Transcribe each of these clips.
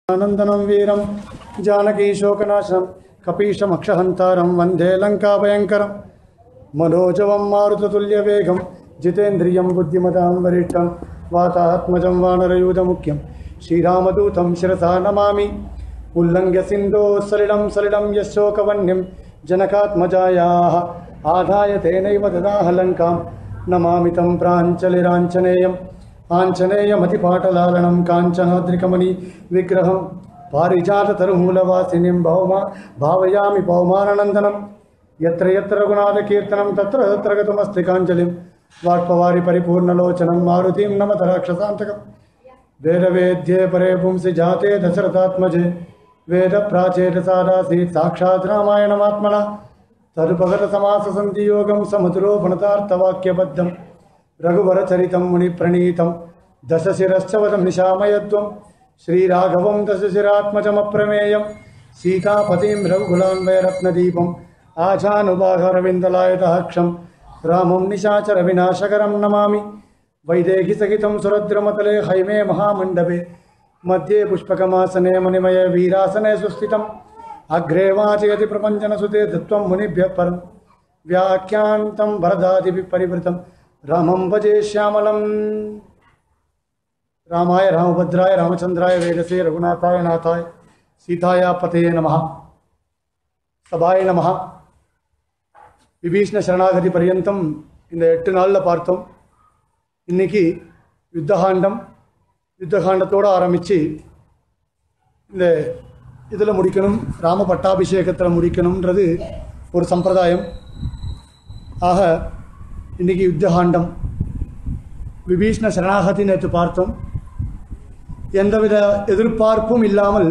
आनन्दनं वीरं जानकीशोकनाशं कपीशमक्षहन्तारं वन्दे लङ्काभयङ्करं मनोजवं मारुततुल्यवेगं जितेन्द्रियं बुद्धिमतां वरिष्ठं वातात्मजं वानरयूधमुख्यं श्रीरामदूतं शिरसा नमामि उल्लङ्घ्य सिन्धोः सलिलं सलिलं यशोकवन्यं जनकात्मजायाः आधाय तेनैव ददाह लङ्कां नमामि तं प्राञ्चलिराञ्जनेयम् आञ्जनेयमतिपाटलालनं काञ्चनाद्रिकमणि विग्रहं पारिजाततरुमूलवासिनीं भौमा भावयामि पौमाननन्दनं यत्र यत्र रघुनाथकीर्तनं तत्र तत्र गतमस्ति काञ्जलिं वाट्पवारि परिपूर्णलोचनं मारुतिं नमत राक्षसान्तकम् वेदवेद्ये परे पुंसि जाते दशरथात्मजे वेदप्राचेतसादासीत् साक्षात् रामायणमात्मना तदुपगतसमाससन्धियोगं समुद्रोपणतार्थवाक्यबद्धम् रघुवरचरितं मुनिप्रणीतं दशशिरश्च वदं निशामयत्वं श्रीराघवं दशशिरात्मजमप्रमेयं सीतापतिं रघुकुलान्वयरत्नदीपम् आचानुबाहरविन्दलायतहक्षं रामं निशाचरविनाशकरं नमामि वैदेहिसहितं सुरद्रमतले हैमे महामण्डपे मध्ये पुष्पकमासने मणिमय वीरासने सुस्थितम् अग्रे वाचयति प्रपञ्चनसुते दत्त्वं मुनिभ्यः परं व्याख्यान्तं वरदादिभिः परिवृतं रामं भजे श्यामलम् रामाय रामभद्राय रामचन्द्राय वेदसे रघुनाथाय नाथाय सीताया पतये नमः சபாய நமஹா விபீஷ்ண சரணாகதி பர்யந்தம் இந்த எட்டு நாளில் பார்த்தோம் இன்னைக்கு யுத்தகாண்டம் யுத்தகாண்டத்தோடு ஆரம்பித்து இந்த இதில் முடிக்கணும் ராம பட்டாபிஷேகத்தில் முடிக்கணுன்றது ஒரு சம்பிரதாயம் ஆக இன்னைக்கு யுத்தகாண்டம் விபீஷ்ண சரணாகதி நேற்று பார்த்தோம் எந்தவித எதிர்பார்ப்பும் இல்லாமல்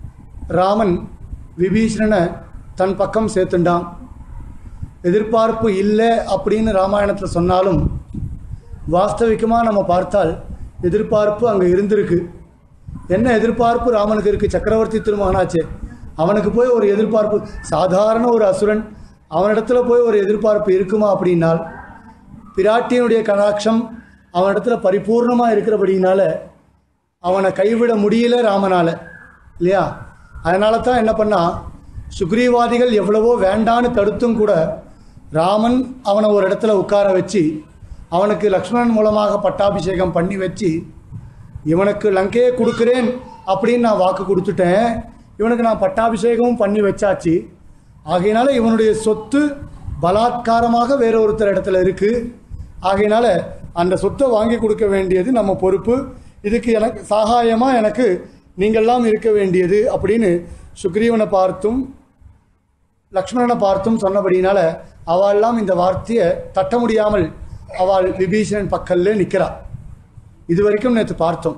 ராமன் விபீஷணனை தன் பக்கம் சேர்த்துண்டான் எதிர்பார்ப்பு இல்லை அப்படின்னு ராமாயணத்தில் சொன்னாலும் வாஸ்தவிகமாக நம்ம பார்த்தால் எதிர்பார்ப்பு அங்கே இருந்திருக்கு என்ன எதிர்பார்ப்பு ராமனுக்கு இருக்குது சக்கரவர்த்தி திருமகனாச்சே அவனுக்கு போய் ஒரு எதிர்பார்ப்பு சாதாரண ஒரு அசுரன் அவனிடத்துல போய் ஒரு எதிர்பார்ப்பு இருக்குமா அப்படின்னால் பிராட்டியனுடைய கடாட்சம் அவனிடத்துல பரிபூர்ணமாக இருக்கிறபடினால அவனை கைவிட முடியல ராமனால் இல்லையா அதனால தான் என்ன பண்ணா சுக்ரீவாதிகள் எவ்வளவோ வேண்டான்னு தடுத்தும் கூட ராமன் அவனை ஒரு இடத்துல உட்கார வச்சு அவனுக்கு லக்ஷ்மணன் மூலமாக பட்டாபிஷேகம் பண்ணி வச்சு இவனுக்கு லங்கையை கொடுக்குறேன் அப்படின்னு நான் வாக்கு கொடுத்துட்டேன் இவனுக்கு நான் பட்டாபிஷேகமும் பண்ணி வச்சாச்சு ஆகையினால இவனுடைய சொத்து பலாத்காரமாக வேற ஒருத்தர் இடத்துல இருக்குது ஆகையினால அந்த சொத்தை வாங்கி கொடுக்க வேண்டியது நம்ம பொறுப்பு இதுக்கு எனக்கு சகாயமாக எனக்கு நீங்கள்லாம் இருக்க வேண்டியது அப்படின்னு சுக்ரீவனை பார்த்தும் லக்ஷ்மணனை பார்த்தும் சொன்னபடினால அவள்லாம் இந்த வார்த்தையை தட்ட முடியாமல் அவள் விபீஷணன் பக்கல்ல நிற்கிறா இது வரைக்கும் நேற்று பார்த்தோம்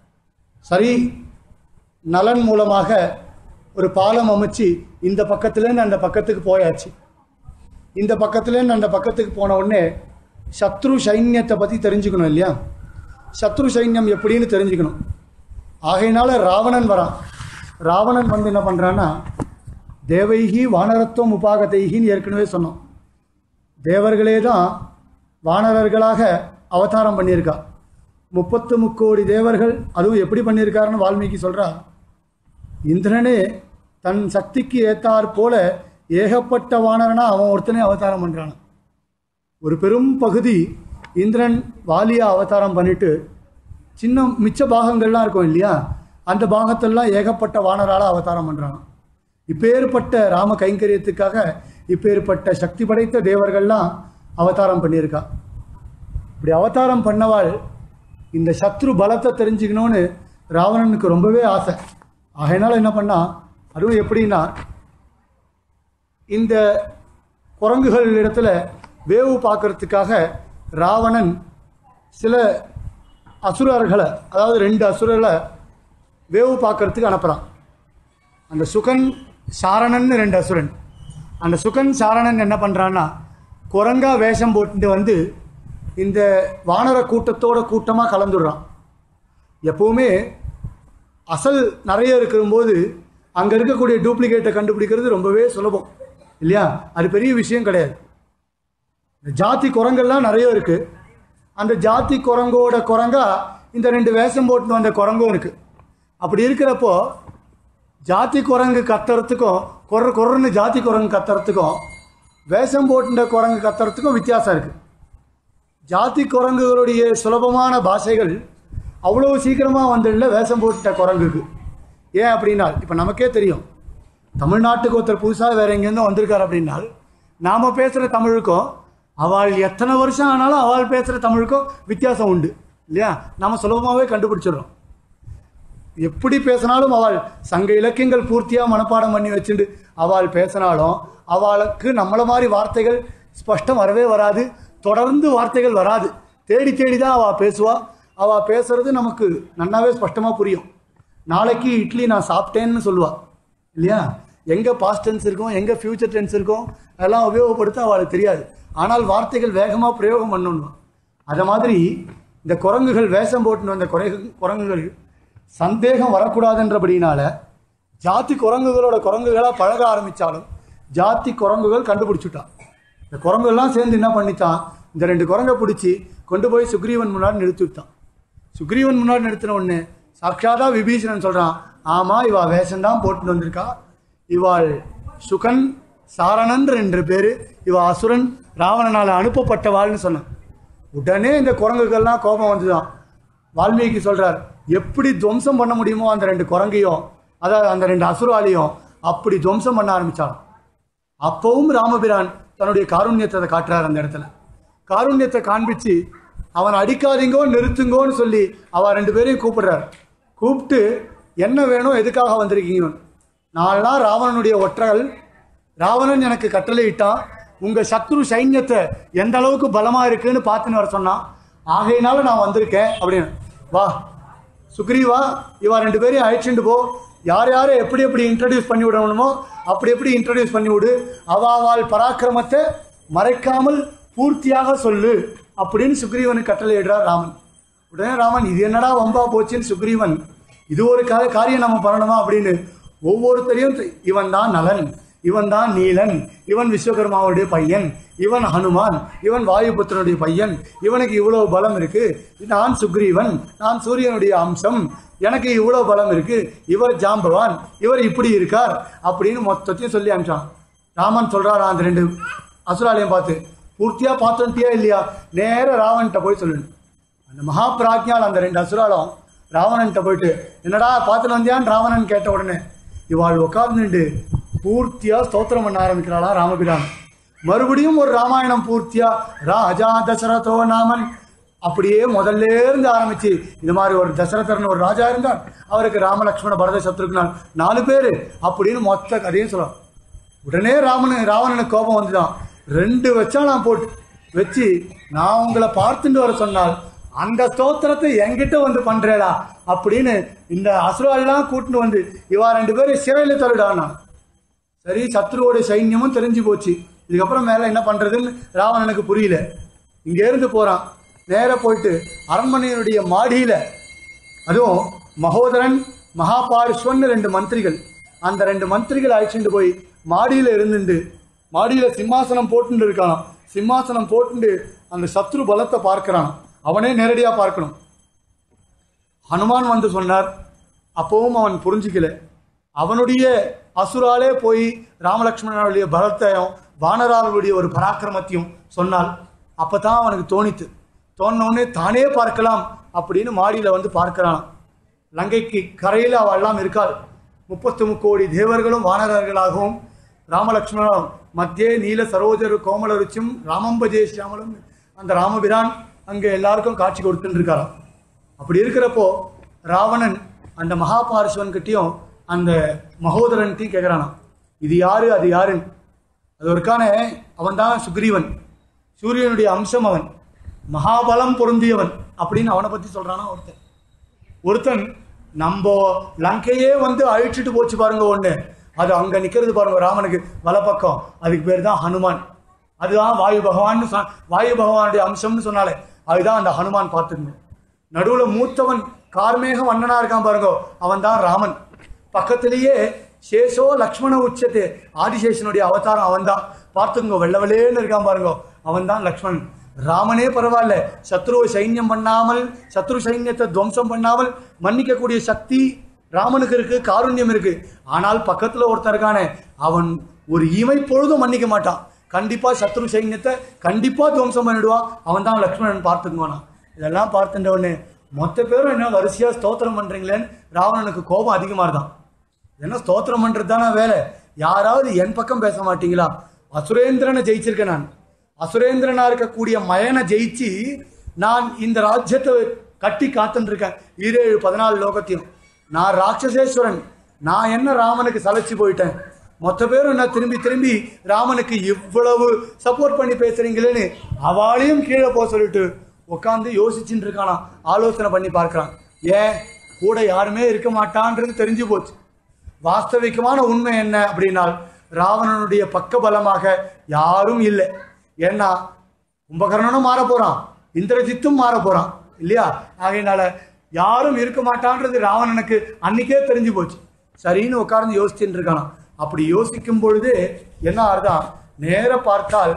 சரி நலன் மூலமாக ஒரு பாலம் அமைச்சு இந்த பக்கத்துலேருந்து அந்த பக்கத்துக்கு போயாச்சு இந்த பக்கத்துலேருந்து அந்த பக்கத்துக்கு போன உடனே சத்ரு சைன்யத்தை பற்றி தெரிஞ்சுக்கணும் இல்லையா சத்ரு சைன்யம் எப்படின்னு தெரிஞ்சுக்கணும் ஆகையினால ராவணன் வரான் ராவணன் வந்து என்ன பண்ணுறான்னா தேவைகி வானரத்துவம் உபாகதைகின்னு ஏற்கனவே சொன்னோம் தேவர்களே தான் வானரர்களாக அவதாரம் பண்ணியிருக்கா முப்பத்து முக்கோடி தேவர்கள் அதுவும் எப்படி பண்ணியிருக்காருன்னு வால்மீகி சொல்கிறா இந்திரனே தன் சக்திக்கு ஏத்தாற் போல ஏகப்பட்ட வானரனா அவன் ஒருத்தனே அவதாரம் பண்ணுறான் ஒரு பெரும் பகுதி இந்திரன் வாலியா அவதாரம் பண்ணிட்டு சின்ன மிச்ச பாகங்கள்லாம் இருக்கும் இல்லையா அந்த பாகத்தெல்லாம் ஏகப்பட்ட வானரால அவதாரம் பண்ணுறாங்க இப்பேற்பட்ட ராம கைங்கரியத்துக்காக இப்பேற்பட்ட சக்தி படைத்த தேவர்கள்லாம் அவதாரம் பண்ணியிருக்கா இப்படி அவதாரம் பண்ணவாள் இந்த சத்ரு பலத்தை தெரிஞ்சுக்கணும்னு ராவணனுக்கு ரொம்பவே ஆசை ஆகையினால என்ன பண்ணா அதுவும் எப்படின்னா இந்த குரங்குகள் இடத்துல வேவு பார்க்கறதுக்காக ராவணன் சில அசுரர்களை அதாவது ரெண்டு அசுரர்களை வேவு பார்க்கறதுக்கு அனுப்புகிறான் அந்த சுகன் சாரணன் ரெண்டு அசுரன் அந்த சுகன் சாரணன் என்ன பண்ணுறான்னா குரங்கா வேஷம் போட்டுட்டு வந்து இந்த வானர கூட்டத்தோட கூட்டமாக கலந்துடுறான் எப்போவுமே அசல் நிறைய இருக்கும்போது அங்கே இருக்கக்கூடிய டூப்ளிகேட்டை கண்டுபிடிக்கிறது ரொம்பவே சுலபம் இல்லையா அது பெரிய விஷயம் கிடையாது இந்த ஜாதி குரங்கெல்லாம் நிறைய இருக்குது அந்த ஜாதி குரங்கோட குரங்கா இந்த ரெண்டு வேஷம் போட்டு வந்த குரங்கும் இருக்கு அப்படி இருக்கிறப்போ ஜாதி குரங்கு கத்துறதுக்கும் கொர கொரன்னு ஜாதி குரங்கு கத்துறதுக்கும் வேஷம் போட்டுட்ட குரங்கு கத்துறதுக்கும் வித்தியாசம் இருக்குது ஜாதி குரங்குகளுடைய சுலபமான பாஷைகள் அவ்வளோ சீக்கிரமாக வந்துடல வேஷம் போட்டுட்ட குரங்குக்கு ஏன் அப்படின்னா இப்போ நமக்கே தெரியும் தமிழ்நாட்டுக்கு ஒருத்தர் புதுசாக வேற எங்கேருந்தோ வந்திருக்கார் அப்படின்னால் நாம் பேசுகிற தமிழுக்கும் அவள் எத்தனை வருஷம் ஆனாலும் அவள் பேசுகிற தமிழுக்கும் வித்தியாசம் உண்டு இல்லையா நாம் சுலபமாகவே கண்டுபிடிச்சிடுறோம் எப்படி பேசினாலும் அவள் சங்க இலக்கியங்கள் பூர்த்தியாக மனப்பாடம் பண்ணி வச்சுட்டு அவள் பேசினாலும் அவளுக்கு நம்மள மாதிரி வார்த்தைகள் ஸ்பஷ்டம் வரவே வராது தொடர்ந்து வார்த்தைகள் வராது தேடி தேடி தான் அவள் பேசுவா அவள் பேசுறது நமக்கு நன்னாவே ஸ்பஷ்டமாக புரியும் நாளைக்கு இட்லி நான் சாப்பிட்டேன்னு சொல்லுவா இல்லையா எங்கே பாஸ்ட் டென்ஸ் இருக்கும் எங்கே ஃப்யூச்சர் டென்ஸ் இருக்கும் அதெல்லாம் உபயோகப்படுத்த அவளுக்கு தெரியாது ஆனால் வார்த்தைகள் வேகமாக பிரயோகம் பண்ணணும் அதை மாதிரி இந்த குரங்குகள் வேஷம் போட்டுன்னு வந்த குறை குரங்குகள் சந்தேகம் வரக்கூடாதுன்றபடினால ஜாதி குரங்குகளோட குரங்குகளாக பழக ஆரம்பித்தாலும் ஜாதி குரங்குகள் கண்டுபிடிச்சுட்டான் இந்த குரங்குகள்லாம் சேர்ந்து என்ன பண்ணித்தான் இந்த ரெண்டு குரங்கை பிடிச்சி கொண்டு போய் சுக்ரீவன் முன்னாடி நிறுத்தி விட்டான் சுக்ரீவன் முன்னாடி நிறுத்தின உடனே சாட்சாதா விபீஷணன் சொல்கிறான் ஆமாம் இவா வேஷம்தான் போட்டுன்னு வந்திருக்கா இவாள் சுகன் சாரணன் ரெண்டு பேர் இவ அசுரன் ராவணனால் அனுப்பப்பட்டவாள்னு சொன்னான் உடனே இந்த குரங்குகள்லாம் கோபம் வந்துதான் வால்மீகி சொல்றார் எப்படி துவம்சம் பண்ண முடியுமோ அந்த ரெண்டு குரங்கையும் அதாவது அந்த ரெண்டு அசுராலையும் அப்படி துவம்சம் பண்ண ஆரம்பிச்சாலும் அப்பவும் ராமபிரான் தன்னுடைய காருண்யத்தை காட்டுறார் அந்த இடத்துல காருண்யத்தை காண்பிச்சு அவன் அடிக்காதீங்கோ நிறுத்துங்கோன்னு சொல்லி அவ ரெண்டு பேரையும் கூப்பிடுறார் கூப்பிட்டு என்ன வேணும் எதுக்காக வந்திருக்கீங்க நான்லாம் ராவணனுடைய ஒற்றர்கள் ராவணன் எனக்கு கட்டளை இட்டான் உங்க சத்ரு சைன்யத்தை எந்த அளவுக்கு பலமா இருக்குன்னு பார்த்துன்னு வர சொன்னான் ஆகையினால நான் வந்திருக்கேன் அப்படின்னு வா சுக்ரீவா இவா ரெண்டு பேரையும் அழைச்சிட்டு போ யார் யாரை எப்படி எப்படி இன்ட்ரடியூஸ் பண்ணி விடணுமோ அப்படி எப்படி இன்ட்ரடியூஸ் பண்ணி விடு அவாவால் பராக்கிரமத்தை மறைக்காமல் பூர்த்தியாக சொல்லு அப்படின்னு சுக்ரீவனுக்கு கட்டளையிடுறார் ராமன் உடனே ராமன் இது என்னடா வம்பா போச்சுன்னு சுக்ரீவன் இது ஒரு கா- காரியம் நம்ம பண்ணணுமா அப்படின்னு ஒவ்வொருத்தரையும் தி- இவன் தான் நலன் இவன் தான் நீலன் இவன் விஸ்வகர்மாவுடைய பையன் இவன் ஹனுமான் இவன் வாயுபுத்திரனுடைய பையன் இவனுக்கு இவ்வளவு பலம் இருக்கு நான் சுக்ரீவன் நான் சூரியனுடைய அம்சம் எனக்கு இவ்வளவு பலம் இருக்கு இவர் ஜாம்பவான் இவர் இப்படி இருக்கார் அப்படின்னு மொத்தத்தையும் சொல்லி அனுப்பிச்சான் ராமன் சொல்றாரா அந்த ரெண்டு அசுராலயம் பார்த்து பூர்த்தியா பார்த்துட்டியா இல்லையா நேர ராவன்கிட்ட போய் சொல்லணும் அந்த மகா பிராக்ஞால் அந்த ரெண்டு அசுராலும் ராவணன்கிட்ட போயிட்டு என்னடா பார்த்துட்டு வந்தியான்னு ராவணன் கேட்ட உடனே இவாள் உட்கார்ந்துட்டு பூர்த்தியா ஸ்தோத்திரம் பண்ண ஆரம்பிக்கிறாளா ராமபிரான் மறுபடியும் ஒரு ராமாயணம் பூர்த்தியா ராஜா தசரதோ நாமன் அப்படியே முதல்ல இருந்து ஆரம்பிச்சு இது மாதிரி ஒரு தசரதர்னு ஒரு ராஜா இருந்தார் அவருக்கு ராமலக்ஷ்மண பரத சத்ருக்னான் நாலு பேர் அப்படின்னு மொத்த கதையும் சொல்லலாம் உடனே ராமனு ராவணனுக்கு கோபம் வந்துதான் ரெண்டு வச்சா நான் போட்டு வச்சு நான் உங்களை பார்த்துட்டு வர சொன்னால் அந்த ஸ்தோத்திரத்தை என்கிட்ட வந்து பண்றேடா அப்படின்னு இந்த அசுராலாம் கூட்டிட்டு வந்து இவா ரெண்டு பேரும் சிறையில் தள்ளிடானா சரி சத்ருவோட சைன்யமும் தெரிஞ்சு போச்சு இதுக்கப்புறம் மேல என்ன பண்றதுன்னு ராவணனுக்கு புரியல இங்க இருந்து போறான் நேரா போயிட்டு அரண்மனையினுடைய மாடியில அதுவும் மகோதரன் மகாபாரிஸ்வன் ரெண்டு மந்திரிகள் அந்த ரெண்டு மந்திரிகள் அழைச்சிட்டு போய் மாடியில இருந்துட்டு மாடியில சிம்மாசனம் போட்டுட்டு இருக்கானாம் சிம்மாசனம் போட்டுட்டு அந்த சத்ரு பலத்தை பார்க்கறான் அவனே நேரடியா பார்க்கணும் ஹனுமான் வந்து சொன்னார் அப்பவும் அவன் புரிஞ்சிக்கல அவனுடைய அசுராலே போய் ராமலக்ஷ்மணனுடைய பலத்தையும் வானராளுடைய ஒரு பராக்கிரமத்தையும் சொன்னால் அப்பதான் அவனுக்கு தோணித்து தோணுன உடனே தானே பார்க்கலாம் அப்படின்னு மாடியில வந்து பார்க்கிறான் லங்கைக்கு கரையில் அவள் எல்லாம் இருக்காள் முப்பத்து முக்கோடி தேவர்களும் வானரர்களாகவும் ராமலக்ஷ்மணனும் மத்தியே நீல சரோஜரு கோமலருச்சும் ராமம்பஜே சியாமலும் அந்த ராமபிரான் அங்கே எல்லாருக்கும் காட்சி கொடுத்துட்டு இருக்காராம் அப்படி இருக்கிறப்போ ராவணன் அந்த மகாபாரிசுவன் கிட்டயும் அந்த மகோதரன்ட்டையும் கேட்குறானாம் இது யாரு அது யாருன்னு அது ஒருக்கான அவன் தான் சுக்ரீவன் சூரியனுடைய அம்சம் அவன் மகாபலம் பொருந்தியவன் அப்படின்னு அவனை பத்தி சொல்றானா ஒருத்தன் ஒருத்தன் நம்ம லங்கையே வந்து அழிச்சிட்டு போச்சு பாருங்க ஒண்ணு அது அங்க நிக்கிறது பாருங்க ராமனுக்கு வலப்பக்கம் அதுக்கு பேர் தான் ஹனுமான் அதுதான் வாயு பகவான் வாயு பகவானுடைய அம்சம்னு சொன்னாலே அதுதான் அந்த ஹனுமான் பார்த்துக்கணும் நடுவுல மூத்தவன் கார்மேக வண்ணனா இருக்கான் பாருங்க அவன் தான் ராமன் பக்கத்திலேயே சேஷோ லக்ஷ்மண உச்சத்து ஆதிசேஷனுடைய அவதாரம் அவன் தான் பார்த்துங்க வெள்ள வெள்ளேன்னு இருக்கான் பாருங்க அவன் தான் லக்ஷ்மணன் ராமனே பரவாயில்ல சத்ருவை சைன்யம் பண்ணாமல் சத்ரு சைன்யத்தை துவம்சம் பண்ணாமல் மன்னிக்கக்கூடிய சக்தி ராமனுக்கு இருக்கு காருண்யம் இருக்கு ஆனால் பக்கத்துல ஒருத்தன் இருக்கானே அவன் ஒரு இமை பொழுதும் மன்னிக்க மாட்டான் கண்டிப்பா சத்ரு சைன்யத்தை கண்டிப்பா துவம்சம் பண்ணிடுவான் அவன் தான் லக்ஷ்மணன் பார்த்துக்குவானா இதெல்லாம் பார்த்துட்ட உடனே மொத்த பேரும் என்ன வரிசையா ஸ்தோத்திரம் பண்றீங்களேன்னு ராவணனுக்கு கோபம் அதிகமா இருந்தான் என்ன ஸ்தோத்திரம் பண்றது தானே வேலை யாராவது என் பக்கம் பேச மாட்டீங்களா அசுரேந்திரனை ஜெயிச்சிருக்கேன் நான் அசுரேந்திரனா இருக்கக்கூடிய மயனை ஜெயிச்சு நான் இந்த ராஜ்யத்தை கட்டி காத்துட்டு இருக்கேன் ஈரேழு பதினாலு லோகத்தையும் நான் ராட்சசேஸ்வரன் நான் என்ன ராமனுக்கு சலைச்சு போயிட்டேன் மொத்த பேரும் என்ன திரும்பி திரும்பி ராமனுக்கு இவ்வளவு சப்போர்ட் பண்ணி பேசுறீங்களேன்னு அவளையும் கீழே போக சொல்லிட்டு உட்காந்து யோசிச்சுட்டு இருக்கானா ஆலோசனை பண்ணி பார்க்கறான் ஏன் கூட யாருமே இருக்க மாட்டான்றது தெரிஞ்சு போச்சு வாஸ்தவிகமான உண்மை என்ன அப்படின்னால் ராவணனுடைய பக்கபலமாக யாரும் இல்லை ஏன்னா கும்பகர்ணனும் மாற போறான் இந்திரஜித்தும் மாற போறான் இல்லையா ஆகையினால யாரும் இருக்க மாட்டான்றது ராவணனுக்கு அன்னைக்கே தெரிஞ்சு போச்சு சரின்னு உட்கார்ந்து யோசிச்சுட்டு இருக்கானாம் அப்படி யோசிக்கும் பொழுது என்ன ஆறுதான் நேர பார்த்தால்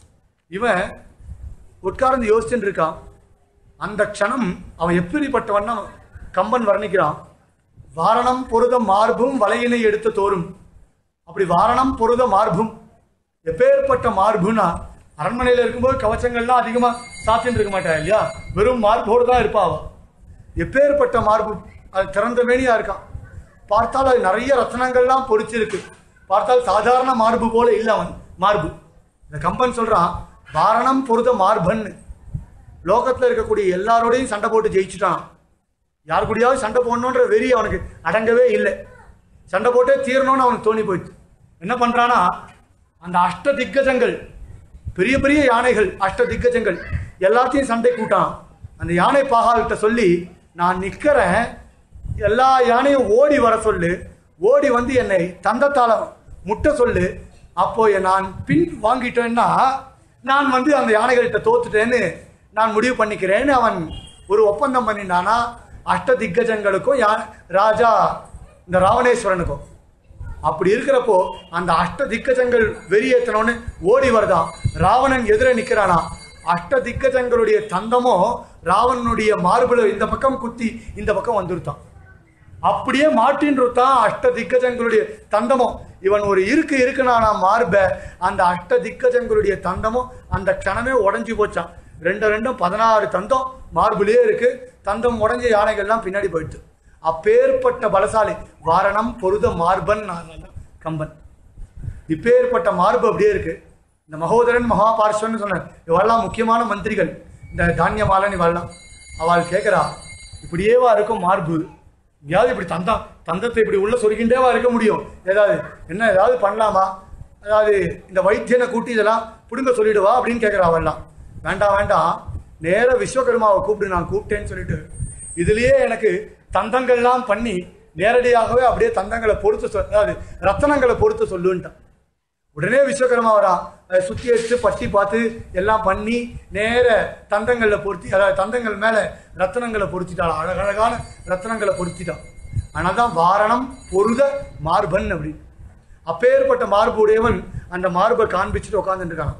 இவன் உட்கார்ந்து யோசிச்சுட்டு இருக்கான் அந்த க்ஷணம் அவன் எப்படிப்பட்டவன்னா கம்பன் வர்ணிக்கிறான் வாரணம் பொருத மார்பும் வலையினை எடுத்து தோறும் அப்படி வாரணம் பொருத மார்பும் எப்பேற்பட்ட மார்புனா அரண்மனையில் இருக்கும்போது கவச்சங்கள்லாம் அதிகமா சாத்தின்னு இருக்க மாட்டா இல்லையா வெறும் மார்போடு தான் இருப்பா அவ எப்பேற்பட்ட மார்பு அது திறந்த மேனியா இருக்கான் பார்த்தால் அது நிறைய ரத்னங்கள்லாம் பொறிச்சிருக்கு பார்த்தால் சாதாரண மார்பு போல இல்லை அவன் மார்பு இந்த கம்பன் சொல்றான் வாரணம் பொருத மார்பன்னு லோகத்துல இருக்கக்கூடிய எல்லாரோடையும் சண்டை போட்டு ஜெயிச்சுட்டான் யார் கூடயாவது சண்டை போடணுன்ற வெறி அவனுக்கு அடங்கவே இல்லை சண்டை போட்டே தீரணும்னு அவனுக்கு தோணி போயிடுச்சு என்ன பண்றானா அந்த அஷ்ட திக்கஜங்கள் பெரிய பெரிய யானைகள் அஷ்ட திக்கஜங்கள் எல்லாத்தையும் சண்டை கூட்டான் அந்த யானை பாகால்கிட்ட சொல்லி நான் நிக்கிறேன் எல்லா யானையும் ஓடி வர சொல்லு ஓடி வந்து என்னை தந்தத்தால முட்ட சொல்லு அப்போ நான் பின் வாங்கிட்டேன்னா நான் வந்து அந்த யானைகள்கிட்ட தோத்துட்டேன்னு நான் முடிவு பண்ணிக்கிறேன்னு அவன் ஒரு ஒப்பந்தம் பண்ணினானா அஷ்ட திக்கஜங்களுக்கும் யா ராஜா இந்த ராவணேஸ்வரனுக்கும் அப்படி இருக்கிறப்போ அந்த அஷ்ட திக்கஜங்கள் வெறியேத்தனோன்னு ஓடி வருதான் ராவணன் எதிர நிக்கிறானா அஷ்ட திக்கஜங்களுடைய தந்தமோ ராவணனுடைய மார்புல இந்த பக்கம் குத்தி இந்த பக்கம் வந்துருத்தான் அப்படியே மாட்டின் தான் அஷ்ட திக்கஜங்களுடைய தந்தமும் இவன் ஒரு இருக்கு இருக்குனானா மார்ப அந்த அஷ்ட திக்கஜங்களுடைய தந்தமும் அந்த க்ஷணமே உடைஞ்சு போச்சான் ரெண்டு ரெண்டும் பதினாறு தந்தம் மார்புலயே இருக்கு தந்தம் உடைஞ்ச யானைகள்லாம் பின்னாடி போயிடுது அப்பேற்பட்ட பலசாலி வாரணம் பொருத மார்பன் கம்பன் இப்பேற்பட்ட மார்பு அப்படியே இருக்கு இந்த மகோதரன் மகாபார்ஸ்வன்னு சொன்னேன் இவெல்லாம் முக்கியமான மந்திரிகள் இந்த தானியமாலன் இவெல்லாம் அவள் கேட்கிறா இப்படியேவா இருக்கும் மார்பு எங்கேயாவது இப்படி தந்தம் தந்தத்தை இப்படி உள்ள சொருகின்றேவா இருக்க முடியும் ஏதாவது என்ன ஏதாவது பண்ணலாமா அதாவது இந்த வைத்தியனை கூட்டி இதெல்லாம் பிடுங்க சொல்லிடுவா அப்படின்னு கேட்குறா அவெல்லாம் வேண்டாம் வேண்டாம் நேர விஸ்வகர்மாவை கூப்பிடு நான் கூப்பிட்டேன்னு சொல்லிட்டு இதுலயே எனக்கு தந்தங்கள்லாம் பண்ணி நேரடியாகவே அப்படியே தந்தங்களை பொறுத்து சொல் அதாவது ரத்தனங்களை பொறுத்து சொல்லுன்ட்டான் உடனே விஸ்வகர்மா வரா அதை சுத்தி எடுத்து பட்டி பார்த்து எல்லாம் பண்ணி நேர தந்தங்களில் பொருத்தி அதாவது தந்தங்கள் மேல ரத்தனங்களை பொருத்திட்டாள் அழகழகான ரத்தனங்களை பொருத்திட்டான் ஆனால் தான் வாரணம் பொருத மார்பன் அப்படின்னு அப்பேற்பட்ட மார்பு உடையவன் அந்த மார்பை காண்பிச்சுட்டு உட்காந்துட்டு இருக்கான்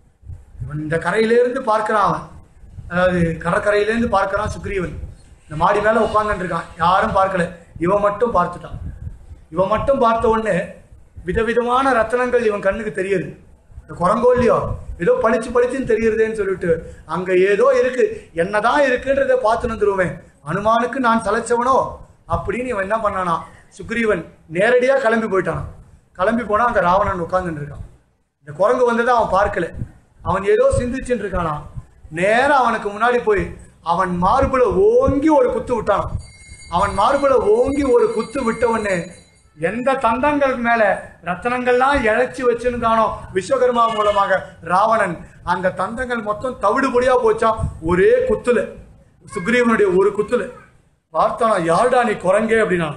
இவன் இந்த கரையிலேருந்து பார்க்கிறான் அவன் அதாவது கடற்கரையிலேருந்து பார்க்கறான் சுக்ரீவன் இந்த மாடி மேல உட்காந்துட்டு இருக்கான் யாரும் பார்க்கல இவன் மட்டும் பார்த்துட்டான் இவன் மட்டும் பார்த்த உடனே விதவிதமான ரத்தனங்கள் இவன் கண்ணுக்கு தெரியுது இந்த குரங்கோல்லையோ ஏதோ பளிச்சு பளிச்சுன்னு தெரியுறதேன்னு சொல்லிட்டு அங்க ஏதோ இருக்கு என்னதான் இருக்குன்றதை பார்த்து வந்துருவேன் அனுமானுக்கு நான் சலைச்சவனோ அப்படின்னு இவன் என்ன பண்ணானா சுக்ரீவன் நேரடியா கிளம்பி போயிட்டானான் கிளம்பி போனா அங்க ராவணன் உட்கார்ந்துட்டு இருக்கான் இந்த குரங்கு வந்ததை அவன் பார்க்கல அவன் ஏதோ சிந்திச்சுட்டு இருக்கானா நேரா அவனுக்கு முன்னாடி போய் அவன் மார்புல ஓங்கி ஒரு குத்து விட்டான் அவன் மார்புல ஓங்கி ஒரு குத்து விட்ட உடனே எந்த தந்தங்கள் மேல ரத்தனங்கள்லாம் இழைச்சி வச்சிருந்தானோ விஸ்வகர்மா மூலமாக ராவணன் அந்த தந்தங்கள் மொத்தம் தவிடு பொடியா போச்சான் ஒரே குத்துல சுக்ரீவனுடைய ஒரு குத்துல பார்த்தானா யாருடா நீ குரங்கே அப்படின்னா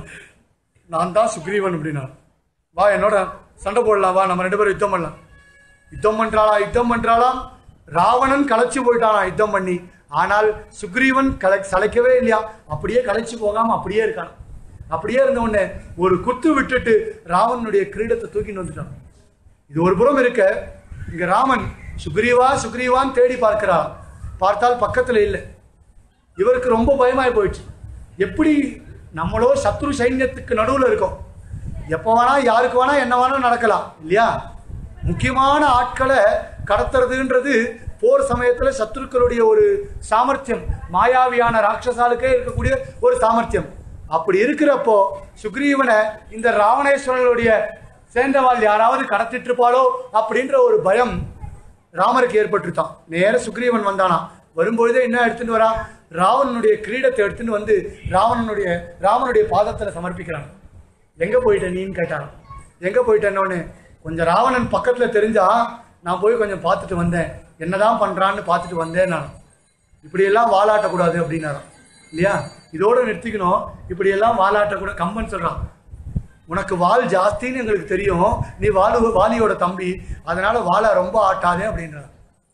நான் தான் சுக்ரீவன் அப்படின்னா வா என்னோட சண்டை போடலாம் வா நம்ம ரெண்டு பேரும் யுத்தம் பண்ணலாம் யுத்தம் பண்றாளா யுத்தம் பண்றாளாம் ராவணன் கலைச்சு போயிட்டானா யுத்தம் பண்ணி ஆனால் சுக்ரீவன் கலை சளைக்கவே இல்லையா அப்படியே கலைச்சு போகாம அப்படியே இருக்கான் அப்படியே இருந்த உடனே ஒரு குத்து விட்டுட்டு ராவணனுடைய கிரீடத்தை தூக்கிட்டு வந்துட்டான் இது ஒரு புறம் இருக்க இங்க ராமன் சுக்ரீவா சுக்ரீவான்னு தேடி பார்க்கிறா பார்த்தால் பக்கத்துல இல்லை இவருக்கு ரொம்ப பயமாய் போயிடுச்சு எப்படி நம்மளோ சத்ரு சைன்யத்துக்கு நடுவில் இருக்கோம் எப்போ வேணா யாருக்கு வேணா என்ன வேணா நடக்கலாம் இல்லையா முக்கியமான ஆட்களை கடத்துறதுன்றது போர் சமயத்தில் சத்துருக்களுடைய ஒரு சாமர்த்தியம் மாயாவியான ராட்சசாலுக்கே இருக்கக்கூடிய ஒரு சாமர்த்தியம் அப்படி இருக்கிறப்போ சுக்ரீவனை இந்த ராவணேஸ்வரனுடைய சேர்ந்தவாள் யாராவது கடத்திட்டு இருப்பாளோ அப்படின்ற ஒரு பயம் ராமருக்கு ஏற்பட்டுருத்தான் நேர சுக்ரீவன் வந்தானா வரும்பொழுதே என்ன எடுத்துட்டு வரா ராவணனுடைய கிரீடத்தை எடுத்துட்டு வந்து ராவணனுடைய ராமனுடைய பாதத்துல சமர்ப்பிக்கிறான் எங்க போயிட்ட நீன்னு கேட்டான் எங்க போயிட்டேன்னு கொஞ்சம் ராவணன் பக்கத்துல தெரிஞ்சா நான் போய் கொஞ்சம் பார்த்துட்டு வந்தேன் என்னதான் பண்றான்னு பார்த்துட்டு வந்தேன் நான் இப்படியெல்லாம் வாலாட்டக்கூடாது அப்படின்னாராம் இல்லையா இதோட நிறுத்திக்கணும் இப்படியெல்லாம் வாலாட்டக்கூட கம்பன் சொல்றான் உனக்கு வால் ஜாஸ்தின்னு எங்களுக்கு தெரியும் நீ வாலு வாலியோட தம்பி அதனால வாலை ரொம்ப ஆட்டாதே அப்படின்றான்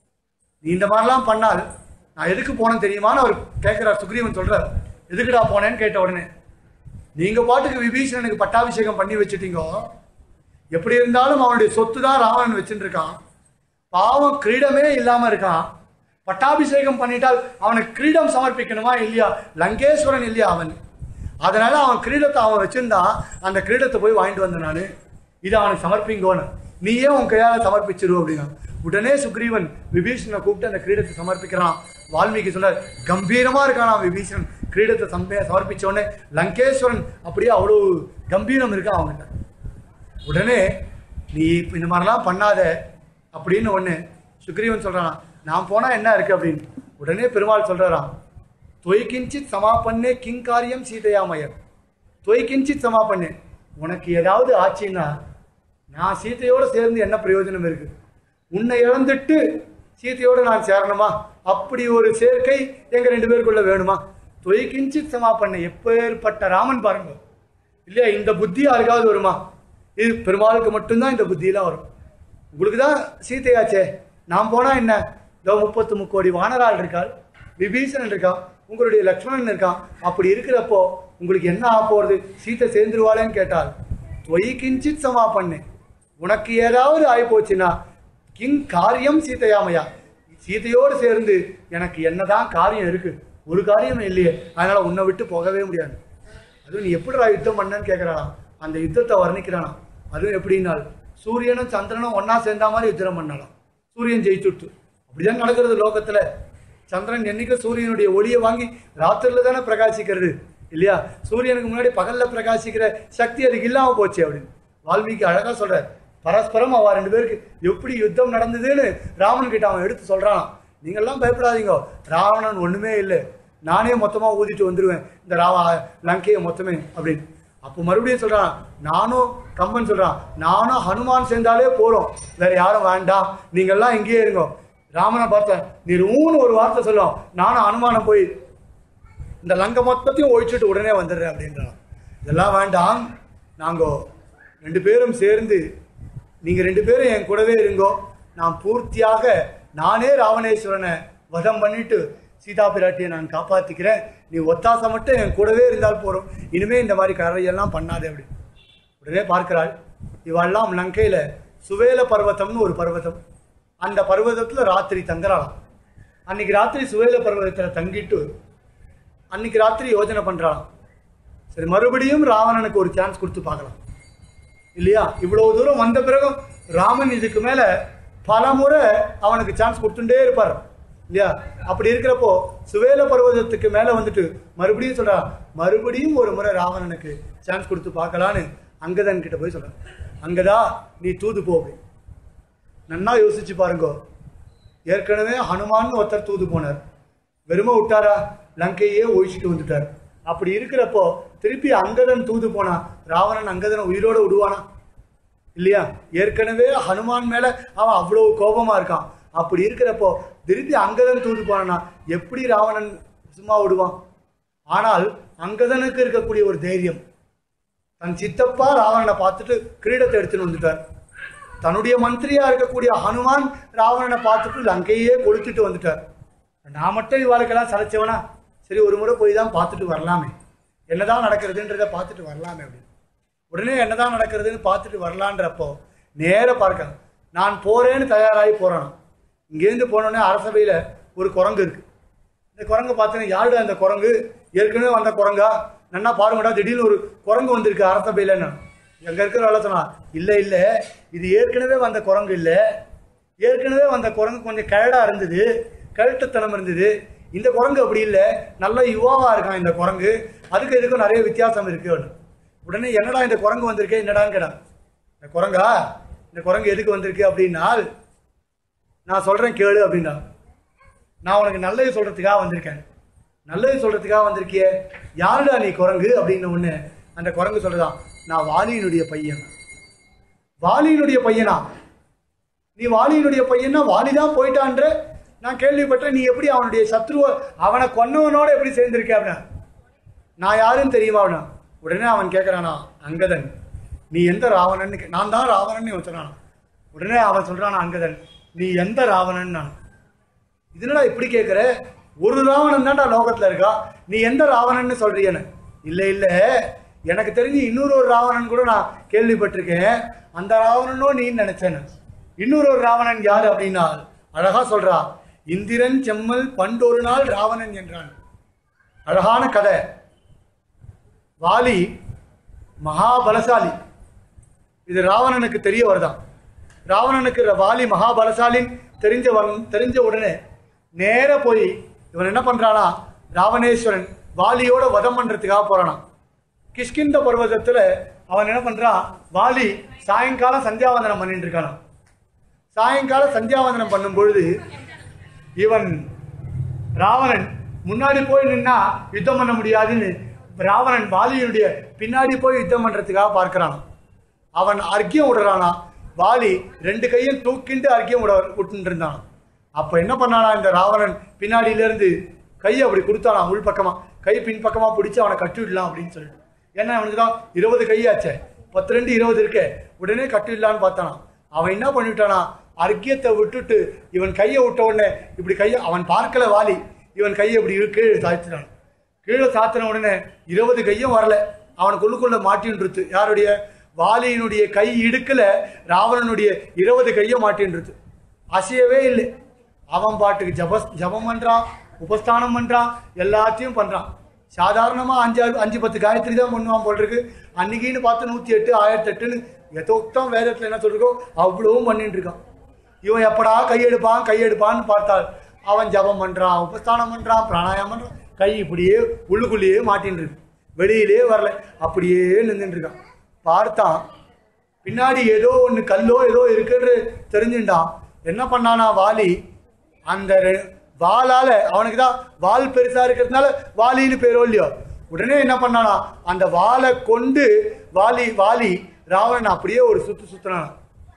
நீ இந்த மாதிரிலாம் பண்ணால் நான் எதுக்கு போனேன் தெரியுமான்னு அவர் கேட்கிறார் சுக்ரீவன் சொல்றார் எதுக்குடா போனேன்னு கேட்ட உடனே நீங்க பாட்டுக்கு விபீஷணனுக்கு பட்டாபிஷேகம் பண்ணி வச்சுட்டீங்க எப்படி இருந்தாலும் அவனுடைய சொத்து தான் ராவணன் வச்சுட்டு இருக்கான் பாவம் கிரீடமே இல்லாம இருக்கான் பட்டாபிஷேகம் பண்ணிட்டால் அவனுக்கு கிரீடம் சமர்ப்பிக்கணுமா இல்லையா லங்கேஸ்வரன் இல்லையா அவன் அதனால அவன் கிரீடத்தை அவன் வச்சிருந்தான் அந்த கிரீடத்தை போய் வாங்கிட்டு வந்தேன் நான் இதை அவனுக்கு சமர்ப்பிங்கோன்னு நீயே உன் கையால சமர்ப்பிச்சிரு அப்படின்னா உடனே சுக்ரீவன் விபீஷணனை கூப்பிட்டு அந்த கிரீடத்தை சமர்ப்பிக்கிறான் வால்மீகி சொல்றார் கம்பீரமா இருக்கான் விபீஷணன் கிரீடத்தை சம்ப சமர்ப்பிச்ச உடனே லங்கேஸ்வரன் அப்படியே அவ்வளவு கம்பீரம் இருக்கான் அவன்கிட்ட உடனே நீ இப்ப இந்த மாதிரிலாம் பண்ணாத அப்படின்னு ஒன்று சுக்ரீவன் சொல்றான் நான் போனா என்ன இருக்கு அப்படின்னு உடனே பெருமாள் சொல்றாராம் தொய்கிஞ்சித் சமாபன்னே கிங் காரியம் சீதையாமயர் தொய்கிஞ்சித் சமாபன்னே உனக்கு ஏதாவது ஆச்சுன்னா நான் சீதையோட சேர்ந்து என்ன பிரயோஜனம் இருக்கு உன்னை இழந்துட்டு சீதையோட நான் சேரணுமா அப்படி ஒரு சேர்க்கை எங்க ரெண்டு பேருக்குள்ள வேணுமா தொய்கிஞ்சித் சமாபன்னே எப்பேற்பட்ட ராமன் பாருங்க இல்லையா இந்த புத்தி யாருக்காவது வருமா இது பெருமாளுக்கு மட்டும்தான் இந்த புத்தியெல்லாம் வரும் உங்களுக்கு தான் சீதையாச்சே நான் போனா என்ன இதோ முப்பத்து முக்கோடி வானரால் இருக்காள் விபீஷணன் இருக்கான் உங்களுடைய லக்ஷ்மணன் இருக்கான் அப்படி இருக்கிறப்போ உங்களுக்கு என்ன ஆக போறது சீத்தை சேர்ந்துருவாளேன்னு கேட்டால் தொய் கிஞ்சித் சமா பண்ணு உனக்கு ஏதாவது ஆகி போச்சுன்னா கிங் காரியம் சீதையாமையா சீதையோடு சேர்ந்து எனக்கு என்னதான் காரியம் இருக்கு ஒரு காரியம் இல்லையே அதனால உன்னை விட்டு போகவே முடியாது அதுவும் நீ எப்படிடா யுத்தம் பண்ணன்னு கேட்குறானா அந்த யுத்தத்தை வர்ணிக்கிறானா அதுவும் எப்படின்னால் சூரியனும் சந்திரனும் ஒண்ணா சேர்ந்தா மாதிரி யுத்தம் பண்ணலாம் சூரியன் ஜெயிச்சுட்டு அப்படிதான் நடக்கிறது லோகத்துல சந்திரன் என்னைக்கு சூரியனுடைய ஒளியை வாங்கி ராத்திரில தானே பிரகாசிக்கிறது இல்லையா சூரியனுக்கு முன்னாடி பகல்ல பிரகாசிக்கிற சக்தி அதுக்கு இல்லாம போச்சு அப்படின்னு வால்மீகி அழகா சொல்றார் பரஸ்பரம் அவ ரெண்டு பேருக்கு எப்படி யுத்தம் நடந்ததுன்னு ராமன் கிட்ட அவன் எடுத்து சொல்றான் நீங்கெல்லாம் பயப்படாதீங்க ராவணன் ஒண்ணுமே இல்லை நானே மொத்தமா ஊதிட்டு வந்துருவேன் இந்த ராவா லங்கையை மொத்தமே அப்படின்னு அப்போ மறுபடியும் சொல்றான் நானும் கம்பன் சொல்றான் நானும் ஹனுமான் சேர்ந்தாலே போறோம் வேற யாரும் வேண்டாம் நீங்கெல்லாம் இங்கேயே இருங்க ராமனை பார்த்தேன் நீ ஊன்னு ஒரு வார்த்தை சொல்லும் நானும் ஹனுமானை போய் இந்த லங்கை மொத்தத்தையும் ஒழிச்சுட்டு உடனே வந்துடுறேன் அப்படின்றான் இதெல்லாம் வேண்டாம் நாங்க ரெண்டு பேரும் சேர்ந்து நீங்க ரெண்டு பேரும் என் கூடவே இருங்கோ நான் பூர்த்தியாக நானே ராவணேஸ்வரனை வதம் பண்ணிட்டு சீதா பிராட்டியை நான் காப்பாத்திக்கிறேன் நீ ஒத்தாசை மட்டும் என் கூடவே இருந்தால் போறோம் இனிமே இந்த மாதிரி கரையெல்லாம் பண்ணாதே அப்படி உடனே பார்க்கிறாள் இவெல்லாம் லங்கையில சுவேல பர்வதம்னு ஒரு பர்வதம் அந்த பர்வதத்துல ராத்திரி தங்குறாளாம் அன்னைக்கு ராத்திரி சுவேல பர்வதத்துல தங்கிட்டு அன்னைக்கு ராத்திரி யோஜனை பண்றாளாம் சரி மறுபடியும் ராவணனுக்கு ஒரு சான்ஸ் கொடுத்து பார்க்கலாம் இல்லையா இவ்வளவு தூரம் வந்த பிறகும் ராமன் இதுக்கு மேல பல முறை அவனுக்கு சான்ஸ் கொடுத்துட்டே இருப்பார் இல்லையா அப்படி இருக்கிறப்போ சுவேல பர்வதத்துக்கு மேல வந்துட்டு மறுபடியும் சொல்றான் மறுபடியும் ஒரு முறை ராவணனுக்கு சான்ஸ் கொடுத்து பார்க்கலான்னு அங்கதன் கிட்ட போய் சொல்றான் அங்கதா நீ தூது போ அப்படி. நன்னா யோசிச்சு பாருங்க ஏற்கனவே ஹனுமான் ஒருத்தர் தூது போனார் வெறுமை விட்டாரா லங்கையே ஒழிச்சிட்டு வந்துட்டார் அப்படி இருக்கிறப்போ திருப்பி அங்கதன் தூது போனா ராவணன் அங்கதனை உயிரோட விடுவானா இல்லையா ஏற்கனவே ஹனுமான் மேல அவன் அவ்வளவு கோபமா இருக்கான் அப்படி இருக்கிறப்போ திருப்பி அங்கதன் தூது போனானா எப்படி ராவணன் சும்மா விடுவான் ஆனால் அங்கதனுக்கு இருக்கக்கூடிய ஒரு தைரியம் தன் சித்தப்பா ராவணனை பார்த்துட்டு கிரீடத்தை எடுத்துன்னு வந்துட்டார் தன்னுடைய மந்திரியா இருக்கக்கூடிய ஹனுமான் ராவணனை பார்த்துட்டு லங்கையே கொளுத்திட்டு வந்துட்டார் நான் மட்டும் இவாளுக்கெல்லாம் சலைச்சவனா சரி ஒரு முறை போய் தான் பார்த்துட்டு வரலாமே என்னதான் நடக்கிறதுன்றதை பார்த்துட்டு வரலாமே அப்படின்னு உடனே என்னதான் நடக்கிறதுன்னு பார்த்துட்டு வரலான்றப்போ நேர பார்க்க நான் போறேன்னு தயாராகி போறான் இங்கேருந்து போனோடனே அரசபையில ஒரு குரங்கு இருக்கு இந்த குரங்கு பார்த்தேன்னா யாருடா அந்த குரங்கு ஏற்கனவே வந்த குரங்கா நன்னா பாருங்கடா திடீர்னு ஒரு குரங்கு வந்திருக்கு அரசபையிலன்னு எங்க இருக்கிற ஆள சொன்னா இல்ல இல்ல இது ஏற்கனவே வந்த குரங்கு இல்ல ஏற்கனவே வந்த குரங்கு கொஞ்சம் கழடா இருந்தது கழுட்டுத்தனம் இருந்தது இந்த குரங்கு அப்படி இல்ல நல்ல யுவாவா இருக்கான் இந்த குரங்கு அதுக்கு இதுக்கும் நிறைய வித்தியாசம் இருக்கு உடனே என்னடா இந்த குரங்கு வந்திருக்கே என்னடான்னு கேட்டான் இந்த குரங்கா இந்த குரங்கு எதுக்கு வந்திருக்கு அப்படின்னால் நான் சொல்றேன் கேளு அப்படின்னா நான் உனக்கு நல்லது சொல்றதுக்காக வந்திருக்கேன் நல்லது சொல்றதுக்காக வந்திருக்கியே யாருடா நீ குரங்கு அப்படின்னு ஒண்ணு அந்த குரங்கு சொல்லுதான் நான் வாலியினுடைய பையன் வாலியினுடைய பையனா நீ வாலியினுடைய பையனா வாலிதான் போயிட்டான்ற நான் கேள்விப்பட்டேன் நீ எப்படி அவனுடைய சத்ருவ அவனை கொன்னவனோட எப்படி சேர்ந்திருக்க அப்படின்னா நான் யாருன்னு தெரியுமா அவனா உடனே அவன் கேட்கறானா அங்கதன் நீ எந்த ராவணன்னு கே- நான் தான் ராவணன் இவன் சொன்னானா உடனே அவன் சொல்றானா அங்கதன் நீ எந்த ராவணன் நான் இதுனடா இப்படி கேட்குற ஒரு ராவணன் தான்டா லோகத்துல இருக்கா நீ எந்த ராவணன்னு சொல்றியன்னு இல்ல இல்ல எனக்கு தெரிஞ்சு இன்னொரு ஒரு ராவணன் கூட நான் கேள்விப்பட்டிருக்கேன் அந்த ராவணனோ நீ நினைச்சேன் இன்னொரு ஒரு ராவணன் யாரு அப்படின்னா அழகா சொல்றா இந்திரன் செம்மல் பண்டொரு நாள் ராவணன் என்றான் அழகான கதை வாலி மகாபலசாலி இது ராவணனுக்கு தெரிய வருதான் ராவணனுக்கு ர- வாலி மகாபலசாலின்னு தெரிஞ்ச வந் தெரிஞ்ச உடனே நேர போய் இவன் என்ன பண்றானா ராவணேஸ்வரன் வாலியோட வதம் பண்றதுக்காக போறானாம் கிஷ்கிந்த பர்வதத்துல அவன் என்ன பண்றான் வாலி சாயங்காலம் சந்தியாவந்தனம் பண்ணிட்டு இருக்கானாம் சாயங்காலம் சந்தியாவந்தனம் பண்ணும் பொழுது இவன் ராவணன் முன்னாடி போய் நின்னா யுத்தம் பண்ண முடியாதுன்னு ராவணன் வாலியினுடைய பின்னாடி போய் யுத்தம் பண்றதுக்காக பார்க்கறான் அவன் அர்க்கியம் விடுறானா வாலி ரெண்டு கையும் தூக்கிண்டு அர்க்கியம் விட விட்டுட்டு இருந்தான் அப்ப என்ன பண்ணானா இந்த ராவணன் பின்னாடியில இருந்து கையை அப்படி கொடுத்தானா உள் பக்கமா கை பின் பக்கமா பிடிச்சு அவனை கட்டி விடலாம் அப்படின்னு சொல்லிட்டு ஏன்னா அவனுக்கு தான் இருபது கையாச்சே பத்து ரெண்டு இருபது இருக்கே உடனே கட்டி விடலான்னு பார்த்தானா அவன் என்ன பண்ணிவிட்டானா அர்க்கியத்தை விட்டுட்டு இவன் கையை விட்ட உடனே இப்படி கையை அவன் பார்க்கல வாலி இவன் கையை இப்படி இரு- கீழே சாய்ச்சிட்டான் கீழே சாத்தின உடனே இருபது கையும் வரல அவனுக்குள்ளுக்குள்ள மாட்டின்றது யாருடைய வாலியினுடைய கை இடுக்கல ராவணனுடைய இருபது கையும் மாட்டின்றது அசையவே இல்லை அவன் பாட்டுக்கு ஜப ஜபம் பண்றான் உபஸ்தானம் பண்றான் எல்லாத்தையும் பண்றான் சாதாரணமா அஞ்சு அஞ்சு பத்து காயத்ரி தான் பண்ணுவான் போல் இருக்கு அன்னைக்குன்னு பார்த்து நூத்தி எட்டு ஆயிரத்தி எட்டுன்னு எதோக்தான் வேதத்துல என்ன சொல்லிருக்கோ அவ்வளவும் பண்ணிட்டு இருக்கான் இவன் எப்படா கையெடுப்பான் கையெடுப்பான்னு பார்த்தால் அவன் ஜபம் பண்றான் உபஸ்தானம் பண்றான் பிராணாயாமம் பண்றான் கை இப்படியே உள்ளுக்குள்ளேயே மாட்டின்னு இருக்கு வெளியிலே வரல அப்படியே நின்றுட்டு இருக்கான் பார்த்தான் பின்னாடி ஏதோ ஒன்று கல்லோ ஏதோ இருக்குன்னு தெரிஞ்சுட்டான் என்ன பண்ணானா வாலி அந்த ரெ- வாளால அவனுக்கு தான் வால் பெருசா இருக்கிறதுனால வாலின்னு பேரோ இல்லையோ உடனே என்ன பண்ணானா அந்த வாளை கொண்டு வாலி வாலி ராவணன் அப்படியே ஒரு சுத்து சுத்தினான்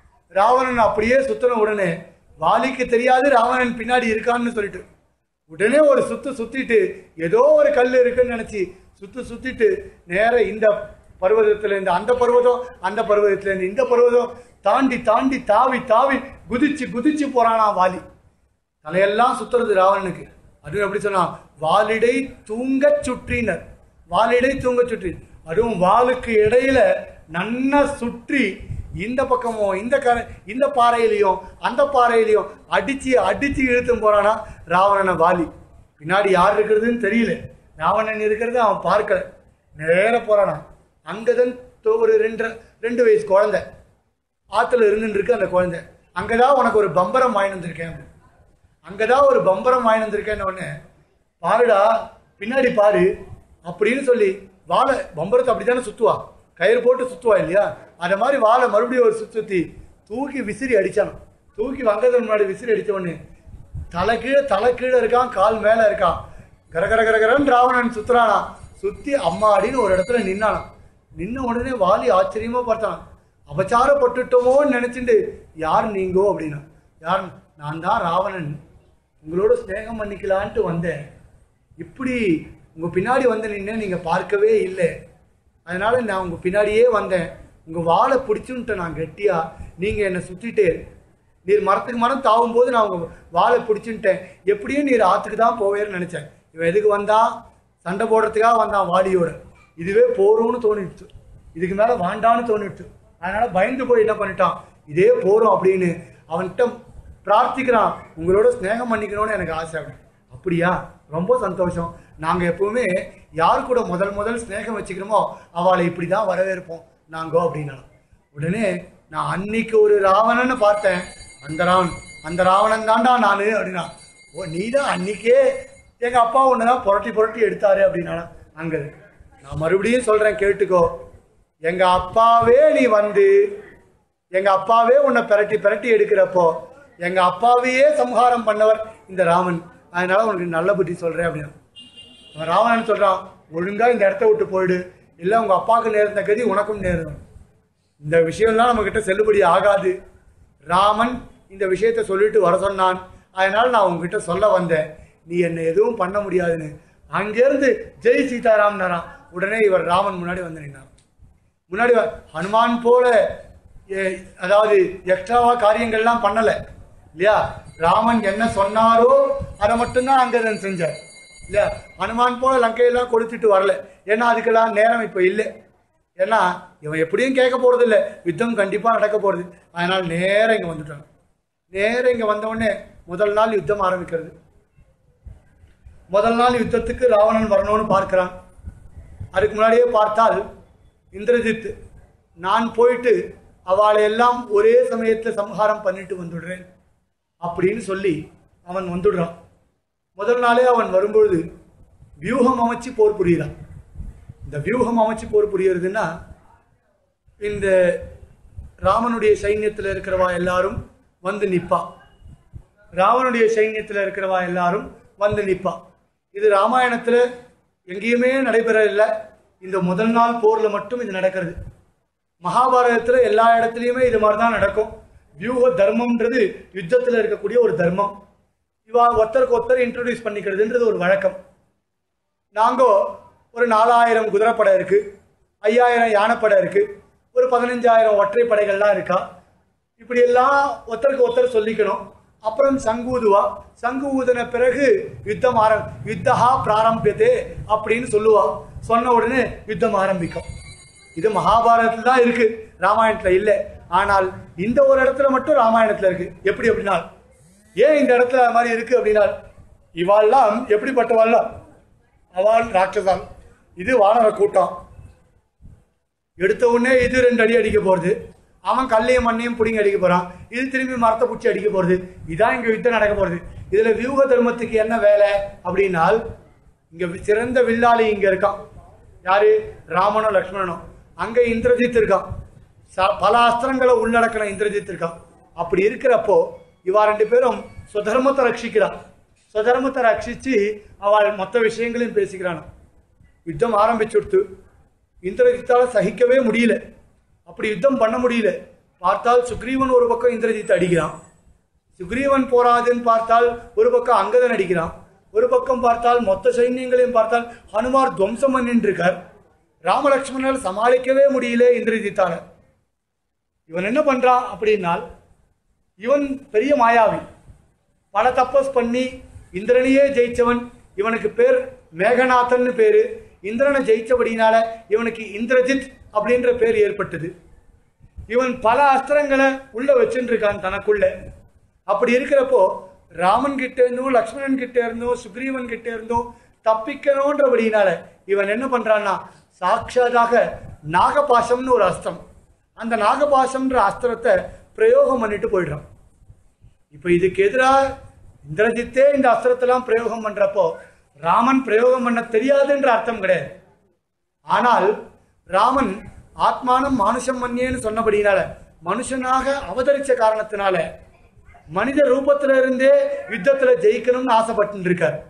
ராவணன் அப்படியே சுத்தின உடனே வாலிக்கு தெரியாது ராவணன் பின்னாடி இருக்கான்னு சொல்லிட்டு உடனே ஒரு சுத்து சுத்திட்டு ஏதோ ஒரு கல் இருக்குன்னு நினைச்சு சுத்து சுத்திட்டு நேர இந்த பர்வதத்துல இருந்து அந்த பர்வதம் அந்த பர்வதத்துல இருந்து இந்த பர்வதம் தாண்டி தாண்டி தாவி தாவி குதிச்சு குதிச்சு போறானா வாலி தலையெல்லாம் சுத்துறது ராவணனுக்கு அதுவும் எப்படி சொன்னா வாலிடை தூங்கச் சுற்றினர் வாலிடை தூங்கச் சுற்றி அதுவும் வாளுக்கு இடையில நன்னா சுற்றி இந்த பக்கமோ இந்த கர இந்த பாறையிலையும் அந்த பாறையிலையும் அடிச்சு அடிச்சு இழுத்தும் போறானா ராவணனை வாலி பின்னாடி யார் இருக்கிறதுன்னு தெரியல ராவணன் இருக்கிறது அவன் பார்க்கல நேர போறானா அங்கதான் தோ- ஒரு ரெண்டு ரெண்டு வயசு குழந்தை ஆத்துல இருந்துட்டு இருக்கு அந்த குழந்தை அங்கதான் உனக்கு ஒரு பம்பரம் வாங்கி வந்திருக்கேன் அப்படின்னு. அங்கதான் ஒரு பம்பரம் வாங்கி வந்திருக்கேன்னு உடனே பாருடா பின்னாடி பாரு அப்படின்னு சொல்லி வாழை பம்பரத்தை அப்படித்தானே சுத்துவா கயிறு போட்டு சுத்துவா இல்லையா அந்த மாதிரி வாழை மறுபடியும் ஒரு சுத்தி சுத்தி தூக்கி விசிறி அடிச்சான் தூக்கி வந்ததுக்கு முன்னாடி விசிறி அடிச்ச உடனே தலை கீழே தலை கீழே இருக்கான் கால் மேல இருக்கான் கரகர கரகரன்னு ராவணன் சுத்துறானா சுத்தி அம்மாடின்னு ஒரு இடத்துல நின்னானாம் நின்ன உடனே வாலி ஆச்சரியமா பார்த்தான் அபச்சாரப்பட்டுட்டோமோன்னு நினைச்சுட்டு யார் நீங்கோ அப்படின்னா யார் நான் தான் ராவணன் உங்களோட ஸ்நேகம் பண்ணிக்கலான்ட்டு வந்தேன் இப்படி உங்க பின்னாடி வந்து நின்று நீங்க பார்க்கவே இல்லை அதனால நான் உங்க பின்னாடியே வந்தேன் உங்க வாழை பிடிச்சுன்ட்டு நான் கெட்டியா நீங்க என்னை சுத்திட்டு நீர் மரத்துக்கு மரம் தாவும் போது நான் உங்க வாழை பிடிச்சுன்ட்டேன் எப்படியும் நீர் ஆத்துக்கு தான் போவேன்னு நினைச்சேன் இவன் எதுக்கு வந்தான் சண்டை போடுறதுக்காக வந்தான் வாலியோட இதுவே போறோம்னு தோணிடுச்சு இதுக்கு மேல வாண்டான்னு தோணிடுச்சு அதனால பயந்து போய் என்ன பண்ணிட்டான் இதே போறோம் அப்படின்னு அவன்கிட்ட பிரார்த்திக்கிறான் உங்களோட ஸ்நேகம் பண்ணிக்கணும்னு எனக்கு ஆசை அப்படின்னு அப்படியா ரொம்ப சந்தோஷம் நாங்க எப்பவுமே யார் கூட முதல் முதல் ஸ்நேகம் வச்சுக்கிறோமோ அவளை இப்படி தான் வரவேற்போம் நாங்கோ அப்படின்னா உடனே நான் அன்னைக்கு ஒரு ராவணன்னு பார்த்தேன் அந்த ராவணன் அந்த ராவணன் தான்டா நானு அப்படின்னா ஓ நீ தான் அன்னைக்கே எங்க அப்பா ஒண்ணுதான் புரட்டி புரட்டி எடுத்தாரு அப்படின்னா அங்க இருக்கு. நான் மறுபடியும் சொல்றேன் கேட்டுக்கோ எங்க அப்பாவே நீ வந்து எங்க அப்பாவே உன்னை பிரட்டி பிரட்டி எடுக்கிறப்போ எங்க அப்பாவையே சம்ஹாரம் பண்ணவர் இந்த ராமன் அதனால உனக்கு நல்ல புத்தி சொல்றேன் அப்படின்னு அவன் ராவணன் சொல்றான் ஒழுங்கா இந்த இடத்த விட்டு போயிடு இல்ல உங்க அப்பாவுக்கு நேர்ந்த கதி உனக்கும் நேரும் இந்த விஷயம்லாம் நம்ம கிட்ட செல்லுபடி ஆகாது ராமன் இந்த விஷயத்த சொல்லிட்டு வர சொன்னான் அதனால நான் உங்ககிட்ட சொல்ல வந்தேன் நீ என்னை எதுவும் பண்ண முடியாதுன்னு அங்கிருந்து ஜெய் சீதாராம் உடனே இவர் ராமன் முன்னாடி வந்து நின்னார் முன்னாடி வ- ஹனுமான் போல எ- அதாவது எக்ஸ்ட்ராவா காரியங்கள்லாம் பண்ணல இல்லையா ராமன் என்ன சொன்னாரோ அதை மட்டும்தான் அங்கதன் செஞ்சார் இல்லையா ஹனுமான் போல லங்கையெல்லாம் கொடுத்துட்டு வரல ஏன்னா அதுக்கெல்லாம் நேரம் இப்போ இல்லை ஏன்னா இவன் எப்படியும் கேட்க போறது இல்லை யுத்தம் கண்டிப்பா நடக்க போறது அதனால நேரா இங்க வந்துட்டாங்க நேரா இங்க வந்த உடனே முதல் நாள் யுத்தம் ஆரம்பிக்கிறது முதல் நாள் யுத்தத்துக்கு ராவணன் வரணும்னு பார்க்கிறான் அதுக்கு முன்னாடியே பார்த்தால் இந்திரஜித் நான் போயிட்டு அவளை எல்லாம் ஒரே சமயத்தில் சம்ஹாரம் பண்ணிட்டு வந்துடுறேன் அப்படின்னு சொல்லி அவன் வந்துடுறான் முதல் நாளே அவன் வரும்பொழுது வியூகம் அமைச்சு போர் புரியுறான் இந்த வியூகம் அமைச்சு போர் புரியறதுன்னா இந்த ராமனுடைய சைன்யத்தில் இருக்கிறவா எல்லாரும் வந்து நிப்பா ராவனுடைய சைன்யத்தில் இருக்கிறவா எல்லாரும் வந்து நிப்பா இது ராமாயணத்துல எங்கேயுமே நடைபெறவில்லை இந்த முதல் நாள் போர்ல மட்டும் இது நடக்கிறது மகாபாரதத்துல எல்லா இடத்துலயுமே இது மாதிரி தான் நடக்கும் வியூக தர்மம்ன்றது யுத்தத்துல இருக்கக்கூடிய ஒரு தர்மம் இவா ஒருத்தருக்கு ஒருத்தர் இன்ட்ரோடியூஸ் பண்ணிக்கிறதுன்றது ஒரு வழக்கம் நாங்கோ ஒரு நாலாயிரம் குதிரைப்படை இருக்கு ஐயாயிரம் யானைப்படை இருக்கு ஒரு பதினஞ்சாயிரம் ஒற்றைப்படைகள்லாம் இருக்கா இப்படி எல்லாம் ஒருத்தருக்கு ஒருத்தர் சொல்லிக்கணும் அப்புறம் சங்கு ஊதுவா சங்கு ஊதின பிறகு யுத்தம் ஆரம் யுத்தஹா பிராரம்பியதே அப்படின்னு சொல்லுவா சொன்ன உடனே யுத்தம் ஆரம்பிக்கும் இது மகாபாரதத்துல தான் இருக்கு ராமாயணத்துல இல்லை ஆனால் இந்த ஒரு இடத்துல மட்டும் ராமாயணத்துல இருக்கு எப்படி அப்படின்னா ஏன் இந்த இடத்துல அது மாதிரி இருக்கு அப்படின்னா இவாள்லாம் எப்படிப்பட்டவாள்லாம் அவள் ராட்சசால் இது வானர கூட்டம் எடுத்த உடனே இது ரெண்டு அடி அடிக்க போறது அவன் கல்லையும் மண்ணையும் பிடிங்கி அடிக்க போறான் இது திரும்பி மரத்தை பிடிச்சி அடிக்க போறது இதான் இங்க யுத்தம் நடக்க போறது இதுல வியூக தர்மத்துக்கு என்ன வேலை அப்படின்னால் இங்க சிறந்த வில்லாளி இங்க இருக்கான் யாரு ராமனும் லக்ஷ்மணனும் அங்க இந்திரஜித் இருக்கான் ச- பல அஸ்திரங்களை உள்ளடக்கின இந்திரஜித் இருக்கான் அப்படி இருக்கிறப்போ இவா ரெண்டு பேரும் சுதர்மத்தை ரட்சிக்கிறான் சுதர்மத்தை ரட்சிச்சு அவள் மொத்த விஷயங்களையும் பேசிக்கிறான் யுத்தம் ஆரம்பிச்சுடுத்து இந்திரஜித்தால சகிக்கவே முடியல அப்படி யுத்தம் பண்ண முடியல பார்த்தால் சுக்ரீவன் ஒரு பக்கம் இந்திரஜித் அடிக்கிறான் சுக்ரீவன் போராதுன்னு பார்த்தால் ஒரு பக்கம் அங்கதன் அடிக்கிறான் ஒரு பக்கம் பார்த்தால் மொத்த சைன்யங்களையும் பார்த்தால் ஹனுமார் துவம்சம் பண்ணிட்டு இருக்கார் ராமலட்சுமணால் சமாளிக்கவே முடியல இந்திரஜித்தால இவன் என்ன பண்றான் அப்படின்னால் இவன் பெரிய மாயாவி பல தப்பஸ் பண்ணி இந்திரனையே ஜெயிச்சவன் இவனுக்கு பேர் மேகநாதன்னு பேரு இந்திரனை ஜெயிச்சபடினால இவனுக்கு இந்திரஜித் அப்படின்ற பேர் ஏற்பட்டது இவன் பல அஸ்திரங்களை உள்ள வச்சுட்டு இருக்கான் தனக்குள்ள அப்படி இருக்கிறப்போ ராமன் கிட்ட இருந்தும் லக்ஷ்மணன் கிட்ட இருந்தும் சுக்ரீவன் கிட்ட இருந்தும் தப்பிக்கணுன்றபடினால இவன் என்ன பண்றான்னா சாட்சாதாக நாகபாசம்னு ஒரு அஸ்திரம் அந்த நாகபாசம்ன்ற அஸ்திரத்தை பிரயோகம் பண்ணிட்டு போயிடுறான் இப்போ இதுக்கு எதிராக இந்திரஜித்தே இந்த அஸ்திரத்தெல்லாம் பிரயோகம் பண்றப்போ ராமன் பிரயோகம் பண்ண தெரியாதுன்ற அர்த்தம் கிடையாது ஆனால் ராமன் ஆத்மானம் மானுஷம் மன்னியேன்னு சொன்னபடினால மனுஷனாக அவதரிச்ச காரணத்தினால மனித ரூபத்துல இருந்தே யுத்தத்துல ஜெயிக்கணும்னு ஆசைப்பட்டு இருக்கார்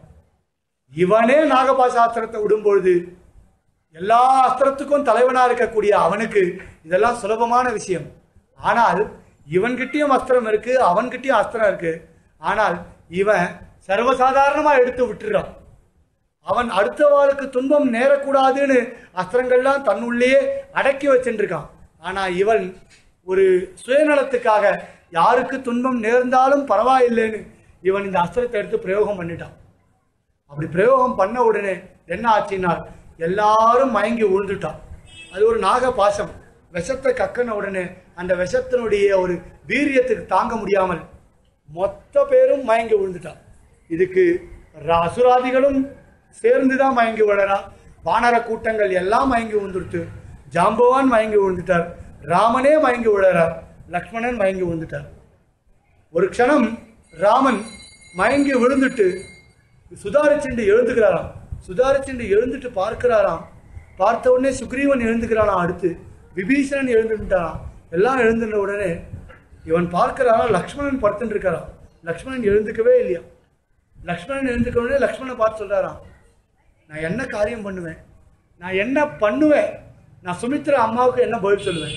இவனே நாகபாச அஸ்திரத்தை விடும்பொழுது எல்லா அஸ்திரத்துக்கும் தலைவனா இருக்கக்கூடிய அவனுக்கு இதெல்லாம் சுலபமான விஷயம் ஆனால் இவன்கிட்டயும் அஸ்திரம் இருக்கு அவன்கிட்டயும் அஸ்திரம் இருக்கு ஆனால் இவன் சர்வசாதாரணமா எடுத்து விட்டுறான் அவன் அடுத்த வாளுக்கு துன்பம் நேரக்கூடாதுன்னு அஸ்திரங்கள்லாம் தன்னுள்ளேயே அடக்கி வச்சுருக்கான் ஆனா இவன் ஒரு சுயநலத்துக்காக யாருக்கு துன்பம் நேர்ந்தாலும் பரவாயில்லைன்னு இவன் இந்த அஸ்திரத்தை எடுத்து பிரயோகம் பண்ணிட்டான் அப்படி பிரயோகம் பண்ண உடனே என்ன ஆச்சுன்னா எல்லாரும் மயங்கி விழுந்துட்டான் அது ஒரு நாக பாசம் விஷத்தை கக்கின உடனே அந்த விஷத்தினுடைய ஒரு வீரியத்துக்கு தாங்க முடியாமல் மொத்த பேரும் மயங்கி விழுந்துட்டான் இதுக்கு ர- அசுராதிகளும் சேர்ந்து தான் மயங்கி விழறான் வானர கூட்டங்கள் எல்லாம் மயங்கி விழுந்துருத்து ஜாம்பவான் மயங்கி விழுந்துட்டார் ராமனே மயங்கி விழறார் லக்ஷ்மணன் மயங்கி விழுந்துட்டார் ஒரு க்ஷணம் ராமன் மயங்கி விழுந்துட்டு சுதாரிச்சுண்டு எழுந்துக்கிறாராம் சுதாரிச்சுண்டு எழுந்துட்டு பார்க்கிறாராம் பார்த்த உடனே சுக்ரீவன் எழுந்துக்கிறானாம் அடுத்து விபீஷணன் எழுந்துட்டாராம் எல்லாம் எழுந்துட்ட உடனே இவன் பார்க்கிறாராம் லக்ஷ்மணன் படுத்துட்டு இருக்காராம் லக்ஷ்மணன் எழுந்துக்கவே இல்லையா லக்ஷ்மணன் எழுந்துக்க உடனே லக்ஷ்மணனை பார்த்து சொல்றாராம் நான் என்ன காரியம் பண்ணுவேன் நான் என்ன பண்ணுவேன் நான் சுமித்ரா அம்மாவுக்கு என்ன பதில் சொல்லுவேன்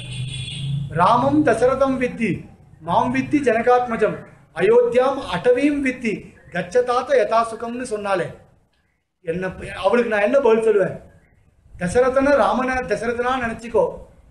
ராமம் தசரதம் வித்தி மாம் வித்தி ஜனகாத்மஜம் அயோத்தியாம் அட்டவியும் வித்தி கச்சதாத்த யதாசுகம்னு சொன்னாலே என்ன அவளுக்கு நான் என்ன பதில் சொல்லுவேன் தசரதனை ராமனை தசரதனா நினைச்சுக்கோ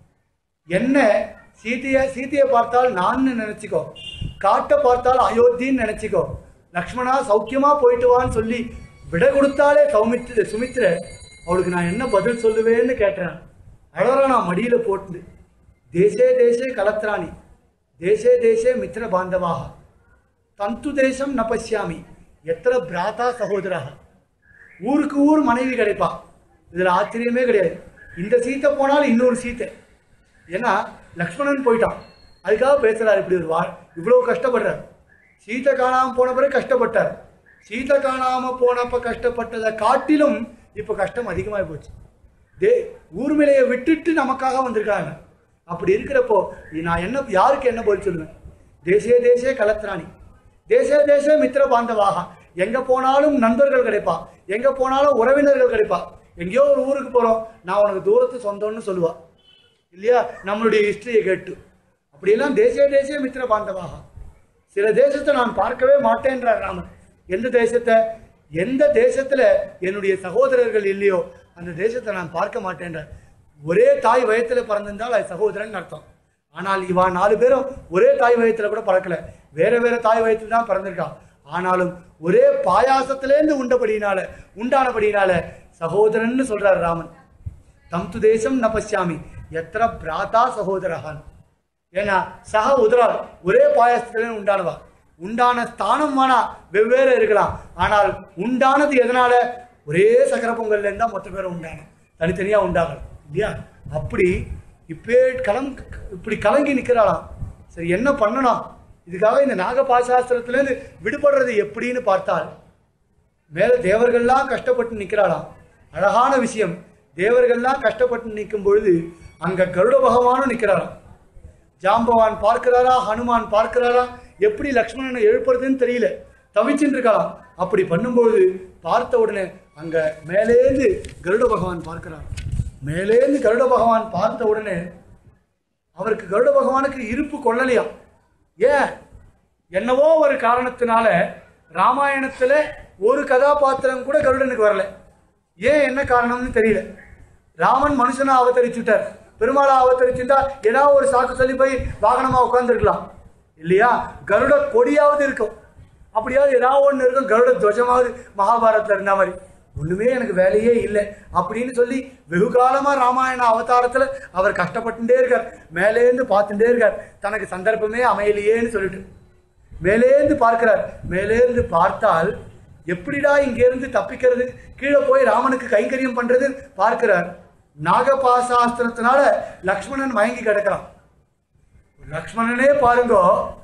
என்ன சீதைய சீதையை பார்த்தால் நான் நினைச்சுக்கோ காட்டை பார்த்தால் அயோத்தின்னு நினைச்சுக்கோ லக்ஷ்மணா சௌக்கியமா போயிட்டு வான்னு சொல்லி விடை கொடுத்தாலே சௌமித்ர சுமித்ர அவளுக்கு நான் என்ன பதில் சொல்லுவேன்னு கேட்டேன் அழறா நான் மடியில போட்டு தேசே தேசே கலத்ராணி தேசே தேசே மித்திர பாந்தவாக தந்து தேசம் ந பசியாமி எத்தனை பிராதா சகோதராக ஊருக்கு ஊர் மனைவி கிடைப்பா இதுல ஆச்சரியமே கிடையாது இந்த சீத்தை போனாலும் இன்னொரு சீத்தை ஏன்னா லக்ஷ்மணன் போயிட்டான் அதுக்காக பேசுறாரு இப்படி ஒரு வா இவ்வளவு கஷ்டப்படுறார் சீத்தை காணாம போன பிறகு கஷ்டப்பட்டார் சீத்தை காணாம போனப்ப கஷ்டப்பட்டதை காட்டிலும் இப்ப கஷ்டம் அதிகமாகி போச்சு தே ஊர்மிளையை விட்டுட்டு நமக்காக வந்திருக்காங்க அப்படி இருக்கிறப்போ நான் என்ன யாருக்கு என்ன பதில் சொல்லுவேன் தேசே தேசே கலத்ராணி தேசே தேசே மித்திர பாந்தவாக எங்க போனாலும் நண்பர்கள் கிடைப்பா எங்க போனாலும் உறவினர்கள் கிடைப்பா எங்கேயோ ஒரு ஊருக்கு போறோம் நான் உனக்கு தூரத்து சொந்தம்னு சொல்லுவா இல்லையா நம்மளுடைய ஹிஸ்டரியை கேட்டு அப்படியெல்லாம் தேசிய தேசிய மித்திர பாந்தவாக சில தேசத்தை நான் பார்க்கவே மாட்டேன்றார் ராமன் எந்த தேசத்தை எந்த தேசத்துல என்னுடைய சகோதரர்கள் இல்லையோ அந்த தேசத்தை நான் பார்க்க மாட்டேன்றார் ஒரே தாய் வயத்துல பிறந்திருந்தால் அது சகோதரன் அர்த்தம் ஆனால் இவா நாலு பேரும் ஒரே தாய் வயத்துல கூட பறக்கல வேற வேற தாய் வயத்துல தான் பிறந்திருக்கான் ஆனாலும் ஒரே பாயாசத்திலேருந்து உண்டபடியினால உண்டானபடியினால சகோதரன்னு சொல்றார் ராமன் தம் து தேசம் ந பசியாமி எத்திர பிராதா சகோதரகான் ஏன்னா சக உதரால் ஒரே பாயசத்துல உண்டானவா உண்டான ஸ்தானம் வேணா வெவ்வேறு இருக்கலாம் ஆனால் உண்டானது எதனால ஒரே சக்கர பொங்கல்ல இருந்தா மொத்த பேரும் உண்டான தனித்தனியா உண்டாகலாம் இல்லையா அப்படி இப்பே கலம் இப்படி கலங்கி நிக்கிறாளாம் சரி என்ன பண்ணணும் இதுக்காக இந்த நாகபாசாஸ்திரத்திலேருந்து விடுபடுறது எப்படின்னு பார்த்தால் மேல தேவர்கள்லாம் கஷ்டப்பட்டு நிற்கிறாளாம் அழகான விஷயம் தேவர்கள்லாம் கஷ்டப்பட்டு நிற்கும் பொழுது அங்க கருட பகவானும் நிற்கிறாராம் ஜாம்பவான் பார்க்கிறாரா ஹனுமான் பார்க்கிறாரா எப்படி லக்ஷ்மணனை எழுப்புறதுன்னு தெரியல தவிச்சுட்டு இருக்கலாம் அப்படி பண்ணும்பொழுது பார்த்த உடனே அங்க மேலேந்து கருட பகவான் பார்க்கிறார் மேலேந்து கருட பகவான் பார்த்த உடனே அவருக்கு கருட பகவானுக்கு இருப்பு கொள்ளலையாம் ஏன் என்னவோ ஒரு காரணத்தினால ராமாயணத்துல ஒரு கதாபாத்திரம் கூட கருடனுக்கு வரல ஏன் என்ன காரணம்னு தெரியல ராமன் மனுஷனா அவதரிச்சுட்டார் பெருமாளா அவதரிச்சிருந்தா ஏதாவது ஒரு சாக்கு சொல்லி போய் வாகனமா உட்கார்ந்துருக்கலாம் இல்லையா கருட கொடியாவது இருக்கும் அப்படியாவது ஏதாவது ஒன்று இருக்கும் கருட துவஜமாவது மகாபாரதத்துல இருந்த மாதிரி ஒண்ணுமே எனக்கு வேலையே இல்லை அப்படின்னு சொல்லி வெகு காலமா ராமாயண அவதாரத்துல அவர் கஷ்டப்பட்டுட்டே இருக்கார் மேலேந்து பார்த்துட்டே இருக்கார் தனக்கு சந்தர்ப்பமே அமையலையேன்னு சொல்லிட்டு மேலேந்து பார்க்கிறார் மேலேந்து பார்த்தால் எப்படிடா இங்கேருந்து தப்பிக்கிறது கீழே போய் ராமனுக்கு கைங்கரியம் பண்றது பார்க்கிறார் நாகபாசாஸ்திரத்தினால லக்ஷ்மணன் மயங்கி கிடக்கிறான் லக்ஷ்மணனே பாருங்க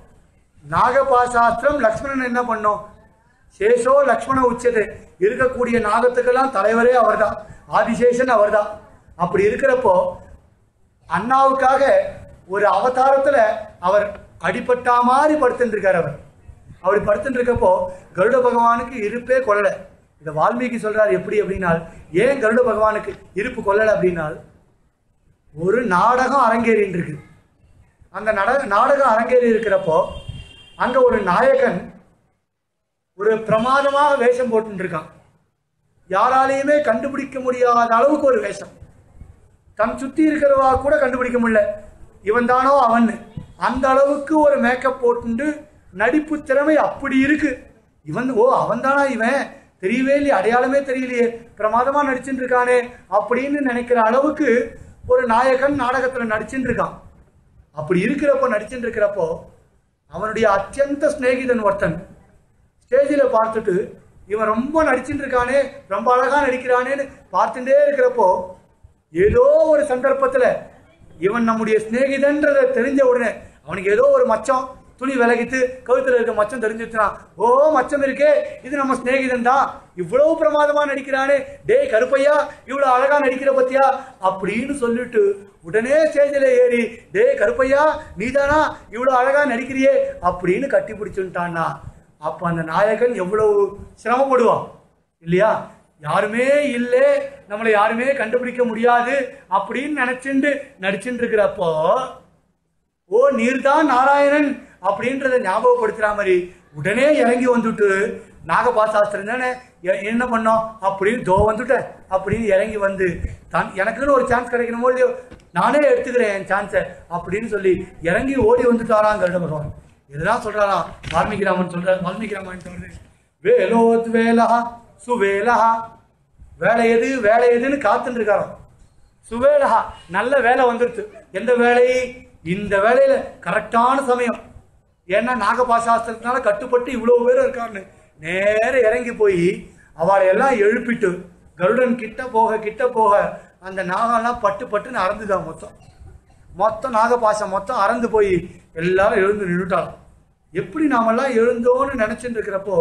நாகபாசாஸ்திரம் லக்ஷ்மணன் என்ன பண்ணோம் சேஷோ லக்ஷ்மண உச்சது இருக்கக்கூடிய நாகத்துக்கெல்லாம் தலைவரே அவர்தான் ஆதிசேஷன் அவர்தான் அப்படி இருக்கிறப்போ அண்ணாவுக்காக ஒரு அவதாரத்துல அவர் அடிபட்டா மாதிரி படுத்துட்டு இருக்கார் அவர் அப்படி படுத்துட்டு இருக்கப்போ கருட பகவானுக்கு இருப்பே கொள்ளல இதை வால்மீகி சொல்றாரு எப்படி அப்படின்னால் ஏன் கருட பகவானுக்கு இருப்பு கொள்ளல அப்படின்னால் ஒரு நாடகம் அரங்கேறின்னு இருக்கு அந்த நட நாடகம் அரங்கேறி இருக்கிறப்போ அங்க ஒரு நாயகன் ஒரு பிரமாதமாக வேஷம் போட்டுட்டு இருக்கான் யாராலையுமே கண்டுபிடிக்க முடியாத அளவுக்கு ஒரு வேஷம் தன் சுத்தி இருக்கிறவா கூட கண்டுபிடிக்க முடியல இவன் தானோ அவன் அந்த அளவுக்கு ஒரு மேக்கப் போட்டுண்டு நடிப்பு திறமை அப்படி இருக்கு இவன் ஓ அவன் தானா இவன் தெரியவே இல்லையே அடையாளமே தெரியலையே பிரமாதமா நடிச்சுட்டு இருக்கானே அப்படின்னு நினைக்கிற அளவுக்கு ஒரு நாயகன் நாடகத்துல நடிச்சுட்டு இருக்கான் அப்படி இருக்கிறப்போ நடிச்சுட்டு இருக்கிறப்போ அவனுடைய அத்தியந்த சிநேகிதன் ஒருத்தன் ஸ்டேஜில் பார்த்துட்டு இவன் ரொம்ப நடிச்சுட்டு இருக்கானே ரொம்ப அழகா நடிக்கிறானேன்னு பார்த்துட்டே இருக்கிறப்போ ஏதோ ஒரு சந்தர்ப்பத்துல இவன் நம்முடைய சிநேகிதன்றதை தெரிஞ்ச உடனே அவனுக்கு ஏதோ ஒரு மச்சம் துணி விலகித்து கழுத்துல இருக்க மச்சம் தெரிஞ்சிருச்சான் ஓ மச்சம் இருக்கே இது நம்ம சிநேகிதன் தான் இவ்வளவு பிரமாதமா நடிக்கிறானே டேய் கருப்பையா இவ்வளவு அழகா நடிக்கிற பத்தியா அப்படின்னு சொல்லிட்டு உடனே ஸ்டேஜில் ஏறி டேய் கருப்பையா நீதானா இவ்வளவு அழகா நடிக்கிறியே அப்படின்னு கட்டி பிடிச்சுட்டான்னா அப்ப அந்த நாயகன் எவ்வளவு சிரமப்படுவான் இல்லையா யாருமே இல்லை நம்மளை யாருமே கண்டுபிடிக்க முடியாது அப்படின்னு நினைச்சுண்டு நடிச்சுட்டு இருக்கிறப்போ ஓ நீர்தான் நாராயணன் அப்படின்றத ஞாபகப்படுத்துற மாதிரி உடனே இறங்கி வந்துட்டு நாகபாசாஸ்திரம் தானே எ- என்ன பண்ணோம் அப்படின்னு தோ வந்துட்டேன் அப்படின்னு இறங்கி வந்து தான் எனக்குன்னு ஒரு சான்ஸ் கிடைக்கணுமோ இல்லையோ நானே எடுத்துக்கிறேன் என் சான்ஸை அப்படின்னு சொல்லி இறங்கி ஓடி வந்துட்டாராம் கருட பகவான் இதெல்லாம் சொல்றாராம் வால்மீகி ராமன் சொல்றாரு வால்மீகி ராமன் சொல்றாரு வேலோத் வேலா சுவேலா வேலை எது வேலை எதுன்னு காத்துட்டு இருக்காராம் சுவேலகா நல்ல வேலை வந்துருச்சு எந்த வேலை இந்த வேலையில கரெக்டான சமயம் ஏன்னா நாகபாசாஸ்திரத்தினால கட்டுப்பட்டு இவ்வளவு பேர் இருக்காருன்னு நேர இறங்கி போய் அவளை எல்லாம் எழுப்பிட்டு கருடன் கிட்ட போக கிட்ட போக அந்த நாகம்லாம் பட்டு பட்டுன்னு அறந்துதான் மொத்தம் மொத்தம் நாகபாசம் மொத்தம் அறந்து போய் எல்லாரும் எழுந்து நின்றுட்டாலும் எப்படி நாமெல்லாம் எழுந்தோன்னு நினைச்சுட்டு இருக்கிறப்போ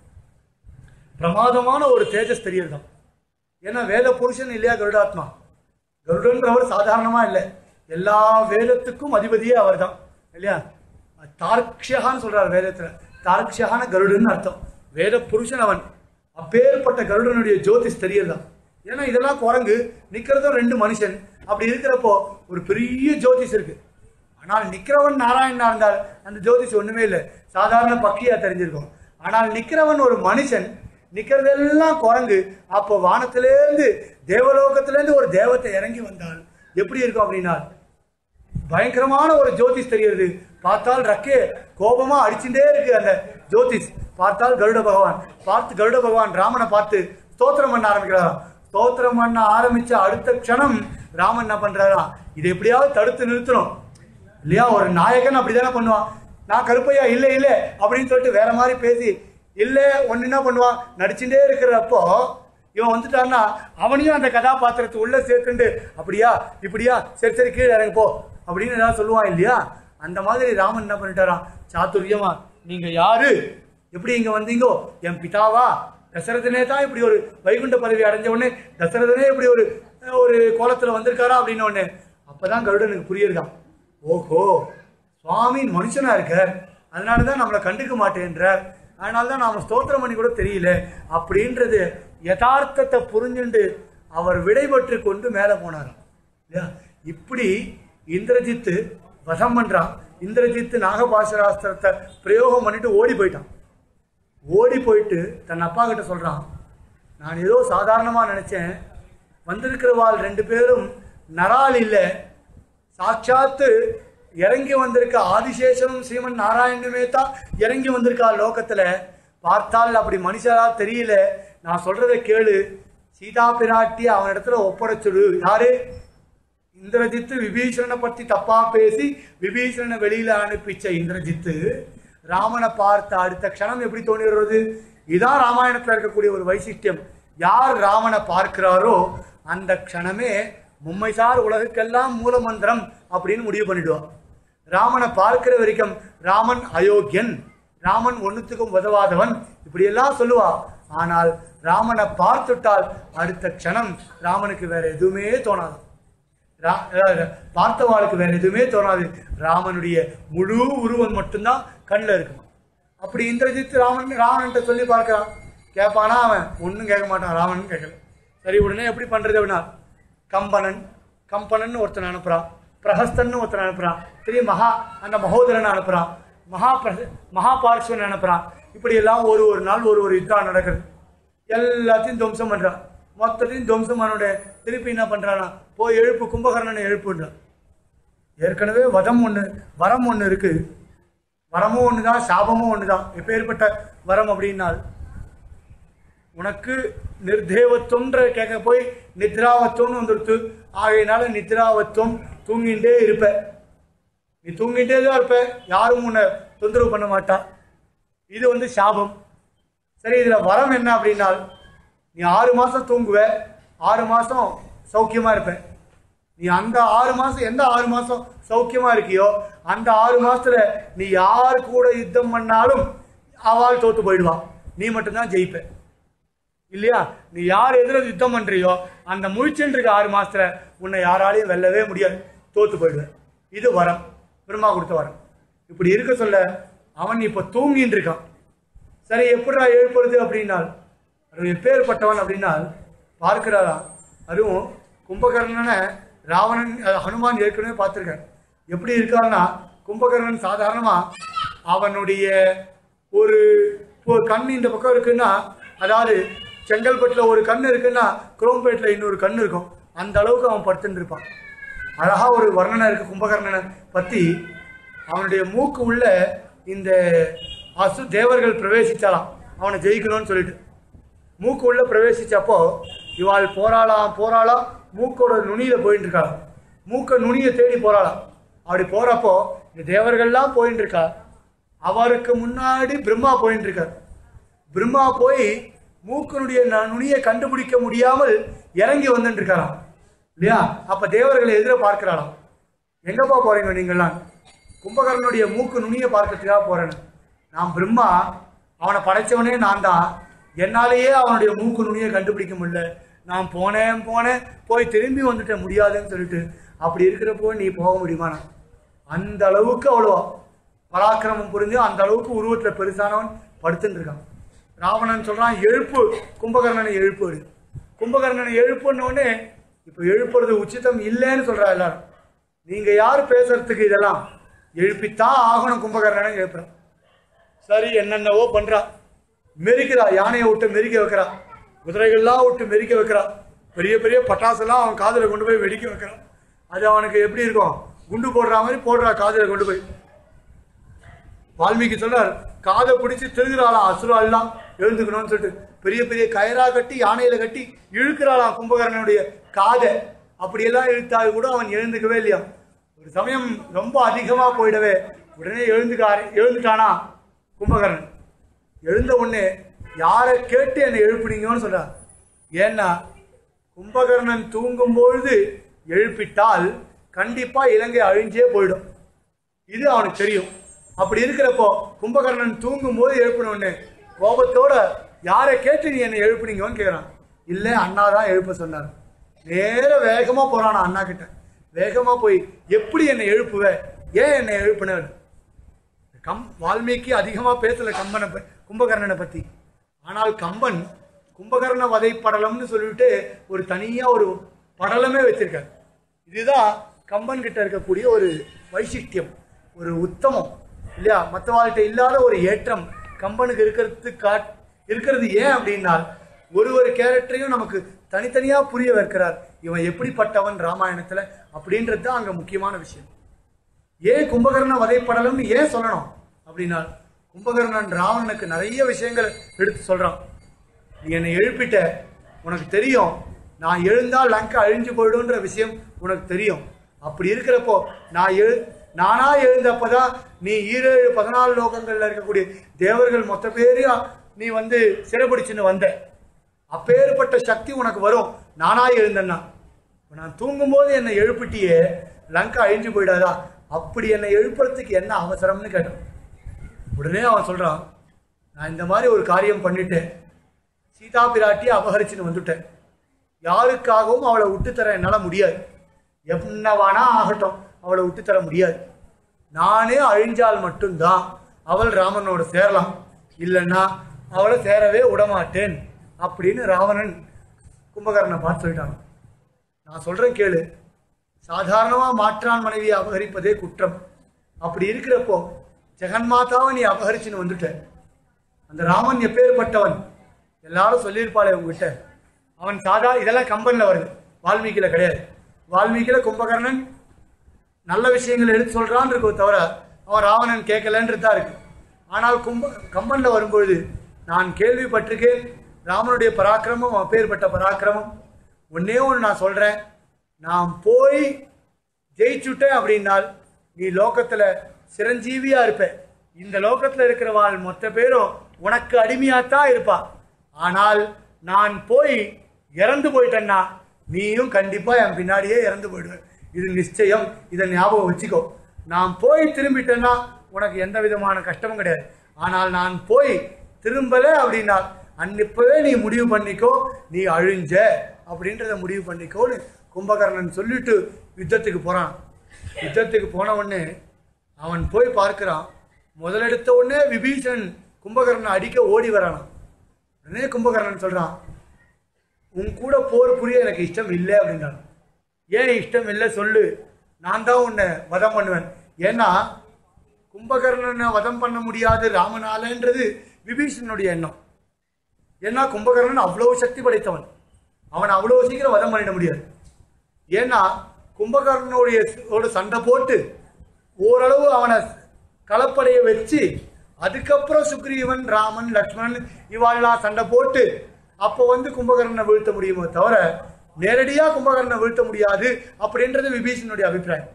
பிரமாதமான ஒரு தேஜஸ் தெரியறதாம் ஏன்னா வேத புருஷன் இல்லையா கருடாத்மா கருடன்றவர் சாதாரணமா இல்லை எல்லா வேதத்துக்கும் அதிபதியே அவர்தான் இல்லையா தார்க்ஷகான்னு சொல்றார் வேதத்துல தார்க்ஷகான கருடன் அர்த்தம் வேத புருஷன் அவன் அப்பேற்பட்ட கருடனுடைய ஜோதிஷ் தெரியறதாம் ஏன்னா இதெல்லாம் குரங்கு நிக்கிறதும் ரெண்டு மனுஷன் அப்படி இருக்கிறப்போ ஒரு பெரிய ஜோதிஷ் இருக்கு ஆனால் நிக்கிறவன் நாராயணனா இருந்தால் அந்த ஜோதிஷ் ஒண்ணுமே இல்லை சாதாரண பக்கியா தெரிஞ்சிருக்கும் ஆனால் நிக்கிறவன் ஒரு மனுஷன் நிக்கிறதெல்லாம் குரங்கு அப்போ வானத்திலேருந்து தேவலோகத்திலேருந்து ஒரு தேவத்தை இறங்கி வந்தால் எப்படி இருக்கும் அப்படின்னா பயங்கரமான ஒரு ஜோதிஷ் தெரிகிறது பார்த்தால் ரக்கே கோபமா அடிச்சுட்டே இருக்கு அந்த ஜோதிஷ் பார்த்தால் கருட பகவான் பார்த்து கருட பகவான் ராமனை பார்த்து ஸ்தோத்திரம் பண்ண ஆரம்பிக்கிறாராம் ஸ்தோத்திரம் பண்ண ஆரம்பிச்ச அடுத்த க்ஷணம் ராமன் என்ன பண்றாராம் இதை எப்படியாவது தடுத்து நிறுத்தணும் இல்லையா ஒரு நாயகன் அப்படிதானே பண்ணுவான் நான் கருப்பையா இல்லை இல்லை அப்படின்னு சொல்லிட்டு வேற மாதிரி பேசி இல்லை ஒன்னு என்ன பண்ணுவான் நடிச்சுட்டே இருக்கிறப்போ இவன் வந்துட்டான்னா அவனையும் அந்த கதாபாத்திரத்தை உள்ள சேர்த்துண்டு அப்படியா இப்படியா சரி சரி கீழே இறங்கு போ அப்படின்னு ஏதாவது சொல்லுவான் இல்லையா அந்த மாதிரி ராமன் என்ன பண்ணிட்டாராம் சாதுரியமா நீங்க யாரு எப்படி இங்க வந்தீங்கோ என் பிதாவா தசரதனே தான் இப்படி ஒரு வைகுண்ட பதவி அடைஞ்ச உடனே தசரதனே இப்படி ஒரு ஒரு கோலத்துல வந்திருக்காரா அப்படின்னு உடனே அப்பதான் கருடனுக்கு புரியுதுதான் ஓஹோ சுவாமி மனுஷனா இருக்கார் அதனாலதான் நம்மளை கண்டுக்க மாட்டேன்றார் அதனாலதான் நாம ஸ்தோத்திரம் பண்ணி கூட தெரியல அப்படின்றது யதார்த்தத்தை புரிஞ்சுண்டு அவர் விடைபெற்று கொண்டு மேலே போனாராம் இல்லையா இப்படி இந்திரஜித்து வசம் பண்றான் இந்திரஜித்து நாகபாசராஸ்திரத்தை பிரயோகம் பண்ணிட்டு ஓடி போயிட்டான் ஓடி போயிட்டு தன் அப்பா கிட்ட சொல்றான் நான் ஏதோ சாதாரணமா நினைச்சேன் வந்திருக்கிறவாள் ரெண்டு பேரும் நரால் இல்லை சாட்சாத்து இறங்கி வந்திருக்க ஆதிசேஷனும் ஸ்ரீமன் நாராயணனுமே தான் இறங்கி வந்திருக்கா லோகத்துல பார்த்தால் அப்படி மனுஷரா தெரியல நான் சொல்றதை கேளு சீதா பிராட்டி அவனிடத்துல ஒப்படைச்சுடு யாரு இந்திரஜித்து விபீஷணனை பத்தி தப்பா பேசி விபீஷணனை வெளியில அனுப்பிச்ச இந்திரஜித்து ராமனை பார்த்த அடுத்த க்ஷணம் எப்படி தோணி வருவது இதான் ராமாயணத்துல இருக்கக்கூடிய ஒரு வைசிஷ்டியம் யார் ராமனை பார்க்கிறாரோ அந்த க்ஷணமே மும்மைசார் உலகுக்கெல்லாம் மூலமந்திரம் அப்படின்னு முடிவு பண்ணிடுவான் ராமனை பார்க்கிற வரைக்கும் ராமன் அயோக்கியன் ராமன் ஒண்ணுத்துக்கும் உதவாதவன் இப்படியெல்லாம் சொல்லுவா ஆனால் ராமனை பார்த்துட்டால் அடுத்த க்ஷணம் ராமனுக்கு வேற எதுவுமே தோணாது ரா- அஹ் பார்த்தவாளுக்கு வேற எதுவுமே தோணாது ராமனுடைய முழு உருவம் மட்டும்தான் கண்ணில் இருக்கும் அப்படி இந்திரஜித் ராமன் ராவணன்ட்ட சொல்லி பார்க்கறான் கேட்பானா அவன் ஒன்றும் கேட்க மாட்டான் ராவணன் கேட்கல சரி உடனே எப்படி பண்றது அப்படின்னா கம்பனன் கம்பனன் ஒருத்தன் அனுப்புறான் பிரஹஸ்தன் ஒருத்தன் அனுப்புறான் திரு மகா அந்த மகோதரன் அனுப்புறான் மகா பிரச மகா பார்ஸ்வன் அனுப்புறான் இப்படி எல்லாம் ஒரு ஒரு நாள் ஒரு ஒரு யுத்தம் நடக்குது எல்லாத்தையும் துவம்சம் பண்றான் மொத்தத்தையும் துவம்சம் பண்ணோட திருப்பி என்ன பண்றானா போய் எழுப்பு கும்பகர்ணனை எழுப்புன்றான் ஏற்கனவே வதம் ஒண்ணு வரம் ஒண்ணு இருக்கு வரமும் ஒண்ணுதான் சாபமும் ஒண்ணுதான் எப்பேற்பட்ட வரம் அப்படின்னால் உனக்கு நிர்தேவத்துவம்ன்ற கேட்க போய் நித்ராவத்துவம்னு வந்துடுத்து ஆகையினால நித்ராவத்துவம் தூங்கிட்டே இருப்ப நீ தூங்கிட்டே தான் இருப்ப யாரும் உன்னை தொந்தரவு பண்ண மாட்டா இது வந்து சாபம் சரி இதுல வரம் என்ன அப்படின்னால் நீ ஆறு மாசம் தூங்குவ ஆறு மாசம் சௌக்கியமா இருப்ப நீ அந்த ஆறு மாசம் எந்த ஆறு மாசம் சௌக்கியமா இருக்கியோ அந்த ஆறு மாசத்துல நீ யார் கூட யுத்தம் பண்ணாலும் அவள் தோத்து போயிடுவா நீ மட்டும்தான் ஜெயிப்ப இல்லையா நீ யார் எதிர யுத்தம் பண்றியோ அந்த முழிச்சுட்டு இருக்க ஆறு மாசத்துல உன்னை யாராலையும் வெல்லவே முடியாது தோத்து போயிடுவேன் இது வரம் பிரம்மா கொடுத்த வரம் இப்படி இருக்க சொல்ல அவன் இப்ப தூங்கின்னு இருக்கான் சரி எப்படிடா எழுப்புறது அப்படின்னால் அது எப்பேற்பட்டவன் அப்படின்னால் பார்க்கிறாரா அதுவும் கும்பகர்ணனை ராவணன் அஹ், ஹனுமான் ஏற்கனவே பார்த்திருக்கார் எப்படி இருக்கான்னா கும்பகர்ணன் சாதாரணமா அவனுடைய ஒரு ஒரு கண் இந்த பக்கம் இருக்குன்னா அதாவது செங்கல்பட்டுல ஒரு கண் இருக்குன்னா குரோம்பேட்டில் இன்னொரு கண் இருக்கும் அந்த அளவுக்கு அவன் படுத்துட்டு இருப்பான் அழகா ஒரு வர்ணனை இருக்கு கும்பகர்ணனை பத்தி அவனுடைய மூக்கு உள்ள இந்த அசு தேவர்கள் பிரவேசிச்சாலாம் அவனை ஜெயிக்கணும்னு சொல்லிட்டு மூக்கு உள்ள பிரவேசிச்சப்போ இவாள் போராளாம் போராளாம் மூக்கோட நுனியில போயிட்டு இருக்காளாம் மூக்க நுனியை தேடி போறாளாம் அப்படி போறப்போ இந்த தேவர்கள்லாம் போயிட்டு இருக்கா அவருக்கு முன்னாடி பிரம்மா போயிட்டு இருக்கார் பிரம்மா போய் மூக்கனுடைய ந- நுனியை கண்டுபிடிக்க முடியாமல் இறங்கி வந்துட்டு இருக்காராம் இல்லையா அப்ப தேவர்களை எதிர பார்க்கிறாளாம் எங்கப்பா போறீங்க நீங்களாம் கும்பகர்ணனுடைய மூக்கு நுனியை பார்க்கறதுக்காக போறேன்னு நான் பிரம்மா அவனை படைச்சவனே நான் தான் என்னாலேயே அவனுடைய மூக்கு நுனியை கண்டுபிடிக்க முடியல நான் போனேன் போனேன் போய் திரும்பி வந்துட்டேன் முடியாதுன்னு சொல்லிட்டு அப்படி இருக்கிறப்போ நீ போக முடியுமாண்ணா அந்த அளவுக்கு அவ்வளோ பராக்கிரமம் புரிஞ்சு அந்த அளவுக்கு உருவத்துல பெருசானவன் படுத்துட்டு இருக்கான் ராவணன் சொல்றான் எழுப்பு கும்பகர்ணனை எழுப்பு கும்பகர்ணனை எழுப்புன உடனே இப்ப எழுப்புறது உச்சிதம் இல்லைன்னு சொல்றா எல்லாரும் நீங்க யார் பேசுறதுக்கு இதெல்லாம் எழுப்பித்தான் ஆகணும் கும்பகர்ணனை எழுப்புறான் சரி என்னென்னவோ பண்றா மெரிக்கிறா யானையை விட்டு மெரிக்க வைக்கிறா குதிரைகள்லாம் விட்டு மெரிக்க வைக்கிறா பெரிய பெரிய பட்டாசெல்லாம் அவன் காதுல கொண்டு போய் வெடிக்க வைக்கிறான் அது அவனுக்கு எப்படி இருக்கும் குண்டு போடுற மாதிரி போடுறா காதுல கொண்டு போய் வால்மீகி சொல்றார் காதை பிடிச்சு திருகிறாளாம் அசுராலாம் எழுந்துக்கணும்னு சொல்லிட்டு பெரிய பெரிய கயரா கட்டி யானையில கட்டி இழுக்கிறாளாம் கும்பகர்ணனுடைய காதை அப்படியெல்லாம் இழுத்தால் கூட அவன் எழுந்துக்கவே இல்லையா ஒரு சமயம் ரொம்ப அதிகமா போயிடவே உடனே எழுந்துக்க ஆர- எழுந்துட்டானா கும்பகர்ணன் எழுந்த உடனே யாரை கேட்டு என்னை எழுப்புனீங்கன்னு சொல்றார் ஏன்னா கும்பகர்ணன் தூங்கும் பொழுது எழுப்பிட்டால் கண்டிப்பா இலங்கை அழிஞ்சே போயிடும் இது அவனுக்கு தெரியும் அப்படி இருக்கிறப்போ கும்பகர்ணன் தூங்கும் போது எழுப்பினோன்னு கோபத்தோட யாரை கேட்டு நீ என்னை எழுப்புனீங்கன்னு கேட்குறான் இல்லை அண்ணா தான் எழுப்ப சொன்னார் நேர வேகமா போறானா அண்ணா கிட்ட வேகமா போய் எப்படி என்னை எழுப்புவ ஏன் என்னை எழுப்பினர் கம் வால்மீகி அதிகமா பேசல கம்பனை ப- கும்பகர்ணனை பத்தி ஆனால் கம்பன் கும்பகர்ண வதை படலம்னு சொல்லிட்டு ஒரு தனியா ஒரு படலமே வச்சிருக்காரு இதுதான் கம்பன் கிட்ட இருக்கக்கூடிய ஒரு வைசிஷ்டியம் ஒரு உத்தமம் இல்லையா மற்றவாழ்கிட்ட இல்லாத ஒரு ஏற்றம் கம்பனுக்கு இருக்கிறது காட் இருக்கிறது ஏன் அப்படின்னா ஒரு ஒரு கேரக்டரையும் நமக்கு தனித்தனியா புரிய வைக்கிறார் இவன் எப்படிப்பட்டவன் ராமாயணத்துல அப்படின்றது தான் அங்க முக்கியமான விஷயம் ஏன் கும்பகர்ண வதைப்படலம்னு ஏன் சொல்லணும் அப்படின்னா கும்பகர்ணன் ராவணனுக்கு நிறைய விஷயங்கள் எடுத்து சொல்றான் நீ என்னை எழுப்பிட்ட உனக்கு தெரியும் நான் எழுந்தால் லங்கா அழிஞ்சு போயிடும்ன்ற விஷயம் உனக்கு தெரியும் அப்படி இருக்கிறப்போ நான் எழு நானா எழுந்தப்பதான் நீ ஈரேழு பதினாலு லோகங்கள்ல இருக்கக்கூடிய தேவர்கள் மொத்த பேரையும் நீ வந்து சிறைபிடிச்சுன்னு வந்த அப்பேற்பட்ட சக்தி உனக்கு வரும் நானா எழுந்தேன்னா இப்ப நான் தூங்கும்போது என்னை எழுப்பிட்டியே லங்கா அழிஞ்சு போயிடாதா அப்படி என்னை எழுப்புறதுக்கு என்ன அவசரம்னு கேட்டான் உடனே அவன் சொல்றான் நான் இந்த மாதிரி ஒரு காரியம் பண்ணிட்டேன் சீதா பிராட்டியை அபகரிச்சுன்னு வந்துட்டேன் யாருக்காகவும் அவளை விட்டுத்தர என்னால் முடியாது என்னவானா ஆகட்டும் அவளை விட்டுத்தர முடியாது நானே அழிஞ்சால் மட்டும்தான் அவள் ராமனோட சேரலாம் இல்லைன்னா அவளை சேரவே விடமாட்டேன் அப்படின்னு ராவணன் கும்பகர்ணனை பார்த்து சொல்லிட்டான் நான் சொல்றேன் கேளு சாதாரணமா மாற்றான் மனைவியை அபகரிப்பதே குற்றம் அப்படி இருக்கிறப்போ ஜெகன்மாதாவை நீ அபகரிச்சுன்னு வந்துட்ட அந்த ராமன் எப்பேற்பட்டவன் எல்லாரும் சொல்லியிருப்பாளே உங்ககிட்ட அவன் சாதா இதெல்லாம் கம்பன்ல வருது வால்மீகில கிடையாது வால்மீகில கும்பகர்ணன் நல்ல விஷயங்கள் எடுத்து சொல்றான்னு இருக்கோ தவிர அவன் ராவணன் கேட்கலன்றது தான் இருக்கு ஆனால் கும்ப கம்பன்ல வரும்பொழுது நான் கேள்விப்பட்டிருக்கேன் ராமனுடைய பராக்கிரமம் அப்பேற்பட்ட பராக்கிரமம் ஒன்னே ஒன்று நான் சொல்றேன் நான் போய் ஜெயிச்சுட்டேன் அப்படின்னால் நீ லோகத்துல சிரஞ்சீவியா இருப்ப இந்த லோகத்துல இருக்கிறவாள் மொத்த பேரும் உனக்கு அடிமையாத்தான் இருப்பா ஆனால் நான் போய் இறந்து போயிட்டேன்னா நீயும் கண்டிப்பா என் பின்னாடியே இறந்து போயிடுவேன் இது நிச்சயம் இதை ஞாபகம் வச்சுக்கோ நான் போய் திரும்பிட்டேன்னா உனக்கு எந்த விதமான கஷ்டமும் கிடையாது ஆனால் நான் போய் திரும்பல அப்படின்னா அன்னிப்பவே நீ முடிவு பண்ணிக்கோ நீ அழிஞ்ச அப்படின்றத முடிவு பண்ணிக்கோன்னு கும்பகர்ணன் சொல்லிட்டு யுத்தத்துக்கு போறான் யுத்தத்துக்கு போன உடனே அவன் போய் பார்க்கிறான் முதலெடுத்த உடனே விபீஷணன் கும்பகர்ணனை அடிக்க ஓடி வரானான் உடனே கும்பகர்ணன் சொல்றான் உன் கூட போர் புரிய எனக்கு இஷ்டம் இல்லை அப்படின்றான் ஏன் இஷ்டம் இல்லை சொல்லு நான் தான் உன்னை வதம் பண்ணுவேன் ஏன்னா கும்பகர்ணனை வதம் பண்ண முடியாது ராமனாலன்றது விபீஷணனுடைய எண்ணம் ஏன்னா கும்பகர்ணன் அவ்வளவு சக்தி படைத்தவன் அவன் அவ்வளவு சீக்கிரம் வதம் பண்ணிட முடியாது ஏன்னா கும்பகர்ணனுடைய ஓட சண்டை போட்டு ஓரளவு அவனை களப்படைய வச்சு அதுக்கப்புறம் சுக்ரீவன் ராமன் லக்ஷ்மணன் இவாளெல்லாம் சண்டை போட்டு அப்போ வந்து கும்பகர்ணனை வீழ்த்த முடியுமோ தவிர நேரடியாக கும்பகர்ணனை வீழ்த்த முடியாது அப்படின்றது விபீஷனுடைய அபிப்பிராயம்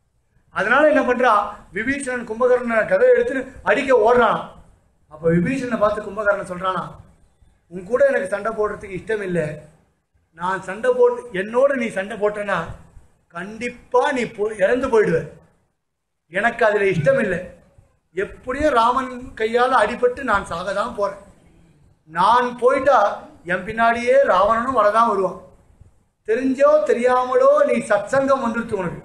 அதனால என்ன பண்றான் விபீஷணன் கும்பகர்ணனை கதை எடுத்து அடிக்க ஓடுறான் அப்ப விபீஷணனை பார்த்து கும்பகர்ணன் சொல்றானா உன் கூட எனக்கு சண்டை போடுறதுக்கு இஷ்டம் இல்லை நான் சண்டை போட்டு என்னோட நீ சண்டை போட்டேன்னா கண்டிப்பா நீ போ இறந்து போயிடுவ எனக்கு அதுல இஷ்டம் இல்லை எப்படியும் ராமன் கையால் அடிபட்டு நான் சாக தான் போறேன் நான் போயிட்டா என் பின்னாடியே ராவணனும் வரதான் வருவான் தெரிஞ்சோ தெரியாமலோ நீ சத்சங்கம் வந்துடுத்து உனக்கு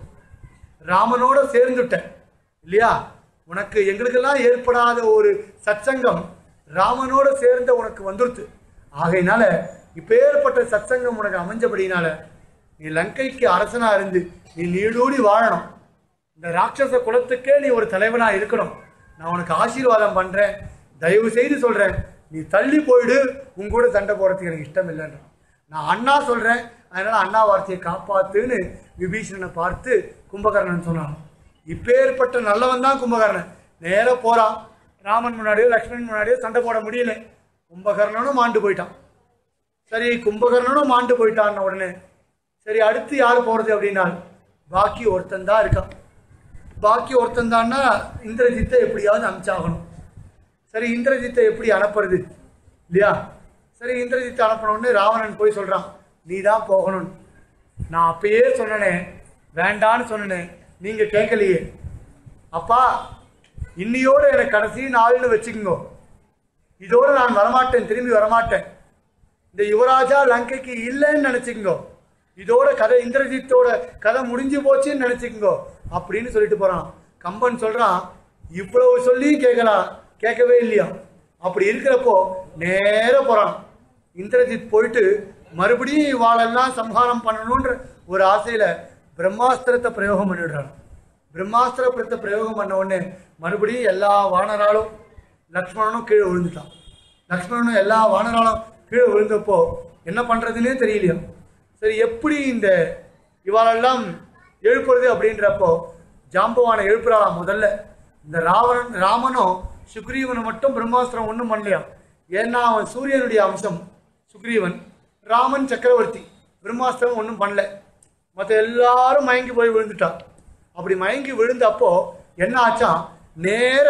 ராமனோட சேர்ந்துட்ட இல்லையா உனக்கு எங்களுக்கெல்லாம் ஏற்படாத ஒரு சத்சங்கம் ராமனோட சேர்ந்த உனக்கு வந்துடுத்து ஆகையினால இப்பேற்பட்ட சத்சங்கம் உனக்கு அமைஞ்சபடினால நீ லங்கைக்கு அரசனா இருந்து நீ நீடூடி வாழணும் இந்த ராட்சச குலத்துக்கே நீ ஒரு தலைவனா இருக்கணும் நான் உனக்கு ஆசீர்வாதம் பண்றேன் தயவு செய்து சொல்றேன் நீ தள்ளி போயிடு உன் கூட சண்டை போறதுக்கு எனக்கு இஷ்டம் இல்லைன்றான் நான் அண்ணா சொல்றேன் அதனால அண்ணா வார்த்தையை காப்பாத்துன்னு விபீஷணனை பார்த்து கும்பகர்ணன் சொன்னான் இப்பேற்பட்ட நல்லவன் தான் கும்பகர்ணன் நேரா போறான் ராமன் முன்னாடியோ லக்ஷ்மணன் முன்னாடியோ சண்டை போட முடியல கும்பகர்ணனும் மாண்டு போயிட்டான் சரி கும்பகர்ணனும் மாண்டு போயிட்டான் உடனே சரி அடுத்து யார் போறது அப்படின்னா பாக்கி ஒருத்தன் தான் இருக்கான் பாக்கி ஒருத்தன் தான்னா இந்திரஜித்தை எப்படியாவது அனுப்பிச்சாகணும் சரி இந்திரஜித்தை எப்படி அனுப்புறது இல்லையா சரி இந்திரஜித்தை அனுப்பின உடனே ராவணன் போய் சொல்றான் நீ தான் போகணும் நான் அப்பயே சொன்னனே வேண்டான்னு சொன்னனே நீங்க கேட்கலையே அப்பா இன்னியோட எனக்கு கடைசி நாள்னு வச்சுக்கோங்க இதோட நான் வரமாட்டேன் திரும்பி வரமாட்டேன் இந்த யுவராஜா லங்கைக்கு இல்லைன்னு நினைச்சுக்கோ இதோட கதை இந்திரஜித்தோட கதை முடிஞ்சு போச்சுன்னு நினைச்சுக்கோ அப்படின்னு சொல்லிட்டு போறான் கம்பன் சொல்றான் இவ்வளவு சொல்லியும் கேட்கலாம் கேட்கவே இல்லையா அப்படி இருக்கிறப்போ நேர போறான் இந்திரஜித் போயிட்டு மறுபடியும் இவாளெல்லாம் சம்ஹாரம் பண்ணணுன்ற ஒரு ஆசையில பிரம்மாஸ்திரத்தை பிரயோகம் பண்ணிடுறான் பிரம்மாஸ்திரத்தை பிரயோகம் பண்ண உடனே மறுபடியும் எல்லா வானராலும் லக்ஷ்மணனும் கீழே விழுந்துட்டான் லக்ஷ்மணனும் எல்லா வானராலும் கீழே விழுந்தப்போ என்ன பண்றதுன்னே தெரியலையா சரி எப்படி இந்த இவாளெல்லாம் எழுப்புறது அப்படின்றப்போ ஜாம்பவானை எழுப்புறாளாம் முதல்ல இந்த ராவணன் ராமனும் சுக்ரீவனும் மட்டும் பிரம்மாஸ்திரம் ஒன்றும் பண்ணலையா ஏன்னா அவன் சூரியனுடைய அம்சம் சுக்ரீவன் ராமன் சக்கரவர்த்தி பிரம்மாஸ்திரம் ஒன்றும் பண்ணல மற்ற எல்லாரும் மயங்கி போய் விழுந்துட்டான் அப்படி மயங்கி விழுந்தப்போ என்ன ஆச்சாம் நேர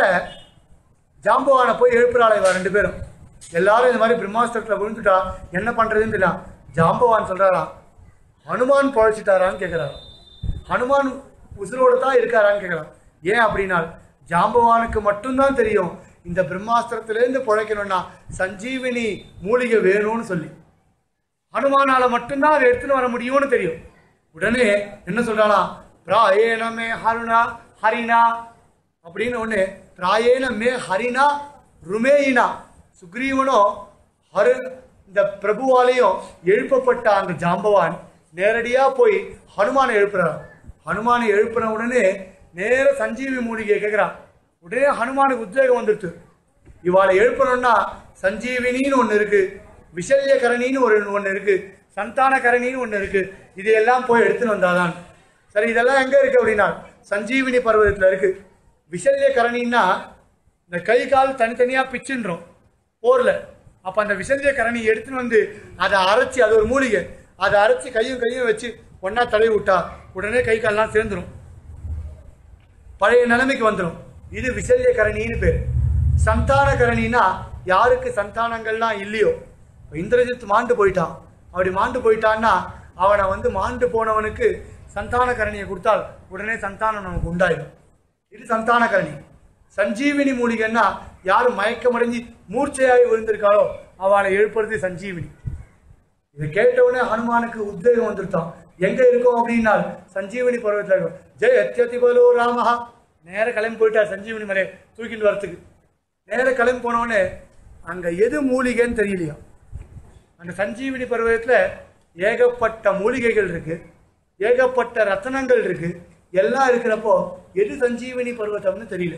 ஜாம்பவானை போய் எழுப்புறாள் இவ ரெண்டு பேரும் எல்லாரும் இந்த மாதிரி பிரம்மாஸ்திரத்தில் விழுந்துட்டா என்ன பண்றதுன்னு தெரியல ஜாம்பவான் சொல்றாராம் ஹனுமான் பழச்சிட்டாரான்னு கேட்குறாராம் ஹனுமான் உசுரோட தான் இருக்காரான்னு கேட்குறான் ஏன் அப்படின்னா ஜாம்பவானுக்கு மட்டும்தான் தெரியும் இந்த பிரம்மாஸ்திரத்திலேருந்து பிழைக்கணும்னா சஞ்சீவினி மூலிகை வேணும்னு சொல்லி ஹனுமானால மட்டும்தான் அதை எடுத்துன்னு வர முடியும்னு தெரியும் உடனே என்ன சொல்றாளாம் பிராயேன மே ஹருணா ஹரிணா அப்படின்னு ஒண்ணு பிராயேன மே ஹரிணா ருமேயினா சுக்ரீவனோ ஹரு இந்த பிரபுவாலையும் எழுப்பப்பட்ட அந்த ஜாம்பவான் நேரடியா போய் ஹனுமானை எழுப்புறான் ஹனுமானை எழுப்புன உடனே நேர சஞ்சீவி மூலிகையை கேட்கிறான் உடனே ஹனுமானுக்கு உத்வேகம் வந்துடுச்சு இவாளை எழுப்பணும்னா சஞ்சீவினின்னு ஒன்று இருக்கு விஷல்யகரணின்னு ஒரு ஒன்று இருக்கு சந்தானகரணின்னு ஒன்று இருக்கு இதையெல்லாம் போய் எடுத்துன்னு வந்தாதான் சரி இதெல்லாம் எங்க இருக்கு அப்படின்னா சஞ்சீவினி பர்வதத்தில் இருக்கு விஷல்யகரணின்னா இந்த கை கால் தனித்தனியா பிச்சுன்றோம் போர்ல அப்ப அந்த விஷல்யகரணி எடுத்துன்னு வந்து அதை அரைச்சி அது ஒரு மூலிகை அதை அரைச்சி கையும் கையும் வச்சு ஒண்ணா தடவி விட்டா உடனே கை கால்லாம் சேர்ந்துரும் பழைய நிலைமைக்கு வந்துடும் இது விசல்யகரணின்னு பேர் சந்தானகரணினா யாருக்கு சந்தானங்கள்லாம் இல்லையோ இப்ப இந்திரஜித் மாண்டு போயிட்டான் அப்படி மாண்டு போயிட்டான்னா அவனை வந்து மாண்டு போனவனுக்கு சந்தானகரணியை கொடுத்தால் உடனே சந்தானம் நமக்கு உண்டாயிடும் இது சந்தானகரணி சஞ்சீவினி மூலிகைன்னா யார் மயக்கமடைஞ்சு மூர்ச்சையாகி விழுந்திருக்காளோ அவளை எழுப்புறது சஞ்சீவினி இதை கேட்டவுடனே ஹனுமானுக்கு உத்வேகம் வந்துருத்தான் எங்க இருக்கோம் அப்படின்னால் சஞ்சீவனி பருவத்தில் இருக்கும் ஜெய அத்தியதி பலோ ராமஹா நேர கிளம்பி போயிட்டார் சஞ்சீவனி மலையை தூக்கிட்டு வரத்துக்கு நேர கிளம்பி போனவுடனே அங்க எது மூலிகைன்னு தெரியலையா அந்த சஞ்சீவினி பருவத்தில் ஏகப்பட்ட மூலிகைகள் இருக்கு ஏகப்பட்ட ரத்தனங்கள் இருக்கு எல்லாம் இருக்கிறப்போ எது சஞ்சீவினி பருவத்தம்னு தெரியல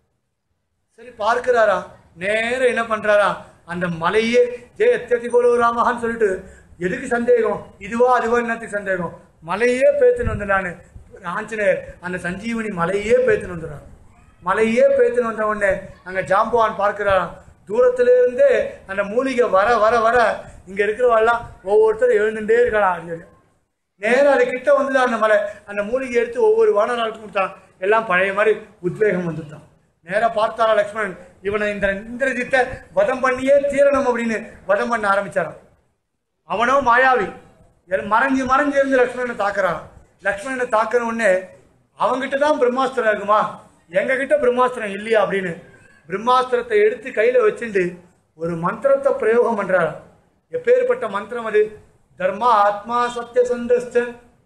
சரி பார்க்கிறாரா நேரம் என்ன பண்றாரா அந்த மலையே ஜெய எத்தி போல ராமஹான்னு சொல்லிட்டு எதுக்கு சந்தேகம் இதுவா அதுவா என்னத்துக்கு சந்தேகம் மலையே பேத்துன்னு வந்து நான் ஆஞ்சநேயர் அந்த சஞ்சீவனி மலையே பேத்துன்னு வந்துடுறான் மலையே பேத்துன்னு வந்த உடனே அங்க ஜாம்பவான் பார்க்கிறாராம் தூரத்துல இருந்தே அந்த மூலிகை வர வர வர இங்க இருக்கிறவெல்லாம் ஒவ்வொருத்தரும் எழுந்துட்டே இருக்கலாம் அப்படின்னு சொல்லி நேரா அது கிட்ட வந்து அந்த மலை அந்த மூலிகை எடுத்து ஒவ்வொரு வானராளுக்கும் கொடுத்தான் எல்லாம் பழைய மாதிரி உத்வேகம் வந்துட்டான் நேரா பார்த்தாரா லக்ஷ்மணன் இவனை இந்த இந்திரஜித்தை வதம் பண்ணியே தீரணும் அப்படின்னு வதம் பண்ண ஆரம்பிச்சாராம் அவனோ மாயாவி எல் மறைஞ்சு மறைஞ்சு இருந்து லக்ஷ்மணனை தாக்குறான் லக்ஷ்மணனை தாக்குற உடனே அவங்கிட்ட தான் பிரம்மாஸ்திரம் இருக்குமா எங்க கிட்ட பிரம்மாஸ்திரம் இல்லையா அப்படின்னு பிரம்மாஸ்திரத்தை எடுத்து கையில வச்சுட்டு ஒரு மந்திரத்தை பிரயோகம் பண்றாராம் எப்பேற்பட்ட மந்திரம் அது தர்மா ஆத்மா சத்திய சந்தஸ்த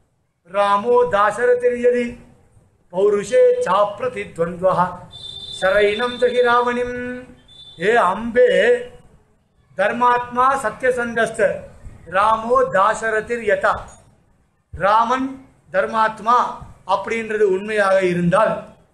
ராமோ தாசரதிரியதி பௌருஷே சாப்ரதி துவந்த்வா சரைனம் தகி ராவணிம் ஏ அம்பே தர்மாத்மா சத்தியசந்தஸ்த ராமோ தாசரதிர் யதா ராமன் தர்மாத்மா அப்படின்றது உண்மையாக இருந்தால்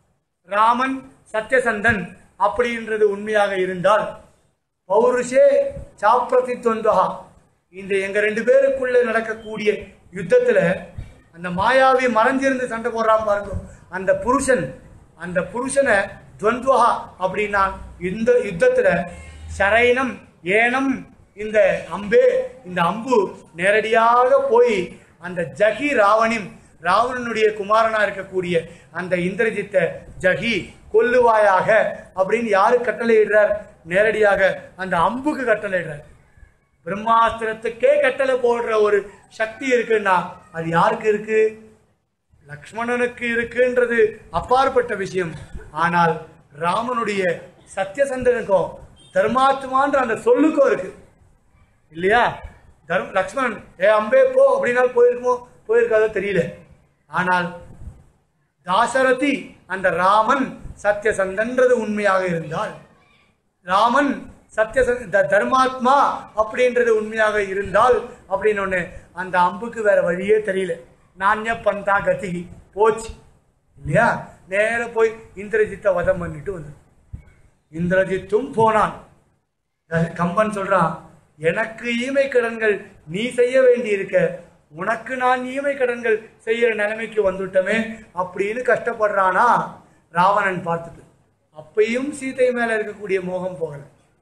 ராமன் சத்தியசந்தன் அப்படின்றது உண்மையாக இருந்தால் பௌருஷே சாப்ரதி துவந்தகா இந்த எங்க ரெண்டு பேருக்குள்ள நடக்கக்கூடிய யுத்தத்துல அந்த மாயாவி மறைஞ்சிருந்து சண்டை போடுறான் பாருங்க அந்த புருஷன் அந்த புருஷனை துவந்துவகா அப்படின்னா இந்த யுத்தத்துல சரைனம் ஏனம் இந்த அம்பே இந்த அம்பு நேரடியாக போய் அந்த ஜகி ராவணின் ராவணனுடைய குமாரனா இருக்கக்கூடிய அந்த இந்திரஜித்தை ஜகி கொல்லுவாயாக அப்படின்னு யாரு கட்டளையிடுறார் நேரடியாக அந்த அம்புக்கு கட்டளையிடுறார் பிரம்மாஸ்திரத்துக்கே கட்டளை போடுற ஒரு சக்தி இருக்குன்னா அது யாருக்கு இருக்கு லக்ஷ்மணனுக்கு இருக்குன்றது அப்பாற்பட்ட விஷயம் ஆனால் ராமனுடைய சத்தியசந்தனுக்கும் தர்மாத்மான்ற அந்த சொல்லுக்கும் இருக்கு இல்லையா தர்ம லக்ஷ்மணன் ஏ அம்பே போ அப்படின்னா போயிருக்குமோ போயிருக்காதோ தெரியல ஆனால் தாசரதி அந்த ராமன் சத்தியசந்தன்றது உண்மையாக இருந்தால் ராமன் சத்திய தர்மாத்மா அப்படின்றது உண்மையாக இருந்தால் அப்படின்னு ஒண்ணு அந்த அம்புக்கு வேற வழியே தெரியல நாண்ய பந்தா கதி போச்சு இல்லையா நேர போய் இந்திரஜித்தை வதம் பண்ணிட்டு வந்து இந்திரஜித்தும் போனான் கம்பன் சொல்றான் எனக்கு ஈமை கடன்கள் நீ செய்ய வேண்டி இருக்க உனக்கு நான் ஈமை கடன்கள் செய்யற நிலைமைக்கு வந்துட்டோமே அப்படின்னு கஷ்டப்படுறானா ராவணன் பார்த்துட்டு அப்பையும் சீதை மேல இருக்கக்கூடிய மோகம் போகல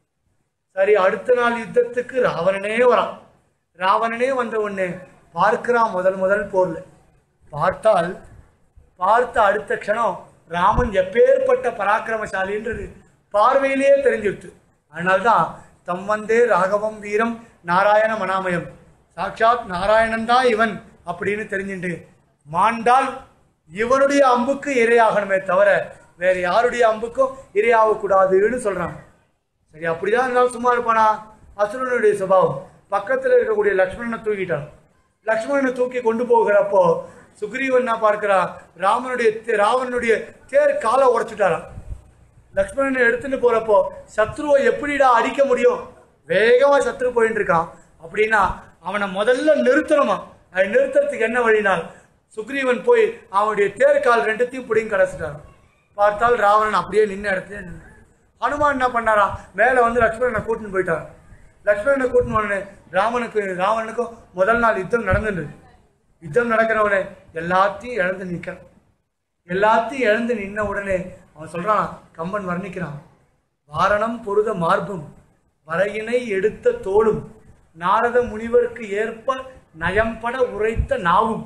சரி அடுத்த நாள் யுத்தத்துக்கு ராவணனே வரான் ராவணனே வந்த உடனே பார்க்கிறான் முதல் முதல் போர்ல பார்த்தால் பார்த்த அடுத்த க்ஷணம் ராமன் எப்பேற்பட்ட பராக்கிரமசாலின்றது பார்வையிலேயே தெரிஞ்சிடுச்சு அதனால்தான் தம் வந்தே ராகவம் வீரம் நாராயண மனாமயம் சாட்சாத் நாராயணன் தான் இவன் அப்படின்னு தெரிஞ்சுட்டு மாண்டால் இவனுடைய அம்புக்கு இரையாகணுமே தவிர வேற யாருடைய அம்புக்கும் இரையாகக்கூடாதுன்னு சொல்றான் சரி அப்படிதான் இருந்தாலும் சும்மா இருப்பானா அசுரனுடைய சுபாவம் பக்கத்துல இருக்கக்கூடிய லக்ஷ்மணனை தூக்கிட்டான் லக்ஷ்மணனை தூக்கி கொண்டு போகிறப்போ சுக்ரீவன் என்ன பார்க்கிறா ராமனுடைய தே- ராவணனுடைய தேர் காலை உடைச்சுட்டாராம் லக்ஷ்மணனை எடுத்துட்டு போறப்போ சத்ருவை எப்படிடா அடிக்க முடியும் வேகமா சத்ரு போயிட்டு இருக்கான் அப்படின்னா அவனை முதல்ல நிறுத்தணுமா அதை நிறுத்துறதுக்கு என்ன வழினால் சுக்ரீவன் போய் அவனுடைய தேர் கால் ரெண்டுத்தையும் பிடிங்கி கடைச்சிட்டான் பார்த்தால் ராவணன் அப்படியே நின்ன இடத்துல நின்று ஹனுமான் என்ன பண்ணாராம் மேலே வந்து லக்ஷ்மணனை கூட்டின்னு போயிட்டார் லக்ஷ்மணனை கூட்டின்னு உடனே ராமனுக்கு ராவணனுக்கும் முதல் நாள் யுத்தம் நடந்துட்டு யுத்தம் நடக்கிறவனே எல்லாத்தையும் இழந்து நிற்கிறான் எல்லாத்தையும் இழந்து நின்ன உடனே அவன் சொல்றான் கம்பன் வர்ணிக்கிறான் வாரணம் பொருத மார்பும் வரையினை எடுத்த தோளும் நாரத முனிவருக்கு ஏற்ப நயம்பட உரைத்த நாவும்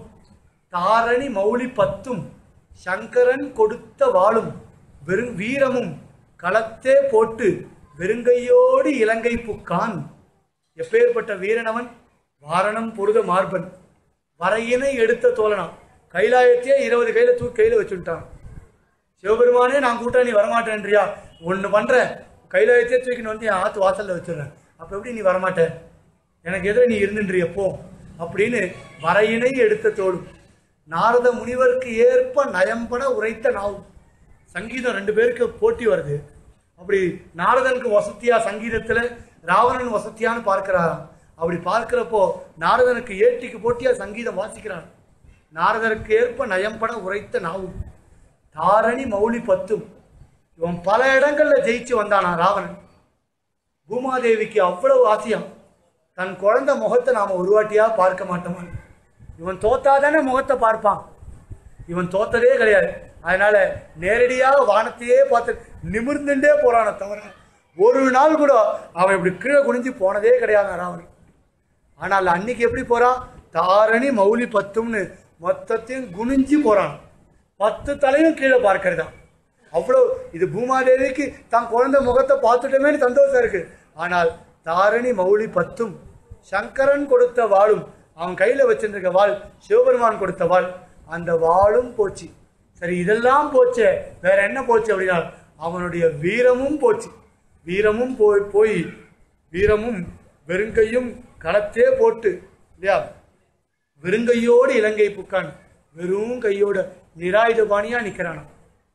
தாரணி மௌலி பத்தும் சங்கரன் கொடுத்த வாளும் வெறும் வீரமும் களத்தே போட்டு வெறுங்கையோடு இலங்கை புக்கான் எப்பேற்பட்ட வீரனவன் வாரணம் பொருத மார்பன் வரையினை எடுத்த தோழனாம் கைலாயத்தையே இருபது கையில தூக்கி கையில வச்சுட்டான் சிவபெருமானே நான் கூட்டா நீ வரமாட்டேன்றியா ஒன்று பண்ற கைலாயத்தையே தூக்கின்னு வந்து என் ஆத்து வாசல்ல வச்சிடுறேன் அப்ப எப்படி நீ வரமாட்ட எனக்கு எதிர நீ இருந்துன்றிய போ அப்படின்னு வரையினை எடுத்த தோளும் நாரத முனிவருக்கு ஏற்ப நயம்பட உரைத்த நாவும் சங்கீதம் ரெண்டு பேருக்கு போட்டி வருது அப்படி நாரதனுக்கு வசதியா சங்கீதத்துல ராவணன் வசதியான்னு பார்க்கிறாராம் அப்படி பார்க்கிறப்போ நாரதனுக்கு ஏட்டிக்கு போட்டியா சங்கீதம் வாசிக்கிறான் நாரதருக்கு ஏற்ப நயம்பட உரைத்த நாவும் தாரணி மௌலி பத்தும் இவன் பல இடங்கள்ல ஜெயிச்சு வந்தானா ராவணன் பூமாதேவிக்கு அவ்வளவு ஆசையாம் தன் குழந்தை முகத்தை நாம ஒரு வாட்டியா பார்க்க மாட்டோமா இவன் தோத்தாதானே முகத்தை பார்ப்பான் இவன் தோத்ததே கிடையாது அதனால நேரடியாக வானத்தையே பார்த்து நிமிர்ந்துட்டே போறானே தவிர ஒரு நாள் கூட அவன் இப்படி கீழே குனிஞ்சு போனதே கிடையாது ராவணன் ஆனால் அன்னைக்கு எப்படி போறான் தாரணி மௌலி பத்தும்னு மொத்தத்தையும் குனிஞ்சு போறான் பத்து தலையும் கீழே பார்க்கறதா அவ்வளோ இது பூமாதேவிக்கு தான் குழந்தை முகத்தை பார்த்துட்டோமேனு சந்தோஷம் இருக்கு ஆனால் தாரணி மௌலி பத்தும் சங்கரன் கொடுத்த வாளும் அவன் கையில வச்சிருக்க வாள் சிவபெருமான் கொடுத்த வாள் அந்த வாளும் போச்சு சரி இதெல்லாம் போச்சே வேற என்ன போச்சு அப்படின்னா அவனுடைய வீரமும் போச்சு வீரமும் போய் போய் வீரமும் வெறுங்கையும் களத்தே போட்டு இல்லையா வெறுங்கையோடு இலங்கை புக்கான் வெறும் கையோட நிராயுதபாணியா நிக்கிறானாம்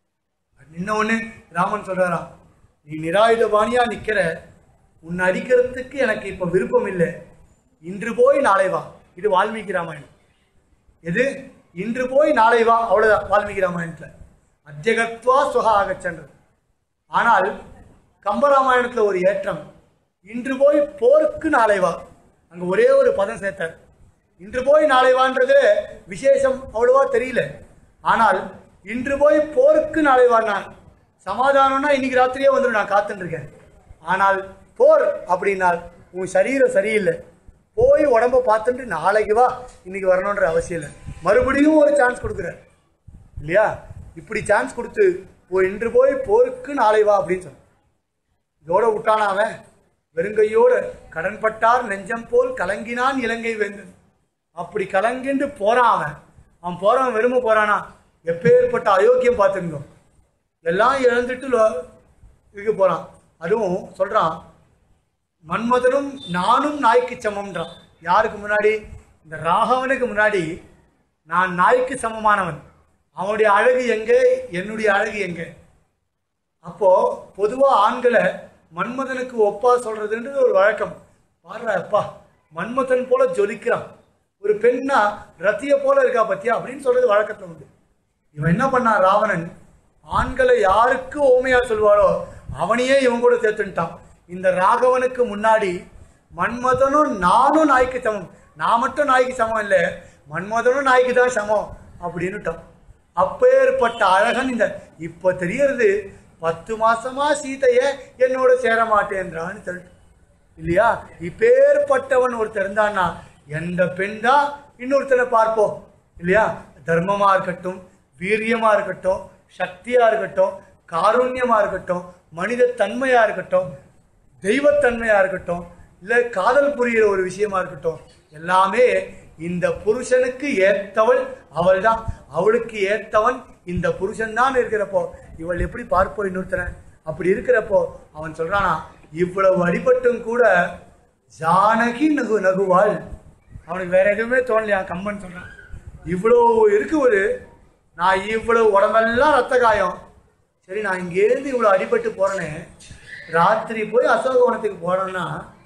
நின்ன உடனே ராமன் சொல்றாராம் நீ நிராயுதபாணியா நிக்கிற உன்னை அடிக்கிறதுக்கு எனக்கு இப்ப விருப்பம் இல்லை இன்று போய் நாளை வா இது வால்மீகி ராமாயணம் எது இன்று போய் நாளை வா அவ்வளவுதான் வால்மீகி ராமாயணத்துல அத்தியகத்வா சுகா ஆகச்சன்றது ஆனால் கம்பராமாயணத்துல ஒரு ஏற்றம் இன்று போய் போருக்கு நாளை வா அங்க ஒரே ஒரு பதம் சேர்த்தார் இன்று போய் நாளை வான்றது விசேஷம் அவ்வளவா தெரியல ஆனால் இன்று போய் போருக்கு நாளை வான்னா சமாதானம்னா இன்னைக்கு ராத்திரியே வந்துடும் நான் காத்துட்டு இருக்கேன் ஆனால் போர் அப்படின்னால் உன் சரீரம் சரியில்லை போய் உடம்ப பார்த்துட்டு நாளைக்கு வா இன்னைக்கு வரணுன்ற அவசியம் இல்லை மறுபடியும் ஒரு சான்ஸ் கொடுக்குறார் இல்லையா இப்படி சான்ஸ் கொடுத்து ஓ இன்று போய் போருக்கு நாளை வா அப்படின்னு சொன்ன இதோட விட்டானா அவன் வெறுங்கையோட கடன்பட்டார் நெஞ்சம் போல் கலங்கினான் இலங்கை வேந்தன் அப்படி கலங்கிண்டு போறான் அவன் அவன் போறவன் வெறும போறானா எப்பேற்பட்ட அயோக்கியம் பார்த்துருந்தோம் எல்லாம் இழந்துட்டு லோ- இதுக்கு போறான் அதுவும் சொல்றான் மன்மதனும் நானும் நாய்க்கு சமம்ன்றான் யாருக்கு முன்னாடி இந்த ராகவனுக்கு முன்னாடி நான் நாய்க்கு சமமானவன் அவனுடைய அழகு எங்க என்னுடைய அழகு எங்க அப்போ பொதுவா ஆண்களை மன்மதனுக்கு ஒப்பா சொல்றதுன்றது ஒரு வழக்கம் பாருடா அப்பா மன்மதன் போல ஜொலிக்கிறான் ஒரு பெண்ணா ரத்திய போல இருக்கா பத்தியா அப்படின்னு சொல்றது வழக்கத்துல உண்டு இவன் என்ன பண்ணான் ராவணன் ஆண்களை யாருக்கு ஓமையா சொல்வாரோ அவனையே இவன் கூட சேர்த்துட்டான் இந்த ராகவனுக்கு முன்னாடி மன்மதனும் நானும் நாய்க்கு சமம் நான் மட்டும் நாய்க்கு சமம் இல்லை மன்மதனும் நாய்க்கு தான் சமம் அப்படின்னுட்டான் அப்பேற்பட்ட அழகன் இந்த இப்ப தெரியறது பத்து மாசமா சீதைய என்னோட சேர மாட்டேன்றான்னு சொல்லிட்டு இல்லையா இப்பேற்பட்டவன் ஒருத்தர் இருந்தான்னா எந்த பெண் தான் இன்னொருத்தனை பார்ப்போம் இல்லையா தர்மமா இருக்கட்டும் வீரியமா இருக்கட்டும் சக்தியா இருக்கட்டும் காருண்யமா இருக்கட்டும் மனித தன்மையா இருக்கட்டும் தெய்வத்தன்மையா இருக்கட்டும் இல்ல காதல் புரிகிற ஒரு விஷயமா இருக்கட்டும் எல்லாமே இந்த புருஷனுக்கு ஏத்தவள் அவள்தான் அவளுக்கு ஏத்தவன் இந்த புருஷன் தான் இருக்கிறப்போ இவள் எப்படி பார்ப்போம் இன்னொருத்தனை அப்படி இருக்கிறப்போ அவன் சொல்றானா இவ்வளவு அடிபட்டும் கூட ஜானகி நகு நகுவாள் அவனுக்கு வேற எதுவுமே தோணலையா கம்பன் சொல்றான் இவ்வளோ இருக்கு ஒரு நான் இவ்வளவு உடம்பெல்லாம் ரத்த காயம் சரி நான் இங்கேருந்து இவ்வளோ அடிபட்டு போறேனே ராத்திரி போய் அசோகவனத்துக்கு போனேன்னா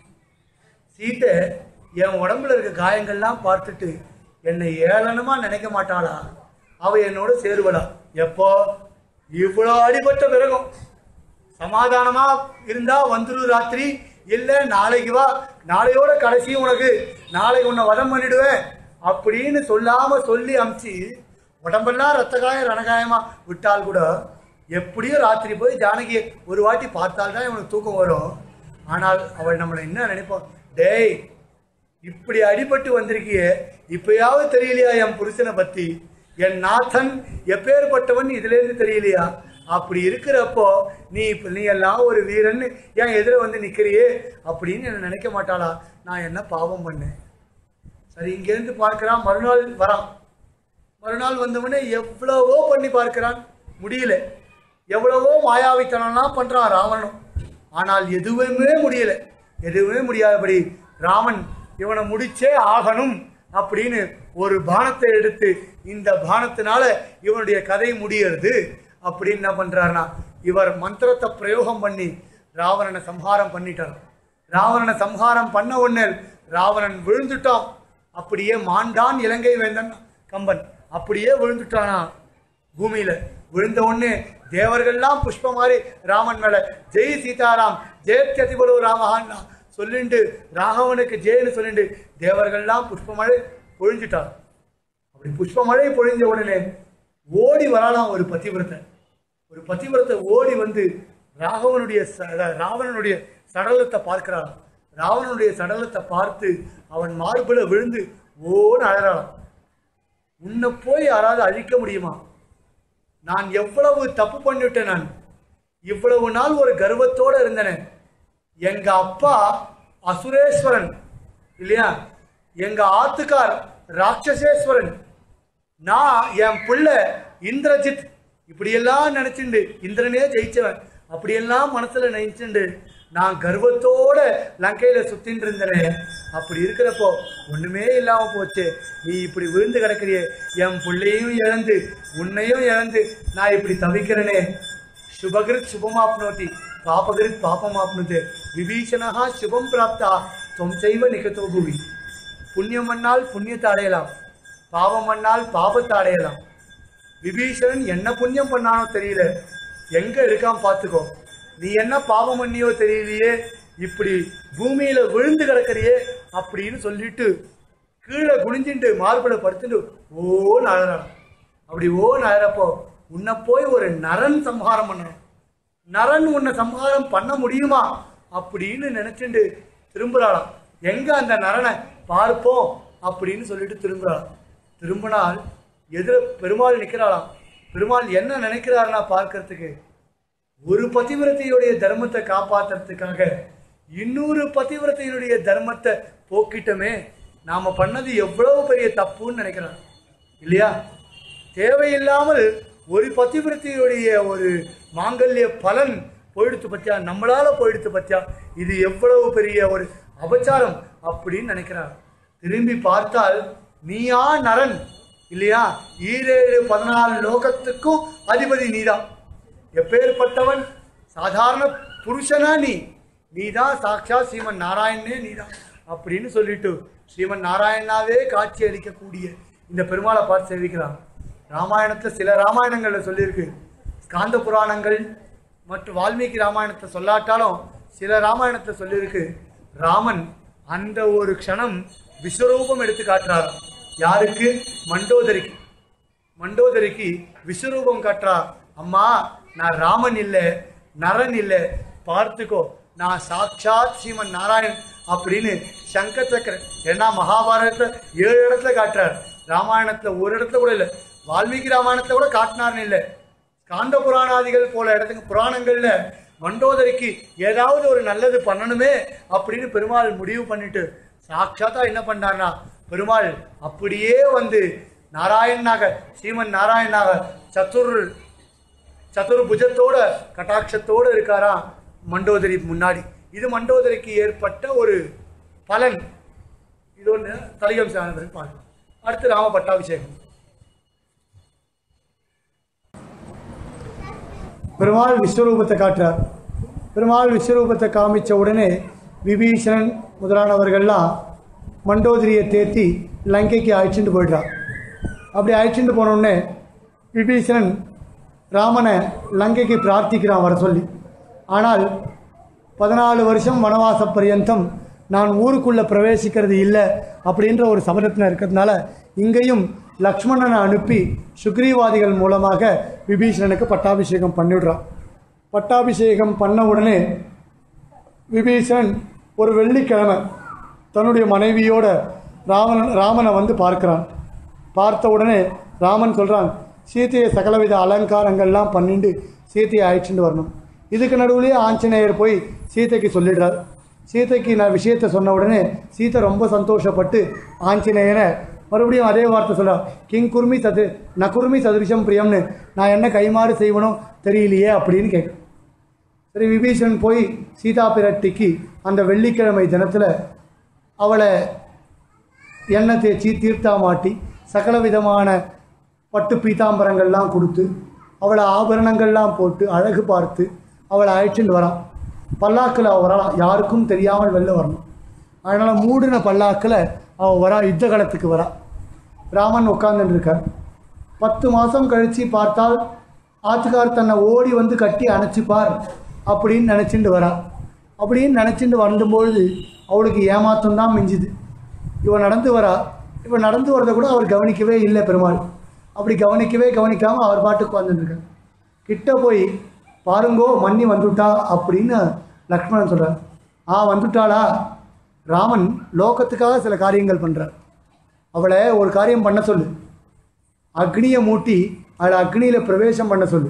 சீத்தை என் உடம்புல இருக்க காயங்கள்லாம் பார்த்துட்டு என்னை ஏளனமா நினைக்க மாட்டாளா அவ என்னோட சேருவளா எப்போ இவ்வளோ அடிபட்ட பிறகும் சமாதானமா இருந்தா வந்துரு ராத்திரி இல்ல நாளைக்கு வா நாளையோட கடைசி உனக்கு நாளைக்கு உன்னை வதம் பண்ணிடுவேன் அப்படின்னு சொல்லாம சொல்லி அமிச்சு உடம்பெல்லாம் ரத்த காயம் ரணகாயமா விட்டால் கூட எப்படியோ ராத்திரி போய் ஜானகியை ஒரு வாட்டி பார்த்தால் தான் இவனுக்கு தூக்கம் வரும் ஆனால் அவள் நம்மளை என்ன நினைப்போம் டேய் இப்படி அடிபட்டு வந்திருக்கியே இப்பயாவது தெரியலையா என் புருஷனை பத்தி என் நாதன் எப்பேற்பட்டவன் இதுல இருந்து தெரியலையா அப்படி இருக்கிறப்போ நீ இப்போ நீ எல்லாம் ஒரு வீரன்னு ஏன் எதிர வந்து நிற்கிறியே அப்படின்னு என்ன நினைக்க மாட்டாளா நான் என்ன பாவம் பண்ணேன் சரி இங்கேருந்து பார்க்கிறான் மறுநாள் வரான் மறுநாள் வந்தவொடனே எவ்வளவோ பண்ணி பார்க்கிறான் முடியல எவ்வளவோ மாயாவித்தனம்லாம் பண்றான் ராவணனும் ஆனால் எதுவுமே முடியல எதுவுமே முடியாதபடி ராமன் இவனை முடிச்சே ஆகணும் அப்படின்னு ஒரு பானத்தை எடுத்து இந்த பானத்தினால இவனுடைய கதை முடியறது அப்படின்னு என்ன பண்றாருன்னா இவர் மந்திரத்தை பிரயோகம் பண்ணி ராவணனை சம்ஹாரம் பண்ணிட்டார் ராவணனை சம்ஹாரம் பண்ண உடனே ராவணன் விழுந்துட்டான் அப்படியே மாண்டான் இலங்கை வேந்தன் கம்பன் அப்படியே விழுந்துட்டானா பூமியில விழுந்த உடனே தேவர்கள்லாம் புஷ்ப மாதிரி ராமன் மேல ஜெய் சீதாராம் ஜெயத்யதிபலோ ராமஹான்னா சொல்லிண்டு ராகவனுக்கு ஜெயன்னு சொல்லிண்டு தேவர்கள்லாம் புஷ்பமழை பொழிஞ்சிட்டான் அப்படி புஷ்பமழை பொழிஞ்ச உடனே ஓடி வரலாம் ஒரு பதிவிரத்தை ஒரு பதிவிரத்தை ஓடி வந்து ராகவனுடைய ச- அதாவது ராவணனுடைய சடலத்தை பார்க்கிறான் ராவணனுடைய சடலத்தை பார்த்து அவன் மார்புல விழுந்து ஓன்னு அழறாளாம் உன்னை போய் யாராவது அழிக்க முடியுமா நான் எவ்வளவு தப்பு பண்ணிவிட்டேன் நான் இவ்வளவு நாள் ஒரு கர்வத்தோட இருந்தேன் எங்க அப்பா அசுரேஸ்வரன் இல்லையா எங்க ஆத்துக்கார் ராட்சசேஸ்வரன் நான் என் பிள்ளை இந்திரஜித் இப்படியெல்லாம் நினைச்சுண்டு இந்திரனே ஜெயிச்சவன் அப்படியெல்லாம் மனசுல நினைச்சுண்டு நான் கர்வத்தோட லங்கையில சுத்தின்னு இருந்தேனே அப்படி இருக்கிறப்போ ஒண்ணுமே இல்லாம போச்சு நீ இப்படி விழுந்து கிடக்கிறியே என் பிள்ளையும் இழந்து உன்னையும் இழந்து நான் இப்படி தவிக்கிறேனே சுபகிருத் சுபமாப்னோதி பாபகிருத் பாபமாப்னுது விபீஷணா சுபம் பிராப்தா தொம் செய்வ நிகத்தோ புவி புண்ணியம் பண்ணால் புண்ணியத்தை அடையலாம் பாவம் பண்ணால் பாவத்தை அடையலாம் விபீஷணன் என்ன புண்ணியம் பண்ணானோ தெரியல எங்க இருக்கான் பார்த்துக்கோ நீ என்ன பாவம் பண்ணியோ தெரியலையே இப்படி பூமியில விழுந்து கிடக்கறியே அப்படின்னு சொல்லிட்டு கீழே குனிஞ்சிட்டு மார்புல படுத்துட்டு ஓன்னு அழறான் அப்படி ஓன்னு அழறப்போ உன்னை போய் ஒரு நரன் சம்ஹாரம் பண்ணணும் நரன் உன்னை சம்ஹாரம் பண்ண முடியுமா அப்படின்னு நினைச்சுட்டு திரும்புறாளாம் எங்க அந்த நரனை பார்ப்போம் அப்படின்னு சொல்லிட்டு திரும்புறாளாம் திரும்பினால் எதிர பெருமாள் நிக்கிறாளாம் பெருமாள் என்ன நினைக்கிறாருன்னா பார்க்கறதுக்கு ஒரு பதிவிரத்தையுடைய தர்மத்தை காப்பாத்துறதுக்காக இன்னொரு பதிவிரத்தையினுடைய தர்மத்தை போக்கிட்டோமே நாம பண்ணது எவ்வளவு பெரிய தப்புன்னு நினைக்கிறார் இல்லையா தேவையில்லாமல் ஒரு பதிவிரத்தையுடைய ஒரு மாங்கல்ய பலன் போயிடுத்து பத்தியா நம்மளால போயிடுத்து பத்தியா இது எவ்வளவு பெரிய ஒரு அபச்சாரம் அப்படின்னு நினைக்கிறார் திரும்பி பார்த்தால் நீயா நரன் இல்லையா ஈரேழு பதினாலு லோகத்துக்கும் அதிபதி நீதான் எப்பேற்பட்டவன் சாதாரண புருஷனா நீ நீதான் சாட்சா ஸ்ரீமன் நாராயணனே நீதான் அப்படின்னு சொல்லிட்டு ஸ்ரீமன் நாராயணாவே காட்சி அளிக்கக்கூடிய இந்த பெருமாளை பார்த்து சேவிக்கிறான் ராமாயணத்துல சில ராமாயணங்கள்ல சொல்லியிருக்கு ஸ்காந்த புராணங்கள் மற்றும் வால்மீகி ராமாயணத்தை சொல்லாட்டாலும் சில ராமாயணத்தை சொல்லியிருக்கு ராமன் அந்த ஒரு க்ஷணம் விஸ்வரூபம் எடுத்து காட்டுறார் யாருக்கு மண்டோதரிக்கு மண்டோதரிக்கு விஸ்வரூபம் காட்டுறா அம்மா நான் ராமன் இல்லை நரன் இல்லை பார்த்துக்கோ நான் சாட்சாத் ஸ்ரீமன் நாராயண் அப்படின்னு சங்க சக்கர ஏன்னா மகாபாரதத்துல ஏழு இடத்துல காட்டுறார் ராமாயணத்துல ஒரு இடத்துல கூட இல்லை வால்மீகி ராமாயணத்துல கூட காட்டினார்னு இல்லை காந்த புராணாதிகள் போல இடத்துக்கு புராணங்கள்ல மண்டோதரிக்கு ஏதாவது ஒரு நல்லது பண்ணணுமே அப்படின்னு பெருமாள் முடிவு பண்ணிட்டு சாட்சாத்தா என்ன பண்ணார்னா பெருமாள் அப்படியே வந்து நாராயணனாக ஸ்ரீமன் நாராயணனாக சத்துர் சதுர்புஜத்தோட கட்டாட்சத்தோட இருக்காராம் மண்டோதரி முன்னாடி இது மண்டோதரிக்கு ஏற்பட்ட ஒரு பலன் இது ஒன்று தலையம் சார்ந்தது பார்க்கலாம் அடுத்து ராம பட்டாபிஷேகம் பெருமாள் விஸ்வரூபத்தை காட்டுறார் பெருமாள் விஸ்வரூபத்தை காமிச்ச உடனே விபீஷணன் முதலானவர்கள்லாம் மண்டோதரியை தேத்தி லங்கைக்கு அழைச்சிட்டு போயிடுறார் அப்படி அழைச்சிட்டு போன உடனே விபீஷணன் ராமனை லங்கைக்கு பிரார்த்திக்கிறான் வர சொல்லி ஆனால் பதினாலு வருஷம் வனவாச பரியந்தம் நான் ஊருக்குள்ளே பிரவேசிக்கிறது இல்லை அப்படின்ற ஒரு சபதத்தில் இருக்கிறதுனால இங்கேயும் லக்ஷ்மணனை அனுப்பி சுக்ரீவாதிகள் மூலமாக விபீஷணனுக்கு பட்டாபிஷேகம் பண்ணிவிடுறான் பட்டாபிஷேகம் பண்ண உடனே விபீஷணன் ஒரு வெள்ளிக்கிழமை தன்னுடைய மனைவியோட ராமன் ராமனை வந்து பார்க்கிறான் பார்த்த உடனே ராமன் சொல்கிறான் சீதையை சகலவித அலங்காரங்கள்லாம் பண்ணிட்டு சீத்தையை அழைச்சிட்டு வரணும் இதுக்கு நடுவுலயே ஆஞ்சநேயர் போய் சீதைக்கு சொல்லிடுறார் சீதைக்கு நான் விஷயத்தை சொன்ன உடனே சீதை ரொம்ப சந்தோஷப்பட்டு ஆஞ்சநேயரை மறுபடியும் அதே வார்த்தை சொல்றா கிங் குருமி சது ந குருமி சதுரிஷம் பிரியம்னு நான் என்ன கைமாறு செய்வனோ தெரியலையே அப்படின்னு கேட்க சரி விபீஷன் போய் சீதா பிராட்டிக்கு அந்த வெள்ளிக்கிழமை தினத்தில் அவளை எண்ணெய் தேய்ச்சி தீர்த்தா மாட்டி சகல விதமான பட்டு பீதாம்பரங்கள்லாம் கொடுத்து அவளை ஆபரணங்கள்லாம் போட்டு அழகு பார்த்து அவளை அழைச்சிட்டு வரான் பல்லாக்கில் அவள் வரலாம் யாருக்கும் தெரியாமல் வெளில வரணும் அதனால் மூடின பல்லாக்கில் அவள் வரா யுத்த காலத்துக்கு வரா ராமன் உட்கார்ந்துட்டு இருக்கார் பத்து மாதம் கழித்து பார்த்தால் ஆத்துக்கார் தன்னை ஓடி வந்து கட்டி அணைச்சிப்பார் அப்படின்னு நினச்சிட்டு வரா அப்படின்னு நினச்சிட்டு வரும்பொழுது அவளுக்கு ஏமாற்றம் தான் மிஞ்சுது இவன் நடந்து வரா இவன் நடந்து வரதை கூட அவர் கவனிக்கவே இல்லை பெருமாள் அப்படி கவனிக்கவே கவனிக்காமல் அவர் பாட்டுக்கு வந்துட்டுருக்கார் கிட்ட போய் பாருங்கோ மன்னி வந்துட்டா அப்படின்னு லக்ஷ்மணன் சொல்கிறார் ஆ வந்துட்டாளா ராமன் லோகத்துக்காக சில காரியங்கள் பண்ணுறார் அவளை ஒரு காரியம் பண்ண சொல்லு அக்னியை மூட்டி அவளை அக்னியில் பிரவேசம் பண்ண சொல்லு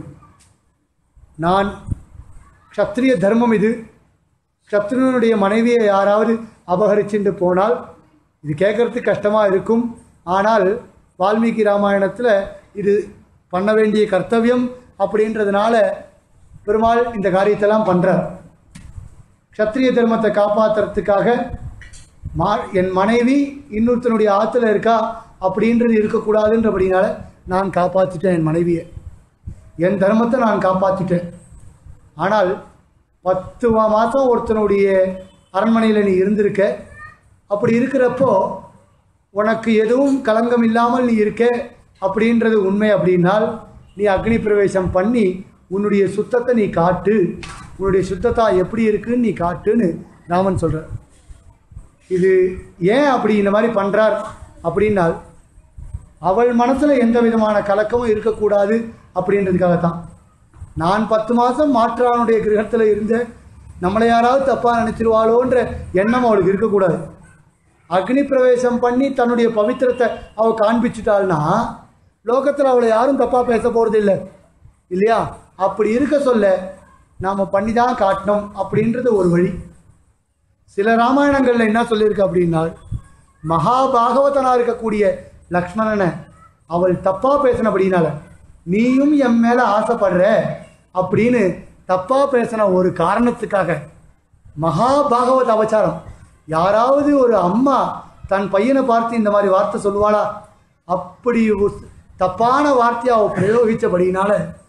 நான் க்ஷத்ரிய தர்மம் இது க்ஷத்ரியனுடைய மனைவியை யாராவது அபகரிச்சுட்டு போனால் இது கேட்கறதுக்கு கஷ்டமாக இருக்கும் ஆனால் வால்மீகி ராமாயணத்தில் இது பண்ண வேண்டிய கர்த்தவியம் அப்படின்றதுனால பெருமாள் இந்த காரியத்தெல்லாம் பண்ணுறார் க்ஷத்ரிய தர்மத்தை காப்பாற்றுறதுக்காக மா என் மனைவி இன்னொருத்தனுடைய ஆற்றுல இருக்கா அப்படின்றது இருக்கக்கூடாதுன்றபடினால நான் காப்பாற்றிட்டேன் என் மனைவியை என் தர்மத்தை நான் காப்பாற்றிட்டேன் ஆனால் பத்து மா- மாதம் ஒருத்தனுடைய அரண்மனையில் நீ இருந்திருக்க அப்படி இருக்கிறப்போ உனக்கு எதுவும் களங்கம் இல்லாமல் நீ இருக்க அப்படின்றது உண்மை அப்படின்னால் நீ அக்னி பிரவேசம் பண்ணி உன்னுடைய சுத்தத்தை நீ காட்டு உன்னுடைய சுத்தத்தா எப்படி இருக்குன்னு நீ காட்டுன்னு ராமன் சொல்கிறார் இது ஏன் அப்படி இந்த மாதிரி பண்ணுறார் அப்படின்னால் அவள் மனசில் எந்த விதமான கலக்கமும் இருக்கக்கூடாது அப்படின்றதுக்காகத்தான் நான் பத்து மாதம் மாற்றானுடைய கிரகத்தில் இருந்த நம்மளை யாராவது தப்பாக நினச்சிருவாளோன்ற எண்ணம் அவளுக்கு இருக்கக்கூடாது அக்னி பிரவேசம் பண்ணி தன்னுடைய பவித்திரத்தை அவள் காண்பிச்சுட்டாள்னா லோகத்தில் அவளை யாரும் தப்பாக பேச போகிறது இல்லை இல்லையா அப்படி இருக்க சொல்ல நாம் பண்ணி தான் காட்டணும் அப்படின்றது ஒரு வழி சில ராமாயணங்களில் என்ன சொல்லியிருக்கு அப்படின்னா மகாபாகவதனாக இருக்கக்கூடிய லக்ஷ்மணனை அவள் தப்பாக பேசினபடினால நீயும் என் மேலே ஆசைப்படுற அப்படின்னு தப்பாக பேசின ஒரு காரணத்துக்காக மகாபாகவத அவதாரம் யாராவது ஒரு அம்மா தன் பையனை பார்த்து இந்த மாதிரி வார்த்தை சொல்லுவாளா அப்படி ஒரு தப்பான வார்த்தையை அவள் பிரயோகித்தபடினால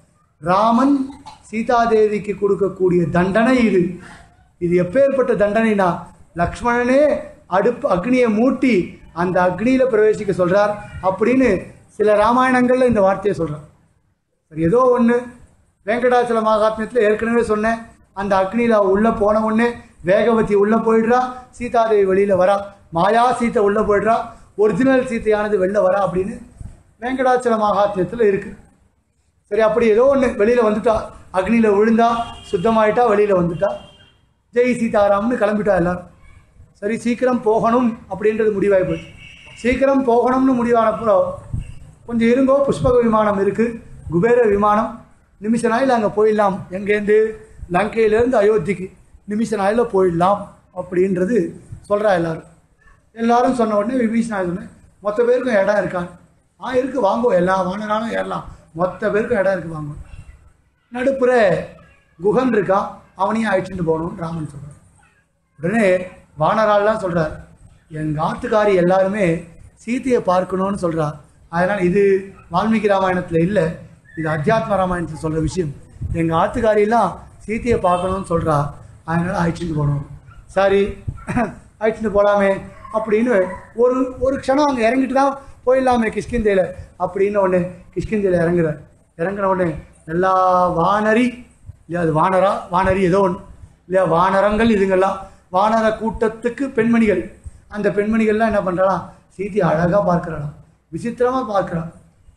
ராமன் சீதாதேவிக்கு கொடுக்கக்கூடிய தண்டனை இது இது எப்பேற்பட்ட தண்டனைனா லக்ஷ்மணனே அடுப்பு அக்னியை மூட்டி அந்த அக்னியில் பிரவேசிக்க சொல்றார் அப்படின்னு சில ராமாயணங்களில் இந்த வார்த்தையை சொல்றார் சரி ஏதோ ஒன்று வெங்கடாச்சல மகாத்மியத்தில் ஏற்கனவே சொன்னேன் அந்த அக்னியில் அவ உள்ளே போன உடனே வேகவதி உள்ளே போயிடுறா சீதாதேவி வெளியில் வரா மாயா சீத்தை உள்ளே போயிடுறா ஒரிஜினல் சீத்தையானது வெளில வரா அப்படின்னு வெங்கடாச்சல மகாத்மியத்தில் இருக்குது சரி அப்படி ஏதோ ஒன்று வெளியில் வந்துட்டா அக்னியில் விழுந்தா சுத்தமாயிட்டா வெளியில் வந்துட்டா ஜெய் சீதாராம்னு கிளம்பிட்டா எல்லாரும் சரி சீக்கிரம் போகணும் அப்படின்றது முடிவாகி போச்சு சீக்கிரம் போகணும்னு முடிவானப்போ கொஞ்சம் இருங்கோ புஷ்பக விமானம் இருக்குது குபேர விமானம் நிமிஷ நாயில் அங்கே போயிடலாம் எங்கேருந்து லங்கையிலேருந்து அயோத்திக்கு நிமிஷ நாயில் போயிடலாம் அப்படின்றது சொல்கிறா எல்லாரும் எல்லாரும் சொன்ன உடனே விபீஷணா சொன்னேன் மொத்த பேருக்கும் இடம் இருக்கான் ஆ இருக்கு வாங்கோ எல்லா வாங்கினாலும் ஏறலாம் மொத்த பேருக்கும் இடம் இருக்கு வாங்கோ நடுப்புற குகன் இருக்கான் அவனையும் அழைச்சிட்டு போகணும்னு ராமன் சொல்கிறார் உடனே வானரால்லாம் சொல்கிறார் எங்கள் ஆத்துக்காரி எல்லாருமே சீதையை பார்க்கணும்னு சொல்றா அதனால் இது வால்மீகி ராமாயணத்தில் இல்லை இது அத்தியாத்ம ராமாயணத்தில் சொல்கிற விஷயம் எங்கள் ஆத்துக்காரியெல்லாம் சீதையை பார்க்கணும்னு சொல்கிறா அதனால் அழைச்சிட்டு போகணும் சரி அழைச்சிட்டு போகலாமே அப்படின்னு ஒரு ஒரு க்ஷணம் அங்கே இறங்கிட்டு தான் போயிடலாமே கிஷ்கிந்தையில் அப்படின்னு ஒன்று கிஷ்கிந்தையில் இறங்குறார் இறங்குன உடனே எல்லா வானரி இல்லையா அது வானரா வானரி ஏதோ ஒன்று இல்லையா வானரங்கள் இதுங்கெல்லாம் வானர கூட்டத்துக்கு பெண்மணிகள் அந்த பெண்மணிகள்லாம் என்ன பண்ணுறாளாம் சீதையை அழகாக பார்க்குறாளாம் விசித்திரமாக பார்க்குறான்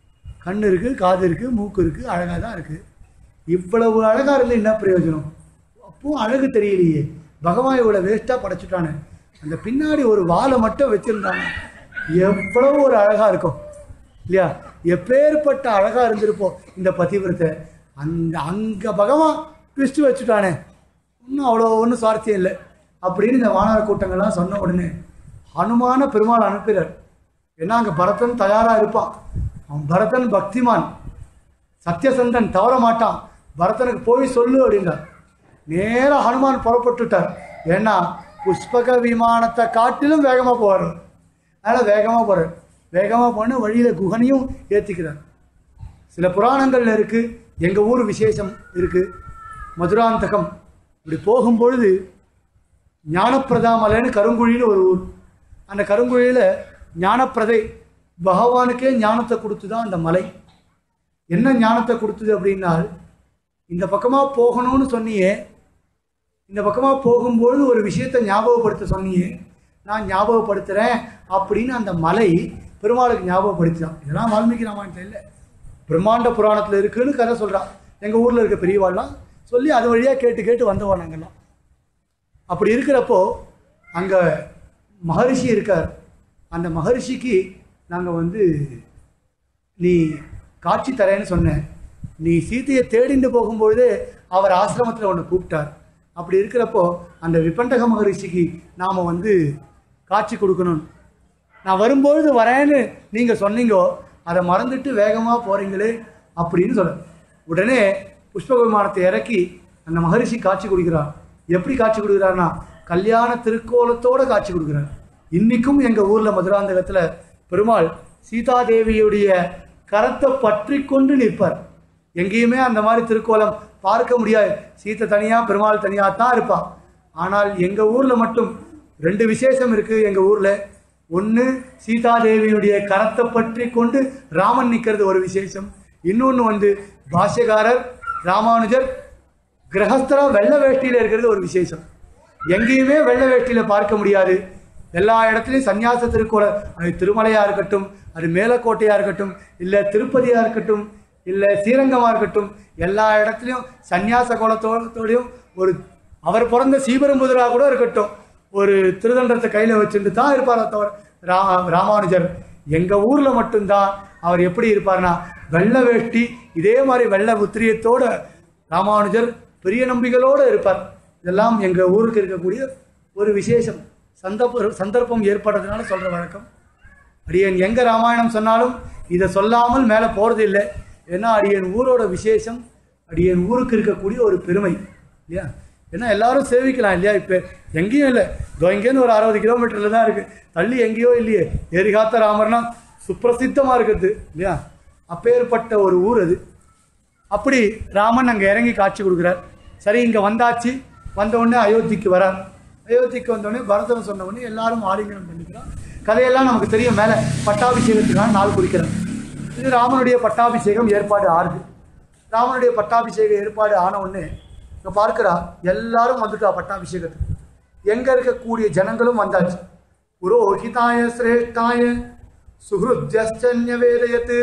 கண் இருக்குது காது இருக்குது மூக்கு இருக்குது அழகாக தான் இருக்குது இவ்வளவு அழகாக இருந்து என்ன பிரயோஜனம் அப்பவும் அழகு தெரியலையே பகவான் இவ்வளோ வேஸ்ட்டாக படைச்சிட்டானே அந்த பின்னாடி ஒரு வாலை மட்டும் வச்சுருந்தாங்க எவ்வளவு ஒரு அழகாக இருக்கும் இல்லையா எப்பேற்பட்ட அழகாக இருந்திருப்போம் இந்த பதிவிரத்தை அந்த அங்கே பகவான் ட்விஸ்ட் வச்சுட்டானே இன்னும் அவ்வளோ ஒன்றும் சுவாரஸ்யம் இல்லை அப்படின்னு இந்த வானர கூட்டங்கள்லாம் சொன்ன உடனே ஹனுமான பெருமாள் அனுப்புகிறார் ஏன்னா அங்கே பரதன் தயாராக இருப்பான் அவன் பரதன் பக்திமான் சத்யசந்தன் தவற மாட்டான் பரதனுக்கு போய் சொல்லு அப்படின்றார் நேராக ஹனுமான் புறப்பட்டுட்டார் ஏன்னா புஷ்பக விமானத்தை காட்டிலும் வேகமாக போவார் அதனால் வேகமாக போகிறார் வேகமாக போன வழியில் குகனையும் ஏற்றிக்கிறார் சில புராணங்கள்ல இருக்கு எங்கள் ஊர் விசேஷம் இருக்கு மதுராந்தகம் இப்படி போகும்பொழுது ஞானப்பிரதாமலைன்னு கருங்குழின்னு ஒரு ஊர் அந்த கருங்குழியில் ஞானப்பிரதை பகவானுக்கே ஞானத்தை கொடுத்து தான் அந்த மலை என்ன ஞானத்தை கொடுத்தது அப்படின்னால் இந்த பக்கமாக போகணும்னு சொன்னியே இந்த பக்கமாக போகும்பொழுது ஒரு விஷயத்தை ஞாபகப்படுத்த சொன்னியே நான் ஞாபகப்படுத்துகிறேன் அப்படின்னு அந்த மலை பெருமாளுக்கு ஞாபகப்படுத்தினான் இதெல்லாம் வால்மீகி ராமாயணத்தில் இல்லை பிரம்மாண்ட புராணத்தில் இருக்குன்னு கதை சொல்கிறான் எங்கள் ஊரில் இருக்க பெரியவாள்லாம் சொல்லி அது வழியாக கேட்டு கேட்டு வந்தவன் நாங்கள்லாம் அப்படி இருக்கிறப்போ அங்கே மகரிஷி இருக்கார் அந்த மகரிஷிக்கு நாங்கள் வந்து நீ காட்சி தரேன்னு சொன்னேன் நீ சீதையை தேடிண்டு போகும்பொழுதே அவர் ஆசிரமத்தில் ஒன்று கூப்பிட்டார் அப்படி இருக்கிறப்போ அந்த விபண்டக மகரிஷிக்கு நாம் வந்து காட்சி கொடுக்கணும் நான் வரும்பொழுது வரேன்னு நீங்கள் சொன்னீங்கோ அதை மறந்துட்டு வேகமாக போகிறீங்களே அப்படின்னு சொல்ல உடனே புஷ்பக விமானத்தை இறக்கி அந்த மகரிஷி காட்சி கொடுக்கிறார் எப்படி காட்சி கொடுக்குறாருன்னா கல்யாண திருக்கோலத்தோட காட்சி கொடுக்குறார் இன்னைக்கும் எங்கள் ஊரில் மதுராந்தகத்தில் பெருமாள் சீதாதேவியுடைய கரத்தை பற்றி கொண்டு நிற்பார் எங்கேயுமே அந்த மாதிரி திருக்கோலம் பார்க்க முடியாது சீத்தை தனியாக பெருமாள் தனியாக தான் இருப்பான் ஆனால் எங்கள் ஊரில் மட்டும் ரெண்டு விசேஷம் இருக்குது எங்கள் ஊரில் ஒன்று சீதாதேவியுடைய கரத்தை பற்றி கொண்டு ராமன் நிற்கிறது ஒரு விசேஷம் இன்னொன்று வந்து பாஷ்யகாரர் ராமானுஜர் கிரகஸ்தரா வெள்ளை வேஷ்டியில் இருக்கிறது ஒரு விசேஷம் எங்கேயுமே வெள்ளை வேஷ்டியில் பார்க்க முடியாது எல்லா இடத்துலையும் சன்னியாச திருக்கோளம் அது திருமலையாக இருக்கட்டும் அது மேலக்கோட்டையாக இருக்கட்டும் இல்லை திருப்பதியாக இருக்கட்டும் இல்லை ஸ்ரீரங்கமாக இருக்கட்டும் எல்லா இடத்துலையும் சன்னியாச கோலத்தோடத்தோடையும் ஒரு அவர் பிறந்த சீபெரும்புதராக கூட இருக்கட்டும் ஒரு திருதண்டத்தை கையில் வச்சுட்டு தான் இருப்பார் தவிர ரா ராமானுஜர் எங்கள் ஊரில் மட்டும்தான் அவர் எப்படி இருப்பார்னா வெள்ளை வேஷ்டி இதே மாதிரி வெள்ளை உத்திரியத்தோட ராமானுஜர் பெரிய நம்பிகளோடு இருப்பார் இதெல்லாம் எங்கள் ஊருக்கு இருக்கக்கூடிய ஒரு விசேஷம் சந்தர்ப்ப சந்தர்ப்பம் ஏற்படுறதுனால சொல்கிற வழக்கம் அடியன் எங்கே ராமாயணம் சொன்னாலும் இதை சொல்லாமல் மேலே போகிறது இல்லை ஏன்னா அடியன் ஊரோட விசேஷம் அடியன் ஊருக்கு இருக்கக்கூடிய ஒரு பெருமை இல்லையா ஏன்னா எல்லாரும் சேவிக்கலாம் இல்லையா இப்போ எங்கேயும் இல்லை இதோ இங்கேருந்து ஒரு அறுபது கிலோமீட்டரில் தான் இருக்குது தள்ளி எங்கேயோ இல்லையே எரிகாத்த ராமர்னா சுப்பிரசித்தமாக இருக்குது இல்லையா அப்பேற்பட்ட ஒரு ஊர் அது அப்படி ராமன் அங்கே இறங்கி காட்சி கொடுக்குறார் சரி இங்கே வந்தாச்சு வந்த உடனே அயோத்திக்கு வரார் அயோத்திக்கு வந்த உடனே பரதன் சொன்ன உடனே எல்லாரும் ஆலிங்கனம் பண்ணிக்கிறான் கதையெல்லாம் நமக்கு தெரியும் மேலே பட்டாபிஷேகத்துக்கான நாள் குறிக்கிறார் இது ராமனுடைய பட்டாபிஷேகம் ஏற்பாடு ஆறுது ராமனுடைய பட்டாபிஷேக ஏற்பாடு ஆன உடனே இங்கே பார்க்கிறா எல்லாரும் வந்துட்டா பட்டாபிஷேகத்துக்கு எங்கே இருக்கக்கூடிய ஜனங்களும் வந்தாச்சு புரோஹிதாய சிரேஷ்டாய சுஹృத்யஸ்சன்ய வேதயத்து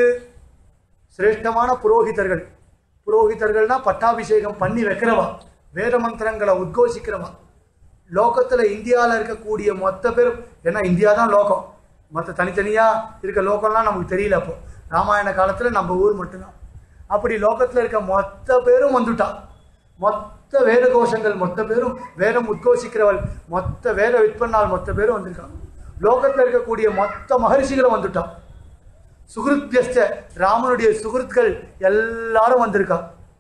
சிரேஷ்டமான புரோகிதர்கள் புரோகிதர்கள்னா பட்டாபிஷேகம் பண்ணி வைக்கிறவா வேத மந்திரங்களை உத்கோஷிக்கிறவா லோகத்தில் இந்தியாவில் இருக்கக்கூடிய மொத்த பேரும் ஏன்னா இந்தியா தான் லோகம் மற்ற தனித்தனியாக இருக்க லோகம்லாம் நமக்கு தெரியல அப்போ ராமாயண காலத்தில் நம்ம ஊர் மட்டும்தான் அப்படி லோகத்தில் இருக்க மொத்த பேரும் வந்துட்டா மொத்த வேத கோஷங்கள் மொத்த பேரும் வேதம் உத்கோஷிக்கிறவள் மொத்த வேத விற்பனால் மொத்த பேரும் வந்திருக்காங்க லோகத்தில் இருக்கக்கூடிய மொத்த மகரிஷிகளும் வந்துட்டான் சுகிருத்யஸ்ட ராமனுடைய சுகிருத்கள் எல்லாரும் வந்திருக்கா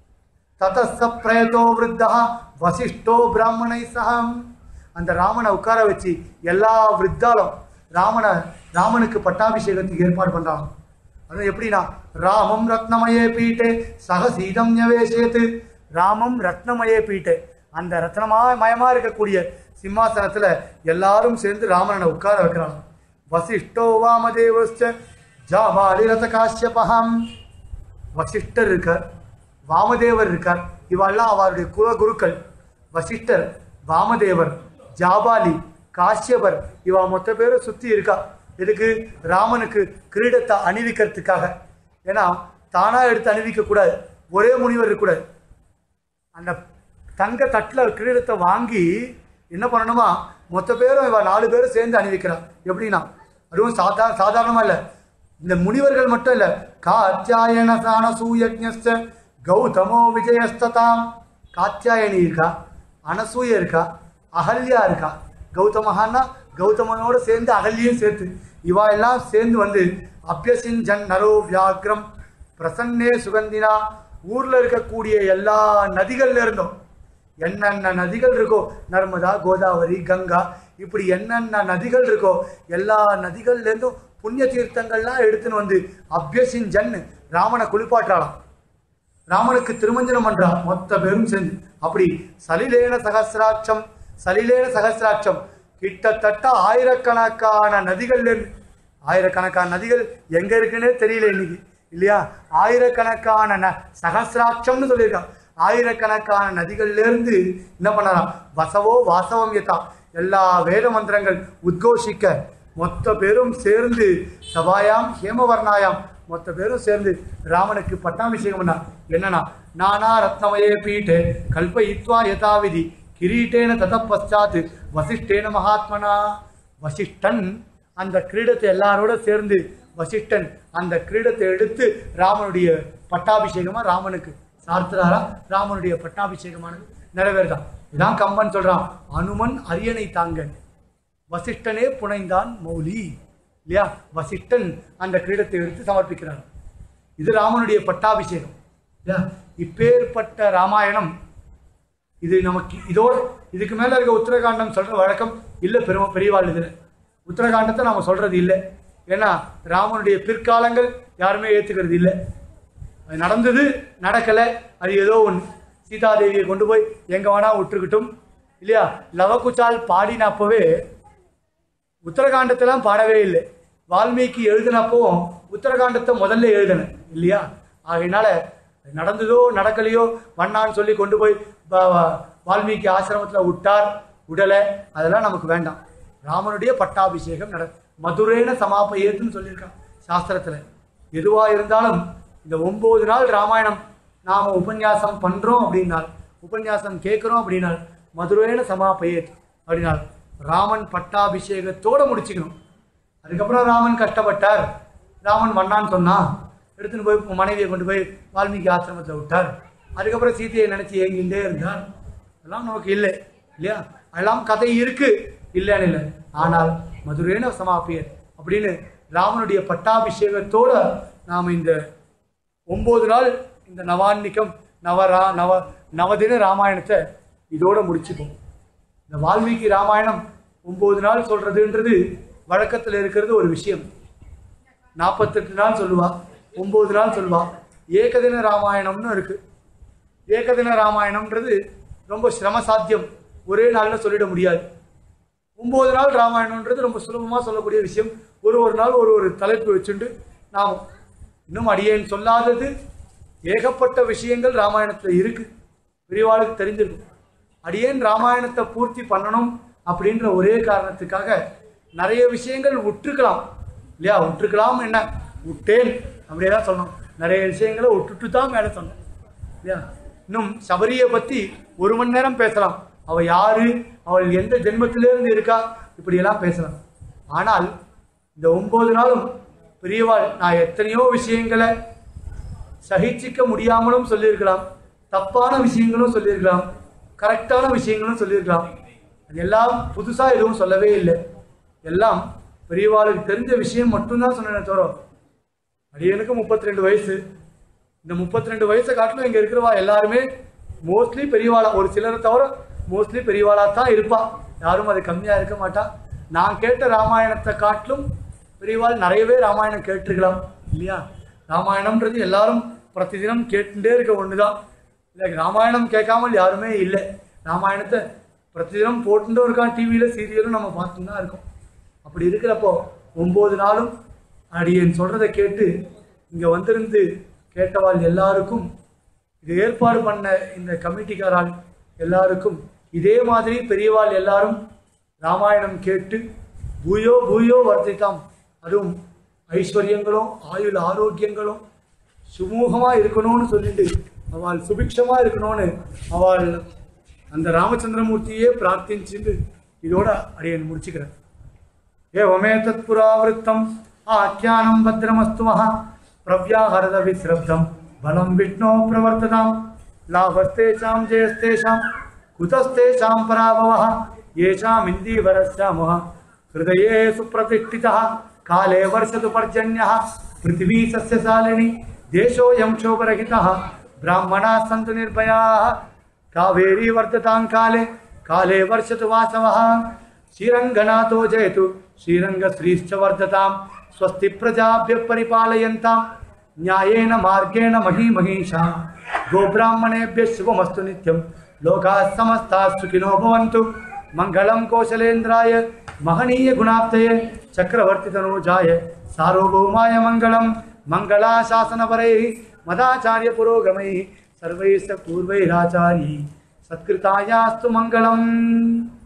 ததஸ்த பிரயதோ விருத்தா வசிஷ்டோ பிராமணை சகம் அந்த ராமனை உட்கார வச்சு எல்லா விருத்தாலும் ராமனை ராமனுக்கு பட்டாபிஷேகத்துக்கு ஏற்பாடு பண்றாங்க அது எப்படின்னா ராமம் ரத்னமயே பீட்டே சகசீதம் ஞவேசேத்து ராமம் ரத்னமயே பீட்டே அந்த ரத்னமா மயமா இருக்கக்கூடிய சிம்மாசனத்துல எல்லாரும் சேர்ந்து ராமனை உட்கார வைக்கிறாங்க வசிஷ்டோ வாமதேவஸ்ட ஜாபாலி ரத காஷ்யபகம் வசிஷ்டர் இருக்கார் வாமதேவர் இருக்கார் இவெல்லாம் அவருடைய குல குருக்கள் வசிஷ்டர் வாமதேவர் ஜாபாலி காஷ்யபர் இவ மொத்த பேரும் சுத்தி இருக்கா எதுக்கு ராமனுக்கு கிரீடத்தை அணிவிக்கிறதுக்காக ஏன்னா தானா எடுத்து அணிவிக்க கூடாது ஒரே முனிவர் இருக்கக்கூடாது அந்த தங்க தட்டில் கிரீடத்தை வாங்கி என்ன பண்ணணுமா மொத்த பேரும் இவ நாலு பேரும் சேர்ந்து அணிவிக்கிறான் எப்படின்னா அதுவும் சாதாரண சாதாரணமா இல்லை இந்த முனிவர்கள் மட்டும் இல்லை காத்தியாயன சான சூயஜ்ஞஸ்த கௌதமோ விஜயஸ்ததாம் காத்தியாயனி இருக்கா அனசூய இருக்கா அகல்யா இருக்கா கௌதமஹான்னா கௌதமனோட சேர்ந்து அகல்யும் சேர்த்து இவா எல்லாம் சேர்ந்து வந்து அபியசின் ஜன் நரோ வியாக்ரம் பிரசன்னே சுகந்தினா ஊர்ல இருக்கக்கூடிய எல்லா நதிகள்ல இருந்தும் என்னென்ன நதிகள் இருக்கோ நர்மதா கோதாவரி கங்கா இப்படி என்னென்ன நதிகள் இருக்கோ எல்லா நதிகள்ல இருந்தும் புண்ணிய தீர்த்தங்கள்லாம் எடுத்துன்னு வந்து அபியசின் ஜன் ராமனை குளிப்பாட்டாளாம் ராமனுக்கு திருமஞ்சனம் பண்றா மொத்த பேரும் சேர்ந்து அப்படி சலிலேன சகசிராட்சம் சலிலேன சகசிராட்சம் கிட்டத்தட்ட ஆயிரக்கணக்கான நதிகள்ல இருந்து ஆயிரக்கணக்கான நதிகள் எங்க இருக்குன்னே தெரியல இன்னைக்கு இல்லையா ஆயிரக்கணக்கான ந சகசிராட்சம்னு சொல்லியிருக்கான் ஆயிரக்கணக்கான நதிகள்ல இருந்து என்ன பண்ணலாம் வசவோ வாசவம் யதா எல்லா வேத மந்திரங்கள் உத்கோஷிக்க மொத்த பேரும் சேர்ந்து சபாயாம் ஹேமவர்ணாயாம் மொத்த பேரும் சேர்ந்து ராமனுக்கு பட்டாபிஷேகம் பண்ணா என்னன்னா நானா ரத்னமயே பீட்டே கல்பயித்வா யதாவிதி கிரீட்டேன தத பశ్చాத் வசிஷ்டேன மகாத்மனா வசிஷ்டன் அந்த கிரீடத்தை எல்லாரோட சேர்ந்து வசிஷ்டன் அந்த கிரீடத்தை எடுத்து ராமனுடைய பட்டாபிஷேகமா ராமனுக்கு சார்த்துறாரா ராமனுடைய பட்டாபிஷேகமானது நிறைவேறுதான் இதான் கம்பன் சொல்றான் அனுமன் அரியணை தாங்கன் வசிஷ்டனே புனைந்தான் மௌலி இல்லையா வசிஷ்டன் அந்த கிரீடத்தை எடுத்து சமர்ப்பிக்கிறார் இது ராமனுடைய பட்டாபிஷேகம் இல்லையா இப்பேற்பட்ட ராமாயணம் இது நமக்கு இதோட இதுக்கு மேல இருக்க உத்தரகாண்டம் சொல்ற வழக்கம் இல்ல பெரும பெரியவாள் இதுல உத்தரகாண்டத்தை நாம சொல்றது இல்லை ஏன்னா ராமனுடைய பிற்காலங்கள் யாருமே ஏத்துக்கிறது இல்லை அது நடந்தது நடக்கல அது ஏதோ ஒன்று சீதாதேவியை கொண்டு போய் எங்க வேணா விட்டுருக்கட்டும் இல்லையா லவகுச்சால் பாடினப்பவே உத்தரகாண்டத்தெல்லாம் பாடவே இல்லை வால்மீகி எழுதினப்பவும் உத்தரகாண்டத்தை முதல்ல எழுதினேன் இல்லையா ஆகையினால நடந்ததோ நடக்கலையோ வண்ணான்னு சொல்லி கொண்டு போய் வா- வா- வால்மீகி ஆசிரமத்தில் விட்டார் விடலை அதெல்லாம் நமக்கு வேண்டாம் ராமனுடைய பட்டாபிஷேகம் நட மதுரேன சமாபயத்துன்னு சொல்லியிருக்கான் சாஸ்திரத்தில் எதுவாக இருந்தாலும் இந்த ஒன்பது நாள் ராமாயணம் நாம உபன்யாசம் பண்றோம் அப்படின்னால் உபன்யாசம் கேட்குறோம் அப்படின்னால் மதுரேன சமாபயத் அப்படின்னால் ராமன் பட்டாபிஷேகத்தோட முடிச்சுக்கணும் அதுக்கப்புறம் ராமன் கஷ்டப்பட்டார் ராமன் வண்ணான்னு சொன்னான் எடுத்துன்னு போய் மனைவியை கொண்டு போய் வால்மீகி ஆசிரமத்தில் விட்டார் அதுக்கப்புறம் சீதையை நினைச்சு ஏங்கிட்டே இருந்தார் அதெல்லாம் நமக்கு இல்லை இல்லையா அதெல்லாம் கதை இருக்கு இல்லைன்னு இல்லை ஆனால் மதுரேன சமாப்பியர் அப்படின்னு ராமனுடைய பட்டாபிஷேகத்தோட நாம் இந்த ஒன்பது நாள் இந்த நவான்னிக்கம் நவரா நவ நவதின ராமாயணத்தை இதோட முடிச்சுப்போம் இந்த வால்மீகி ராமாயணம் ஒன்பது நாள் சொல்றதுன்றது வழக்கத்தில் இருக்கிறது ஒரு விஷயம் நாற்பத்தெட்டு நாள் சொல்லுவா ஒன்பது நாள் சொல்லுவா ஏகதின ராமாயணம்னு இருக்கு ஏகதின ராமாயணம்ன்றது ரொம்ப சிரம சாத்தியம் ஒரே நாளில் சொல்லிட முடியாது ஒன்பது நாள் ராமாயணம்ன்றது ரொம்ப சுலபமாக சொல்லக்கூடிய விஷயம் ஒரு ஒரு நாள் ஒரு ஒரு தலைப்பு வச்சுண்டு நாம் இன்னும் அடியேன் சொல்லாதது ஏகப்பட்ட விஷயங்கள் ராமாயணத்தில் இருக்கு பெரியவாளுக்கு தெரிஞ்சிருக்கும் அடியேன் ராமாயணத்தை பூர்த்தி பண்ணணும் அப்படின்ற ஒரே காரணத்துக்காக நிறைய விஷயங்கள் விட்டுருக்கலாம் இல்லையா விட்டுருக்கலாம் என்ன விட்டேன் அப்படியே தான் சொன்னோம் நிறைய விஷயங்களை விட்டுட்டு தான் மேலே சொன்னோம் இல்லையா இன்னும் சபரியை பத்தி ஒரு மணி நேரம் பேசலாம் அவ யாரு அவள் எந்த ஜென்மத்திலிருந்து இருக்கா இப்படியெல்லாம் பேசலாம் ஆனால் இந்த ஒன்பது நாளும் பெரியவாள் நான் எத்தனையோ விஷயங்களை சகிச்சிக்க முடியாமலும் சொல்லியிருக்கலாம் தப்பான விஷயங்களும் சொல்லியிருக்கலாம் கரெக்டான விஷயங்களும் சொல்லியிருக்கலாம் அது எல்லாம் புதுசா எதுவும் சொல்லவே இல்லை எல்லாம் பெரியவாளுக்கு தெரிஞ்ச விஷயம் மட்டும்தான் சொன்னேன் தவிர அடியனுக்கு முப்பத்தி ரெண்டு வயசு இந்த முப்பத்தி ரெண்டு வயசை காட்டிலும் இங்க இருக்கிறவா எல்லாருமே மோஸ்ட்லி பெரியவாளா ஒரு சிலரை தவிர மோஸ்ட்லி பெரியவாளா தான் இருப்பா யாரும் அது கம்மியா இருக்க மாட்டா நான் கேட்ட ராமாயணத்தை காட்டிலும் பெரியவாள் நிறையவே ராமாயணம் கேட்டிருக்கலாம் இல்லையா ராமாயணம்ன்றது எல்லாரும் பிரதிதினம் கேட்டுட்டே இருக்க ஒண்ணுதான் இல்லை ராமாயணம் கேட்காமல் யாருமே இல்லை ராமாயணத்தை பிரதிதினம் போட்டுட்டும் இருக்கான் டிவியில சீரியலும் நம்ம பார்த்துட்டு தான் இருக்கோம் அப்படி இருக்கிறப்போ ஒன்பது நாளும் அடியேன் சொல்றதை கேட்டு இங்க வந்திருந்து கேட்டவாள் எல்லாருக்கும் இது ஏற்பாடு பண்ண இந்த கமிட்டிக்காரால் எல்லாருக்கும் இதே மாதிரி பெரியவாள் எல்லாரும் ராமாயணம் கேட்டு பூயோ பூயோ வர்த்தித்தாம் அதுவும் ஐஸ்வர்யங்களும் ஆயுள் ஆரோக்கியங்களும் சுமூகமா இருக்கணும்னு சொல்லிட்டு அவள் சுபிக்ஷமா இருக்கணும்னு அவள் அந்த ராமச்சந்திரமூர்த்தியே பிரார்த்திச்சுட்டு இதோட அடியேன் முடிச்சுக்கிறேன் एवमेतत्पुरावृत्तम् आख्यानं भद्रमस्तु मः प्रव्याहरद विश्रब्धं बलं विष्णो प्रवर्ततां लाभस्तेषां जयस्तेषां कुतस्तेषां पराभवः येषामिन्दीवरस्यामः हृदये सुप्रतिष्ठितः काले वर्षतु पर्जन्यः पृथिवी सस्यशालिनी देशोऽयं शोकरहितः ब्राह्मणाः सन्तु निर्भयाः कावेरी वर्धतां काले काले वर्षतु वासवः श्रीरङ्गनाथो जयतु श्रीरङ्गश्रीश्च वर्धतां स्वस्ति प्रजाभ्यः परिपालयन्तां न्यायेन मार्गेण महीमहीषा गोब्राह्मणेभ्यः शुभमस्तु नित्यं लोकाः समस्ताः सुखिनो भवन्तु मङ्गलं कौशलेन्द्राय महनीयगुणाप्तये चक्रवर्तितनूजाय सार्वभौमाय मङ्गलं मङ्गलाशासनपरैः मदाचार्यपुरोगमैः सर्वैः स पूर्वैराचार्यैः सत्कृतायास्तु मङ्गलम्